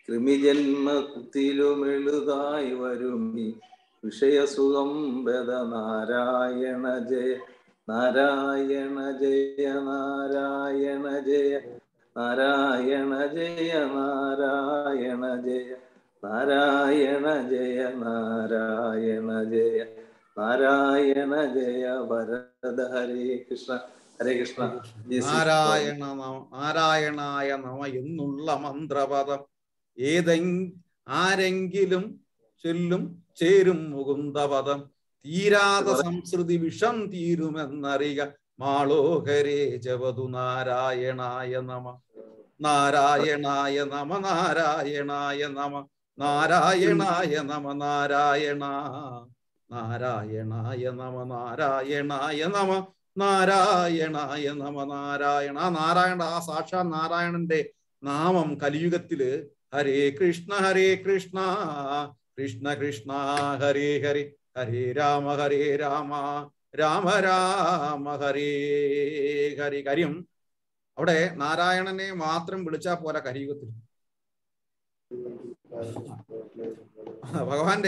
കൃമിജന്മത്തിലുമെളുതായി വരുമി വിഷയസുഖം ബദ നാരായണ ജയ നാരായണ ജയ നാരായണ ജയ നാരായണ ജയ നാരായണ ജയ നാരായണ ജയ നാരായണ ജയ നാരായണ ജയ ഭരത ഹരേ കൃഷ്ണ ഹരേ കൃഷ്ണ ജയ ശ്രീ നാരായണ നമ നാരായണായ നമ എന്നുള്ള മന്ത്രപദം ഏതെ ആരെങ്കിലും ചൊല്ലും ചേരും മുകുന്ദപദം തീരാത സംസ്കൃതി വിഷം തീരുമെന്നറിയ മാളോഹരേ ജവതു നാരായണായ നമ നാരായണായ നമ നാരായണായ നമ നാരായണായ നമ നാരായണ നാരായണായ നമ നാരായണായ നമ നാരായണായ നമ നാരായണ ആ നാരായണ ആ സാക്ഷാ നാരായണന്റെ നാമം കലിയുഗത്തില് ഹരേ കൃഷ്ണ ഹരേ കൃഷ്ണ കൃഷ്ണ കൃഷ്ണ ഹരേ ഹരേ ഹരേ രാമ ഹരേ രാമ രാമ രാമ ഹരേ ഹരി കാര്യം അവിടെ നാരായണനെ മാത്രം വിളിച്ചാ പോലെ കലിയുഗത്തിൽ ഭഗവാന്റെ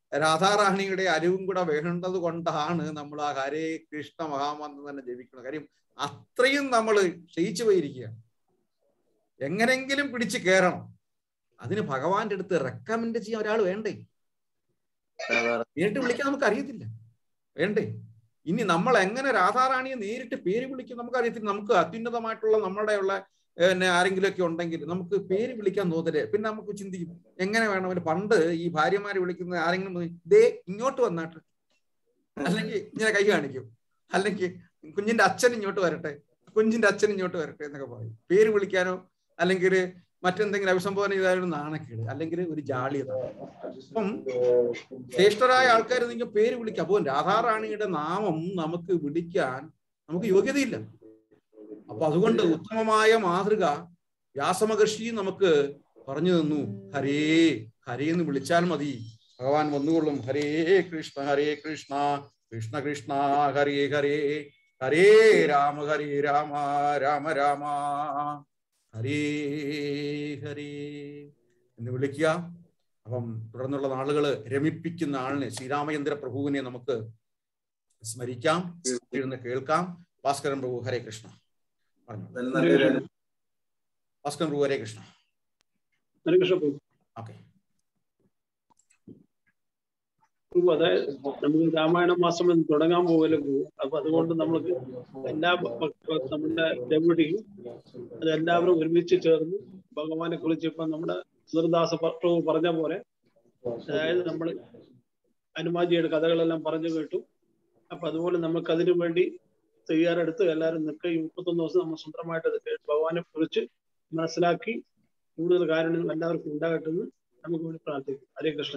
രാധാറാണിയുടെ അരിവും കൂടെ വേണ്ടത് കൊണ്ടാണ് നമ്മൾ ആ ഹരേ കൃഷ്ണ മഹാമന്ത്രം തന്നെ ജപിക്കുന്നത് കാര്യം അത്രയും നമ്മൾ ക്ഷയിച്ചു പോയിരിക്കുകയാണ് എങ്ങനെങ്കിലും പിടിച്ച് കയറണം അതിന് ഭഗവാന്റെ അടുത്ത് റെക്കമെൻഡ് ചെയ്യാൻ ഒരാൾ വേണ്ടേ നേരിട്ട് വിളിക്കാൻ നമുക്ക് അറിയത്തില്ല വേണ്ടേ ഇനി നമ്മൾ എങ്ങനെ രാധാറാണിയെ നേരിട്ട് പേര് വിളിക്കും നമുക്ക് അറിയത്തില്ല നമുക്ക് അത്യുന്നതമായിട്ടുള്ള നമ്മുടെ ഉള്ള പിന്നെ ആരെങ്കിലുമൊക്കെ ഉണ്ടെങ്കിൽ നമുക്ക് പേര് വിളിക്കാൻ തോന്നില്ലേ പിന്നെ നമുക്ക് ചിന്തിക്കും എങ്ങനെ വേണം അവന് പണ്ട് ഈ ഭാര്യമാരെ വിളിക്കുന്ന ആരെങ്കിലും വന്ന് ദേ ഇങ്ങോട്ട് വന്നാട്ട് അല്ലെങ്കിൽ ഇങ്ങനെ കൈ കാണിക്കും അല്ലെങ്കിൽ കുഞ്ഞിന്റെ അച്ഛൻ ഇങ്ങോട്ട് വരട്ടെ കുഞ്ഞിന്റെ അച്ഛൻ ഇങ്ങോട്ട് വരട്ടെ എന്നൊക്കെ പറയും പേര് വിളിക്കാനോ അല്ലെങ്കിൽ മറ്റെന്തെങ്കിലും അഭിസംബോധന ചെയ്താലും നാണക്കേട് അല്ലെങ്കിൽ ഒരു ജാളിയത അപ്പം ശ്രേഷ്ഠരായ ആൾക്കാർ നിങ്ങൾ പേര് വിളിക്കാം അപ്പോൾ രാധാറാണിയുടെ നാമം നമുക്ക് വിളിക്കാൻ നമുക്ക് യോഗ്യതയില്ല അപ്പൊ അതുകൊണ്ട് ഉത്തമമായ മാതൃക വ്യാസമഹർഷി നമുക്ക് പറഞ്ഞു തന്നു ഹരേ ഹരേ എന്ന് വിളിച്ചാൽ മതി ഭഗവാൻ വന്നുകൊള്ളും ഹരേ കൃഷ്ണ ഹരേ കൃഷ്ണ കൃഷ്ണ കൃഷ്ണ ഹരേ ഹരേ ഹരേ രാമ ഹരേ രാമ രാമ രാമ ഹരേ ഹരേ എന്ന് വിളിക്കുക അപ്പം തുടർന്നുള്ള നാളുകള് രമിപ്പിക്കുന്ന ആളിനെ ശ്രീരാമചന്ദ്ര പ്രഭുവിനെ നമുക്ക് സ്മരിക്കാം ഇരുന്ന് കേൾക്കാം ഭാസ്കരൻ പ്രഭു ഹരേ കൃഷ്ണ പറഞ്ഞു ഭാസ്കരൻ പ്രഭു ഹരേ കൃഷ്ണ ഹരേ കൃഷ്ണ പ്രഭു ഓക്കെ പ്രഭു അതായത് നമുക്ക് രാമായണ മാസം എന്ന് തുടങ്ങാൻ പോകല്ലോ പ്രഭു അപ്പൊ അതുകൊണ്ട് നമ്മൾക്ക് എല്ലാ ഭക്ത- നമ്മുടെ ഡെപ്യൂട്ടിയും അതെല്ലാവരും ഒരുമിച്ച് ചേർന്ന് ഭഗവാനെ കുറിച്ച് ഇപ്പൊ നമ്മുടെ സുന്ദരദാസ പ്രഭു പറഞ്ഞ പോലെ അതായത് നമ്മൾ ഹനുമാൻജിയുടെ കഥകളെല്ലാം പറഞ്ഞു കേട്ടു അപ്പൊ അതുപോലെ നമുക്ക് അതിനു വേണ്ടി തയ്യാറെടുത്ത് എല്ലാവരും നിൽക്കുക ഈ മുപ്പത്തൊന്ന് ദിവസം നമ്മൾ സ്വന്തമായിട്ട് അത് കേട്ട് ഭഗവാനെ കുറിച്ച് മനസ്സിലാക്കി കൂടുതൽ കാര്യങ്ങൾ എല്ലാവർക്കും ഉണ്ടാകട്ടെ എന്ന് നമുക്ക് വേണ്ടി പ്രാർത്ഥിക്കും ഹരേ കൃഷ്ണ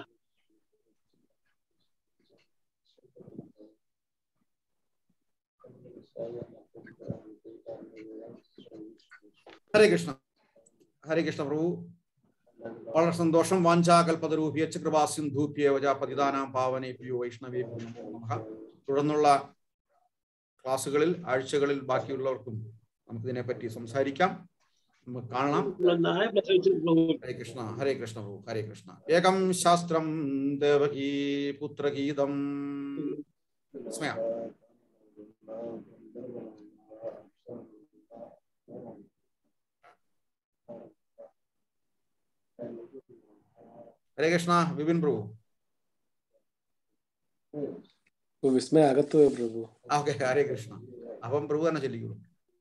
ഹരേ കൃഷ്ണ ഹരേ കൃഷ്ണ പ്രഭു വളരെ സന്തോഷം വാഞ്ചാകൽപതരൂപിയച്ച കൃപാസിന്ധൂപ്യേവജ പതിദാനാം പാവനേ പ്രിയോ വൈഷ്ണവേ നമോ നമഃ തുടർന്നുള്ള ക്ലാസ്സുകളിൽ ആഴ്ചകളിൽ ബാക്കിയുള്ളവർക്കും നമുക്ക് ഇതിനെപ്പറ്റി സംസാരിക്കാം നമുക്ക് കാണാം ഹരേ കൃഷ്ണ ഹരേ കൃഷ്ണ പ്രഭു ഹരേ കൃഷ്ണ ഏകം ശാസ്ത്രം ദേവകീ പുത്രഗീതം സ്മയ ഹരേ കൃഷ്ണ വിപിൻ പ്രഭു വിസ്മയ അകത്ത് പോയി പ്രഭു ഓക്കെ ഹരേ കൃഷ്ണ അപ്പം പ്രഭു തന്നെ ചൊല്ലിക്കോളൂ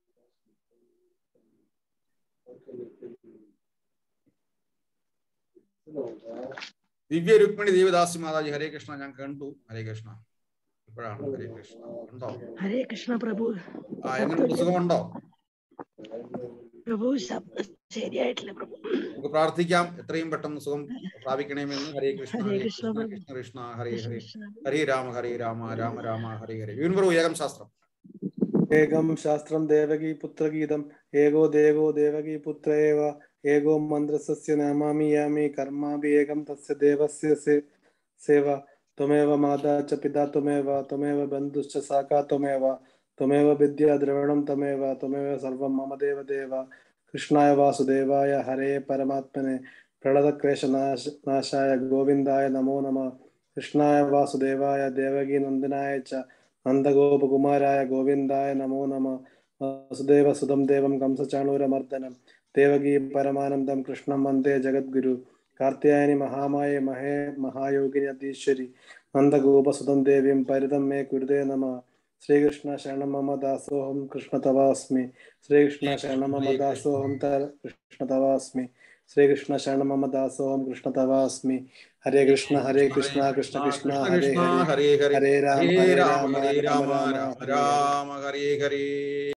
ദിവ്യ രുക്മിണി ദേവദാസി മാതാജി ഹരേ കൃഷ്ണ ഞാൻ കണ്ടു ഹരേ കൃഷ്ണ ഇപ്പോഴാണ് ഹരേ കൃഷ്ണ ഉണ്ടോ ഹരേ കൃഷ്ണ പ്രഭു ആ എങ്ങനെ പുസ്തകമുണ്ടോ പ്രഭു ശബ്ദം ശരിയായിട്ടില്ല പ്രഭു നമുക്ക് പ്രാർത്ഥിക്കാം എത്രയും പെട്ടെന്ന് സുഖം പ്രാപിക്കണമെന്ന് ഹരേ കൃഷ്ണ ഹരേ ഹരേ കൃഷ്ണ കൃഷ്ണ പ്രഭു. കൃഷ്ണ കൃഷ്ണ ഹരേ കൃഷ്ണ ഹരേ കൃഷ്ണ. ഹരേ രാമ ഹരേ രാമ രാമ രാമ ഹരേ ഹരേ വിപിൻ പ്രഭു ഏകം ശാസ്ത്രം ഏകം ശാസ്ത്രം ദേവകീ പുത്രഗീതം ഏകോ ദേവോ ദേവകീ പുത്ര ഏവ ഏകോ മന്ത്രസസ്യ നമാമി യാമി കർമാഭി ഏകം തസ്യ ദേവസ്യ സേ- സേവ ത്വമേവ മാതാ ച പിതാ ത്വമേവ ത്വമേവ ബന്ധുശ്ച സാഖാ ത്വമേവ ത്വമേവ വിദ്യാ ദ്രവിണം ത്വമേവ ത്വമേവ സർവം മമ ദേവ ദേവ കൃഷ്ണായ വാസുദേവായ ഹരേ പരമാത്മനെ പ്രണതക്ലേശനാശ നാശായ ഗോവിന്ദായ നമോ നമ കൃഷ്ണായ വാസുദേവായ ദേവകീ നന്ദനായ ച നന്ദഗോപകുമാരായ ഗോവിന്ദായ നമോ നമ വസുദേവ സുതം ദേവം കംസചാണൂരമർദ്ദനം ദേവകീ പരമാനന്ദം കൃഷ്ണം വന്ദേ ജഗദ്ഗുരു കാർത്യായനി മഹാമായ മഹേ മഹായോഗിനി അതീശ്വരി നന്ദഗോപസുതം ദേവീം പരിതം മേ കുരുതേ നമ ശ്രീകൃഷ്ണ ശരണം മമ ദാസോഹം കൃഷ്ണ തവാസ്മി ശ്രീകൃഷ്ണ ശരണം മമ ദാസോഹം ത കൃഷ്ണ തവാസ്മി ശ്രീകൃഷ്ണ ശരണം മമ ദാസോഹം കൃഷ്ണ തവാസ്മി ഹരേ കൃഷ്ണ ഹരേ കൃഷ്ണ കൃഷ്ണ കൃഷ്ണ കൃഷ്ണ ഹരേ കൃഷ്ണ ഹരേ ഹരേ ഹരേ ഹരേ രാമ ഹരേ ഹരേ രാമ രാമ ഹരേ രാമ രാമ രാമ രാമ രാമ ഹരേ ഹരേ